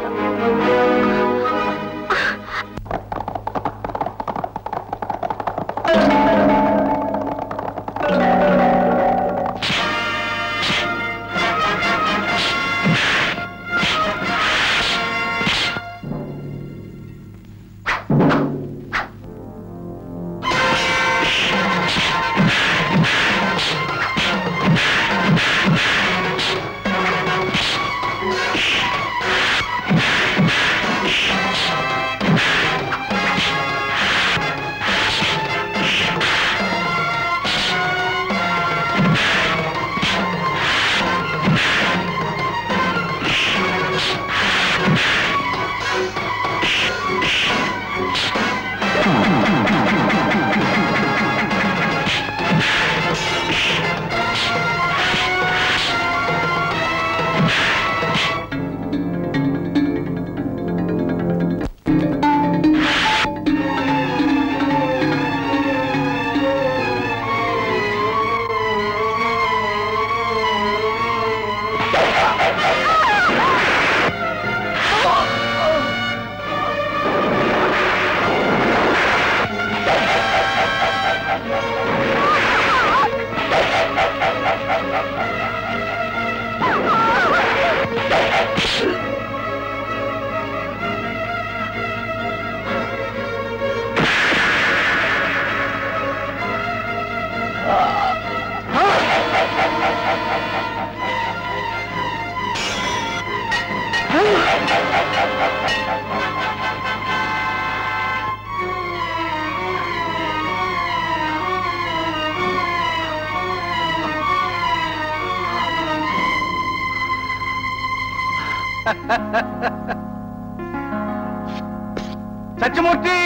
సత్యమూర్తి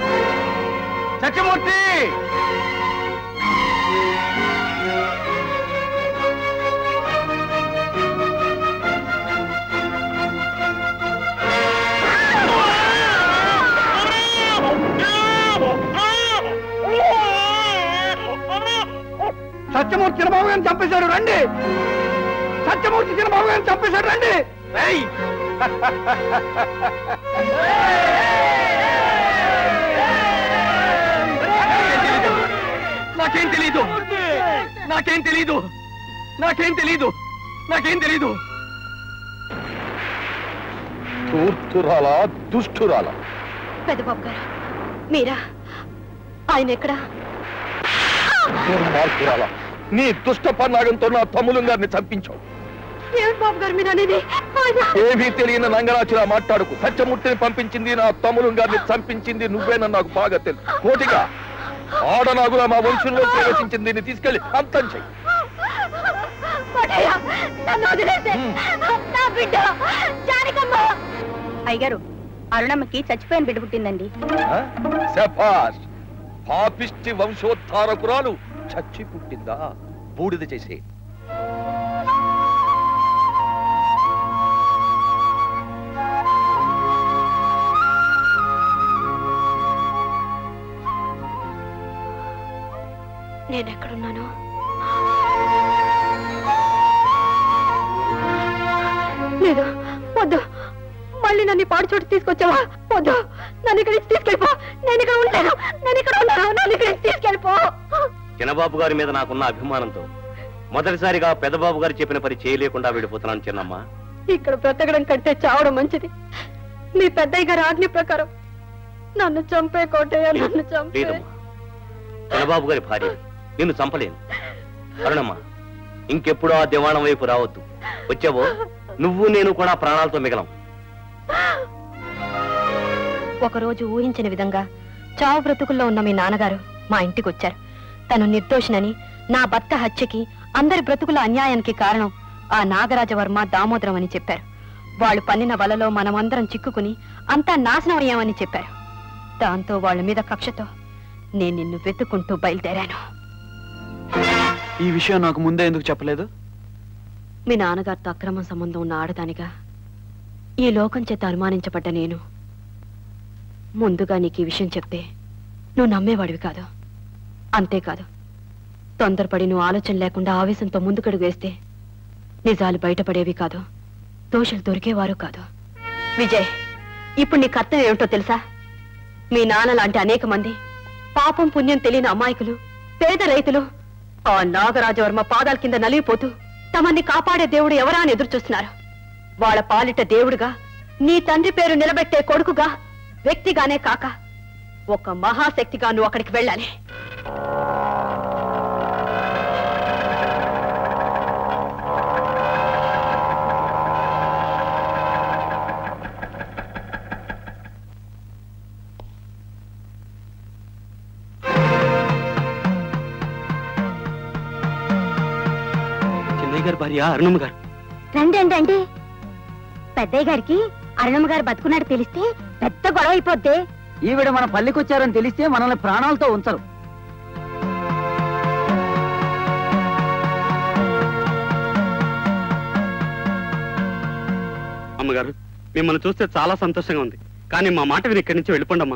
సత్యమూర్తి సత్యమూర్తి చిన్నబాబు గారిని చంపేశాడు రండి సత్యమూర్తి చిన్నబాబు గారిని చంపేశాడు రండి రేయ్! నాకేం తెలీదు నాకేం తెలీదు నాకేం తెలీదు నాకేం తెలీదు ధూర్తురాలా దుష్టురాలా పెద్దబాబు గారు మీరా ఆయన ఎక్కడా దుర్మార్గురాలా నీ దుష్ట పన్నాగంతో నా తమ్ములు గారిని చంపించావు ఏమిటి బాబు గారు మీరు అనేది ఆయన ఏమీ తెలియని నంగరాచులా మాట్లాడుకు సత్యమూర్తిని పంపించింది నా తమ్ములు గారిని చంపించింది నువ్వేనని నాకు బాగా తెలుసు కోటిగా ఆడనాగులా మా వంశంలో ప్రవేశించింది దీన్ని తీసుకెళ్లి అంతం చెయ్యి కోటయ్య, నన్ను వదిలేసే. నా బిడ్డ జానకమ్మ అయ్యగారు అరుణమ్మకి చచ్చిపోయిన బిడ్డ పుట్టిందండి ఆ? శభాష్ పాపిష్టి వంశోద్ధారకురాలు చచ్చి పుట్టిందా బూడిద చేసే నేను ఎక్కడున్నాను లేదు వద్దు మళ్ళీ నన్ను ఈ పాడు చోటు తీసుకొచ్చావా వద్దు నన్ను ఇక్కడి నుంచి తీసుకెళ్ళిపో నేను ఇక్కడ ఉండలేను నేను ఇక్కడ ఉన్నాను నన్ను ఇక్కడి నుంచి తీసుకెళ్ళిపో చిన్నబాబు గారి మీద నాకున్న అభిమానంతో మొదటిసారిగా పెద్దబాబు గారు చెప్పిన పని చేయలేకుండా వెళ్ళిపోతున్నాను చిన్నమ్మ ఇక్కడ బ్రతకడం కంటే చావడం మంచిది మీ పెద్దయ్య గారి ఆజ్ఞ ప్రకారం నన్ను చంపే కోటయ్య నన్ను చంపే లేదమ్మా చిన్నబాబు గారి భార్య నిన్ను చంపలేను అరుణమ్మ ఇంకెప్పుడు ఆ దివాణం వైపు రావద్దు వచ్చావో నువ్వు నేను కూడా ప్రాణాలతో మిగలం ఒకరోజు ఊహించిన విధంగా చావు బ్రతుకుల్లో ఉన్న మీ నాన్నగారు మా ఇంటికి వచ్చారు తను నిర్దోషినని నా భర్త హత్యకి అందరి బ్రతుకుల అన్యాయానికి కారణం ఆ నాగరాజవర్మ దామోదరం అని చెప్పారు వాళ్ళు పన్నిన వలలో మనమందరం చిక్కుకుని అంతా నాశనం అయ్యామని చెప్పారు దాంతో వాళ్ళ మీద కక్షతో నేను నిన్ను వెతుక్కుంటూ బయలుదేరాను ఈ విషయం నాకు ముందే ఎందుకు చెప్పలేదు మీ నాన్నగారితో అక్రమ సంబంధం ఉన్న ఆడదానిగా ఈ లోకం చేత అనుమానించబడ్డ నేను ముందుగా నీకు ఈ విషయం చెప్తే నువ్వు నమ్మేవాడివి కాదు అంతేకాదు తొందరపడి నువ్వు ఆలోచన లేకుండా ఆవేశంతో ముందుకడుగు వేస్తే నిజాలు బయటపడేవి కాదు దోషులు దొరికేవారు కాదు విజయ్ ఇప్పుడు నీ కర్తవ్యం ఏమిటో తెలుసా మీ నాన్న లాంటి అనేక మంది పాపం పుణ్యం తెలియని అమాయకులు పేద రైతులు ఆ నాగరాజవర్మ పాదాల కింద నలిగిపోతూ తమన్ని కాపాడే దేవుడు ఎవరా అని ఎదురు చూస్తున్నారు వాళ్ళ పాలిట దేవుడుగా నీ తండ్రి పేరు నిలబెట్టే కొడుకుగా వ్యక్తిగానే కాక ఒక మహాశక్తిగా నువ్వు అక్కడికి వెళ్ళాలి చిన్నయ్య గారి భార్య అరుణమ్మ గారు రండి రండి రండి పెద్దయ్య గారికి అరుణమ్మ గారు బతుకున్నాడు తెలిస్తే పెద్ద గొడవ అయిపోద్ది ఈవిడ మన పల్లికొచ్చారని తెలిస్తే మనల్ని ప్రాణాలతో ఉంచరు అమ్మగారు మిమ్మల్ని చూస్తే చాలా సంతోషంగా ఉంది కానీ మా మాట విని ఇక్కడి నుంచి వెళ్ళిపోండమ్మా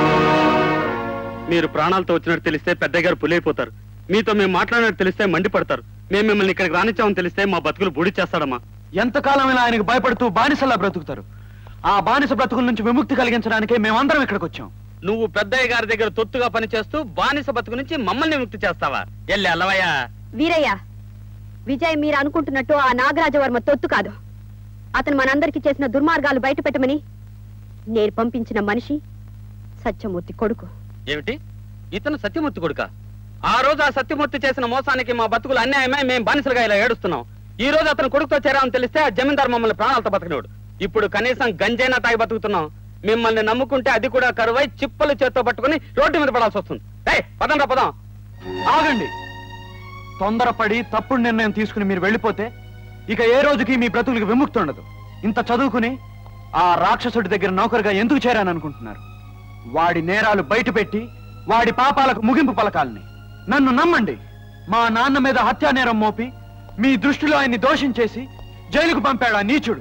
మీరు ప్రాణాలతో వచ్చినట్టు తెలిస్తే పెద్దయ్య గారు పులైపోతారు మీతో మేము మాట్లాడినట్టు తెలిస్తే మండిపడతారు మేము మిమ్మల్ని ఇక్కడికి రానిచ్చామని తెలిస్తే మా బతుకులు బూడి చేస్తాడమ్మా ఎంతకాలమైనా ఆయనకు భయపడుతూ బానిసలా బ్రతుకుతారు ఆ బానిస బ్రతుకుల నుంచి విముక్తి కలిగించడానికే మేమందరం ఇక్కడికి వచ్చాం నువ్వు పెద్దయ్య గారి దగ్గర తొత్తుగా పనిచేస్తూ బానిస బతుకు నుంచి మమ్మల్ని ముక్తి చేస్తావా ఎల్లి అల్లవయ్యా వీరయ్య విజయ్ మీరు అనుకుంటున్నట్టు ఆ నాగరాజవర్మ తొత్తు కాదు అతను మనందరికి చేసిన దుర్మార్గాలు బయట పెట్టమని నేను పంపించిన మనిషి సత్యమూర్తి కొడుకు ఏమిటి ఇతను సత్యమూర్తి కొడుక ఆ రోజు ఆ సత్యమూర్తి చేసిన మోసానికి మా బతుకులు అన్యాయమై మేము బానిసలుగా ఇలా ఏడుస్తున్నాం ఈ రోజు అతను కొడుకుతో చేరామని తెలిస్తే ఆ జమీందారు మమ్మల్ని ప్రాణాలతో బతకనివాడు ఇప్పుడు కనీసం గంజైనా తాగి బతుకుతున్నాం మిమ్మల్ని నమ్ముకుంటే అది కూడా కరువై చిప్పలు చేత్తో పట్టుకుని రోడ్డు మీద పడాల్సి వస్తుంది ఏయ్, పదండ్రా పదం ఆగండి తొందరపడి తప్పుడు నిర్ణయం తీసుకుని మీరు వెళ్ళిపోతే ఇక ఏ రోజుకి మీ బ్రతుకులకు విముక్తి ఉండదు ఇంత చదువుకుని ఆ రాక్షసుడి దగ్గర నౌకరుగా ఎందుకు చేరాననుకుంటున్నారు వాడి నేరాలు బయటపెట్టి వాడి పాపాలకు ముగింపు పలకాలని నన్ను నమ్మండి మా నాన్న మీద హత్యా నేరం మోపి మీ దృష్టిలో ఆయన్ని దోషించేసి జైలుకు పంపాడు ఆ నీచుడు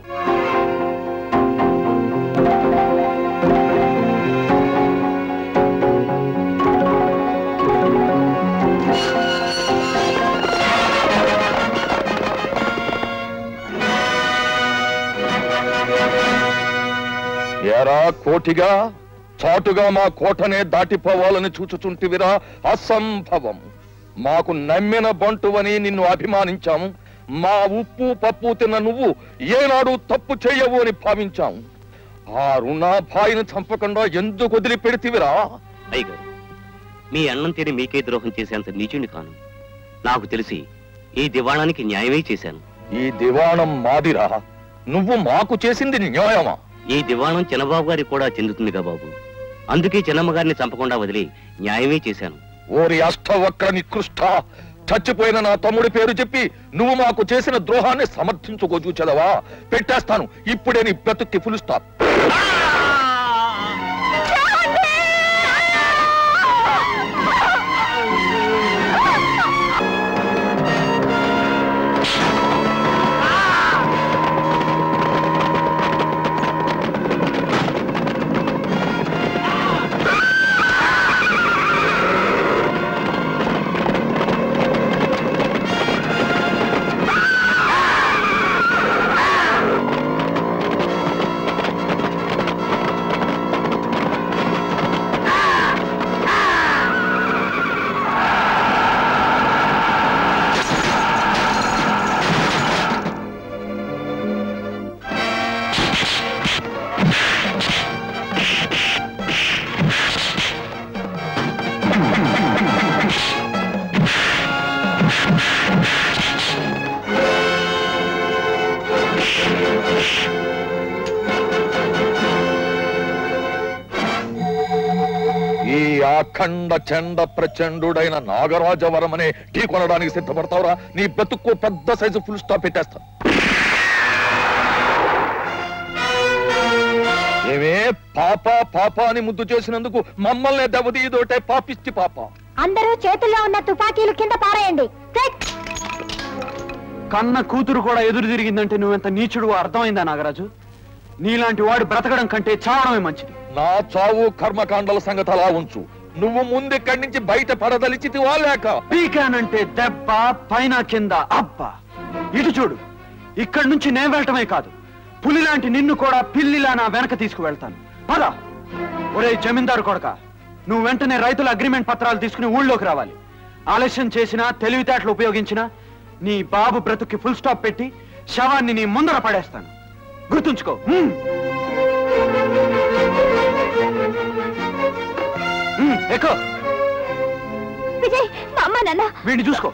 ఎరా కోటిగా చాటుగా మా కోటనే దాటిపోవాలని చూచుచుంటివిరా అసంభవం మాకు నమ్మిన బంటువని నిన్ను అభిమానించాము మా ఉప్పు పప్పు తిన్న నువ్వు ఏనాడు తప్పు చెయ్యవు అని భావించాము ఆ రుణాభాయిని చంపకుండా ఎందుకు వదిలిపెడితివిరా అయ్యగారు మీ అన్నం తిని మీకే ద్రోహం చేసేంత నీచుని కాను నాకు తెలిసి ఈ దివాణానికి న్యాయమే చేశాను ఈ దివాణం మాదిరా నువ్వు మాకు చేసింది న్యాయమా ఈ దివాణం చిన్నబాబు గారికి కూడా చెందుతుందిగా బాబు అందుకే చిన్నమ్మ గారిని చంపకుండా వదిలి న్యాయమే చేశాను ఓరి అష్టవక్ర నికృష్ట చచ్చిపోయిన నా తమ్ముడి పేరు చెప్పి నువ్వు మాకు చేసిన ద్రోహాన్ని సమర్థించుకోచూచదవా పెట్టేస్తాను ఇప్పుడే నీ బ్రతుక్కి ఫుల్ స్టాప్ ఈ అఖండ చండ ప్రచండుడైన నాగరాజవరమనే ఢీ కొనడానికి సిద్ధపడతావురా నీ బతుక్కు పెద్ద సైజు ఫుల్ స్టాప్ పెట్టేస్తా ఏమే పాప పాప అని ముద్దు చేసినందుకు మమ్మల్ని దెబ్బతీయదోటే పాపిష్టి పాప అందరూ చేతుల్లో ఉన్న తుపాకీలు కింద పారేయండి క్విక్! కన్న కూతురు కూడా ఎదురు తిరిగిందంటే నువ్వెంత నీచుడు అర్థమైందా నాగరాజు నీలాంటి వాడు బ్రతకడం కంటే చావడమే మంచిది నా చావు కర్మకాండల సంగతి అలా ఉంచు నువ్వు ముందెక్కడి నుంచి బయట పడదలిచితివా లేక పీకానంటే దెబ్బ పైన కింద అబ్బ ఇటు చూడు ఇక్కడి నుంచి నేను వెళ్ళటమే కాదు పులిలాంటి నిన్ను కూడా పిల్లిలా నా వెనక తీసుకువెళ్తాను పద ఒరే జమీందారు కొడక నువ్వు వెంటనే రైతుల అగ్రిమెంట్ పత్రాలు తీసుకుని ఊళ్ళోకి రావాలి ఆలస్యం చేసినా తెలివితేటలు ఉపయోగించినా నీ బాబు బ్రతుక్కి ఫుల్ స్టాప్ పెట్టి శవాన్ని నీ ముందర పడేస్తాను గుర్తుంచుకో హ్మ్. హ్మ్, ఎక్కు విజయ్ మా అమ్మ నాన్న వీడిని చూసుకో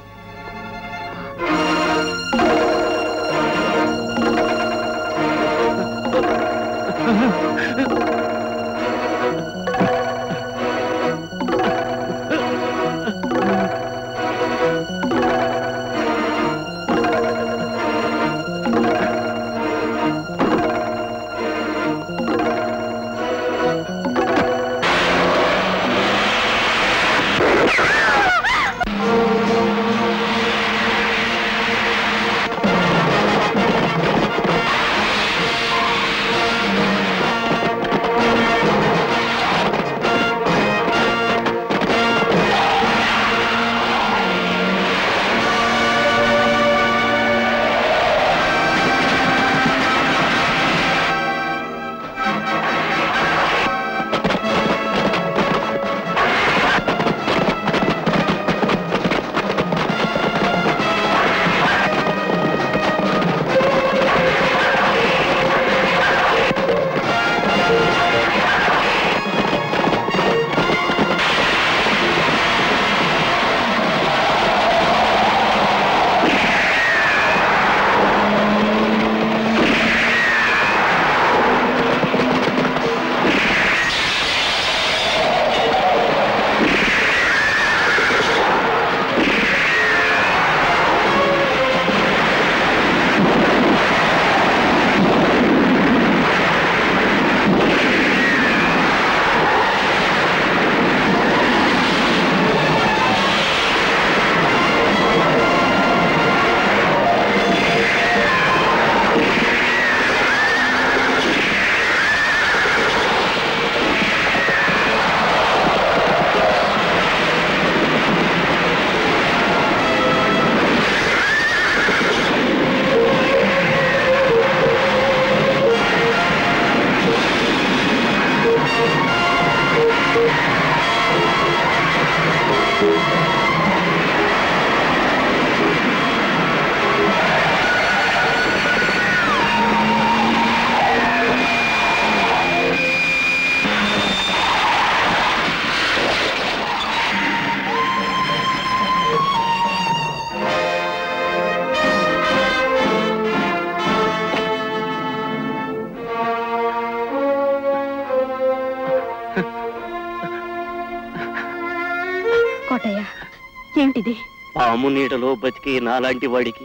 కోటయ్య ఏమిటిది పాము నీడలో బతికే నాలాంటి వాడికి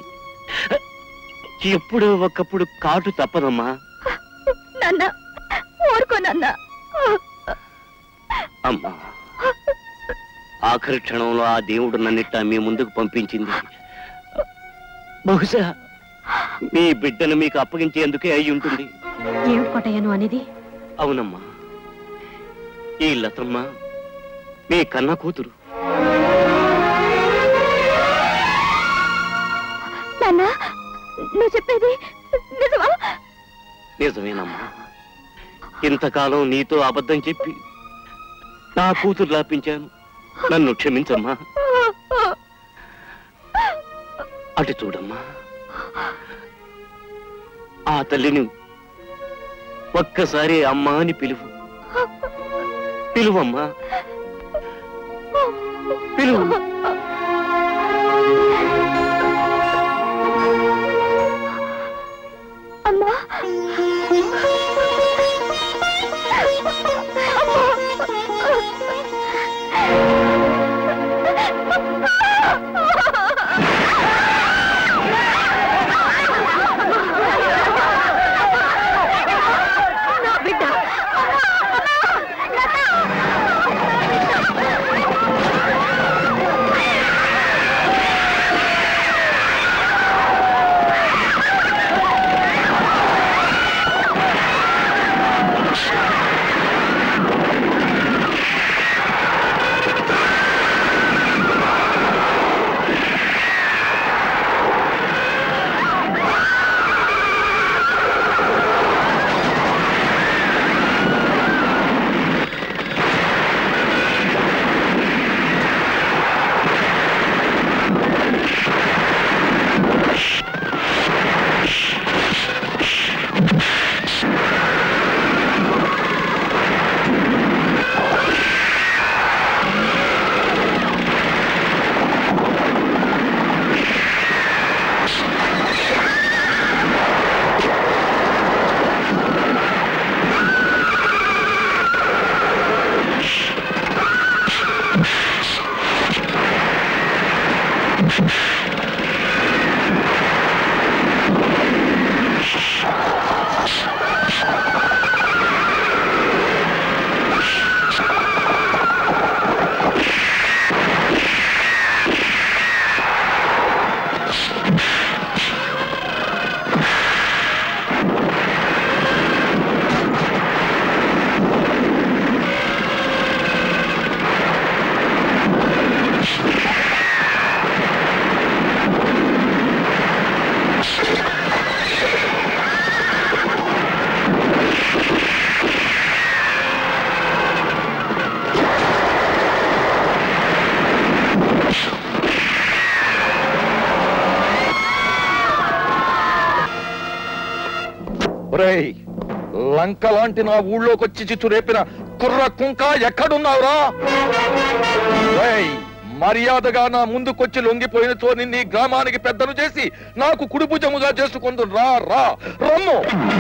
ఎప్పుడో ఒకప్పుడు కాటు తప్పదమ్మా నాన్న ఊరుకో నాన్న అమ్మా ఆఖరి క్షణంలో ఆ దేవుడు నన్నిట్ట మీ ముందుకు పంపించింది బహుశా మీ బిడ్డను మీకు అప్పగించేందుకే అయి ఉంటుంది ఏమిటి కోటయ్య నువ్వు అనేది అవునమ్మా ఈ లతమ్మ మీ కన్న కూతురు నాన్న నువ్వు చెప్పేది నిజమా నిజమేనమ్మా ఇంతకాలం నీతో అబద్ధం చెప్పి నా కూతురు లాపించాను నన్ను క్షమించమ్మా అటు చూడమ్మా ఆ తల్లిని ఒక్కసారి అమ్మా అని పిలువు పిలువమ్మా పిలువు ఒరేయ్ లంక లాంటి నా ఊళ్ళోకి వచ్చి చిచ్చు రేపిన కుర్ర కుంక ఎక్కడున్నావురా ఒరేయ్, మర్యాదగా నా ముందుకొచ్చి లొంగిపోయిన చోని నీ గ్రామానికి పెద్దలు చేసి నాకు కుడిభుజముగా చేసుకుందు రా రా రమ్ము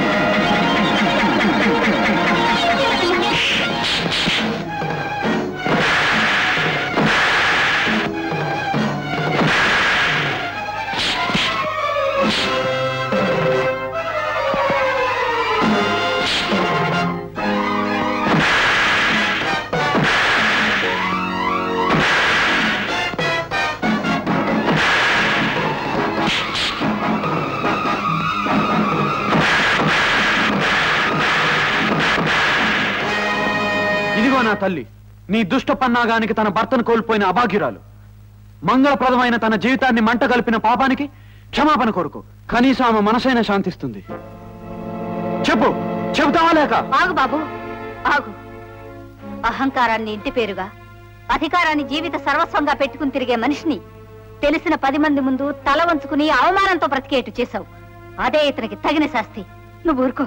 ఇదిగో నా తల్లి నీ దుష్ట పన్నాగానికి తన భర్తను కోల్పోయిన అభాగ్యురాలు మంగళప్రదమైన తన జీవితాన్ని మంట కలిపిన పాపానికి క్షమాపణ కోరుకో కనీసం ఆమె మనసైన శాంతిస్తుంది చెప్పు చెబుతావా లేక ఆగు బాబు ఆగు అహంకారాన్ని ఇంటి పేరుగా అధికారాన్ని జీవిత సర్వస్వంగా పెట్టుకుని తిరిగే మనిషిని తెలిసిన పది మంది ముందు తల వంచుకుని అవమానంతో బ్రతికేట్టు చేశావు అదే ఇతనికి తగిన శాస్తి నువ్వు ఊరుకో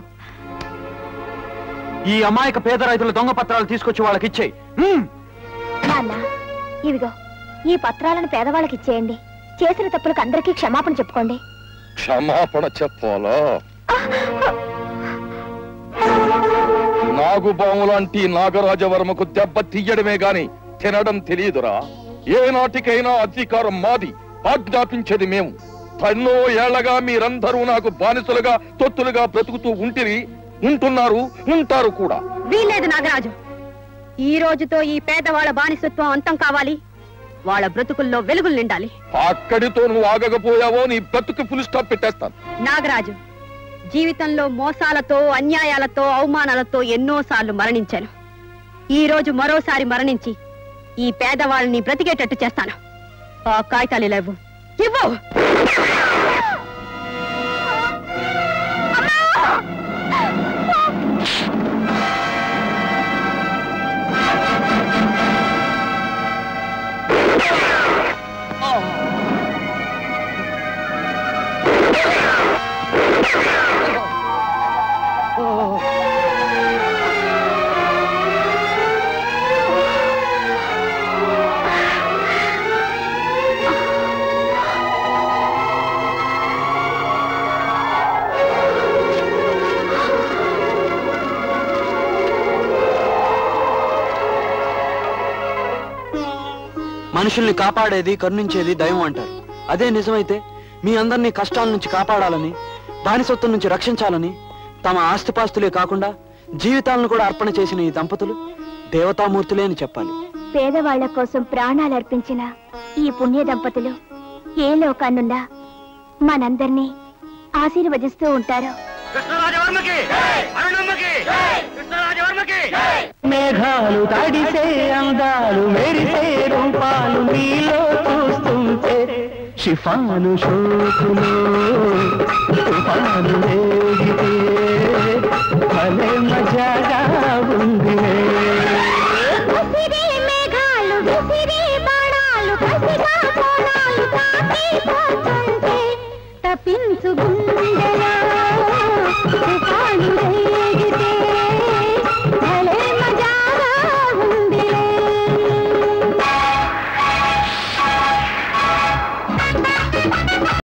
ఈ అమాయక పేద రైతుల దొంగ పత్రాలు తీసుకొచ్చి వాళ్ళకి ఇచ్చేయి నాన్న ఇవిగో ఈ పత్రాలను పేదవాళ్ళకి ఇచ్చేయండి చేసిన తప్పులకు అందరికీ క్షమాపణ చెప్పుకోండి క్షమాపణ చెప్పాలా నాగుబాము లాంటి నాగరాజవర్మకు దెబ్బ తీయడమే గాని తినడం తెలియదురా ఏ నాటికైనా అధికారం మాది ఆజ్ఞాపించేది మేము ఎన్నో ఏళ్లగా మీరందరూ నాకు బానిసలుగా తొత్తులుగా బ్రతుకుతూ ఉంటిరి ఉంటున్నారు ఉంటారు కూడా వీల్లేదు నాగరాజు ఈ రోజుతో ఈ పేదవాళ్ళ బానిసత్వం అంతం కావాలి వాళ్ళ బ్రతుకుల్లో వెలుగులు నిండాలి అక్కడితో నువ్వు ఆగకపోయావో నీ బ్రతుకు ఫుల్ స్టాప్ పెట్టేస్తాను నాగరాజు జీవితంలో మోసాలతో అన్యాయాలతో అవమానాలతో ఎన్నోసార్లు మరణించాను ఈ రోజు మరోసారి మరణించి ఈ పేదవాళ్ళని బ్రతికేటట్టు చేస్తాను ఆ కాగితాలు లేవు ఇవ్వు మనుషుల్ని కాపాడేది కరుణించేది దైవం అంటారు అదే నిజమైతే మీ అందరినీ కష్టాల నుంచి కాపాడాలని బానిసత్వం నుంచి రక్షించాలని తమ ఆస్తిపాస్తులే కాకుండా జీవితాలను కూడా అర్పణ చేసిన ఈ దంపతులు దేవతామూర్తులే అని చెప్పాలి పేదవాళ్ల కోసం ప్రాణాలు అర్పించిన ఈ పుణ్య దంపతులు ఏ లోకాన్నున్నా మనందరినీ ఆశీర్వదిస్తూ ఉంటారు మేఘాలు తడిసే అందాలు మెరిసే రూపాలు నీలో చూస్తుంటే షిఫాను షోకులో తుఫాను వేగితే భలే మజాగా ఉంది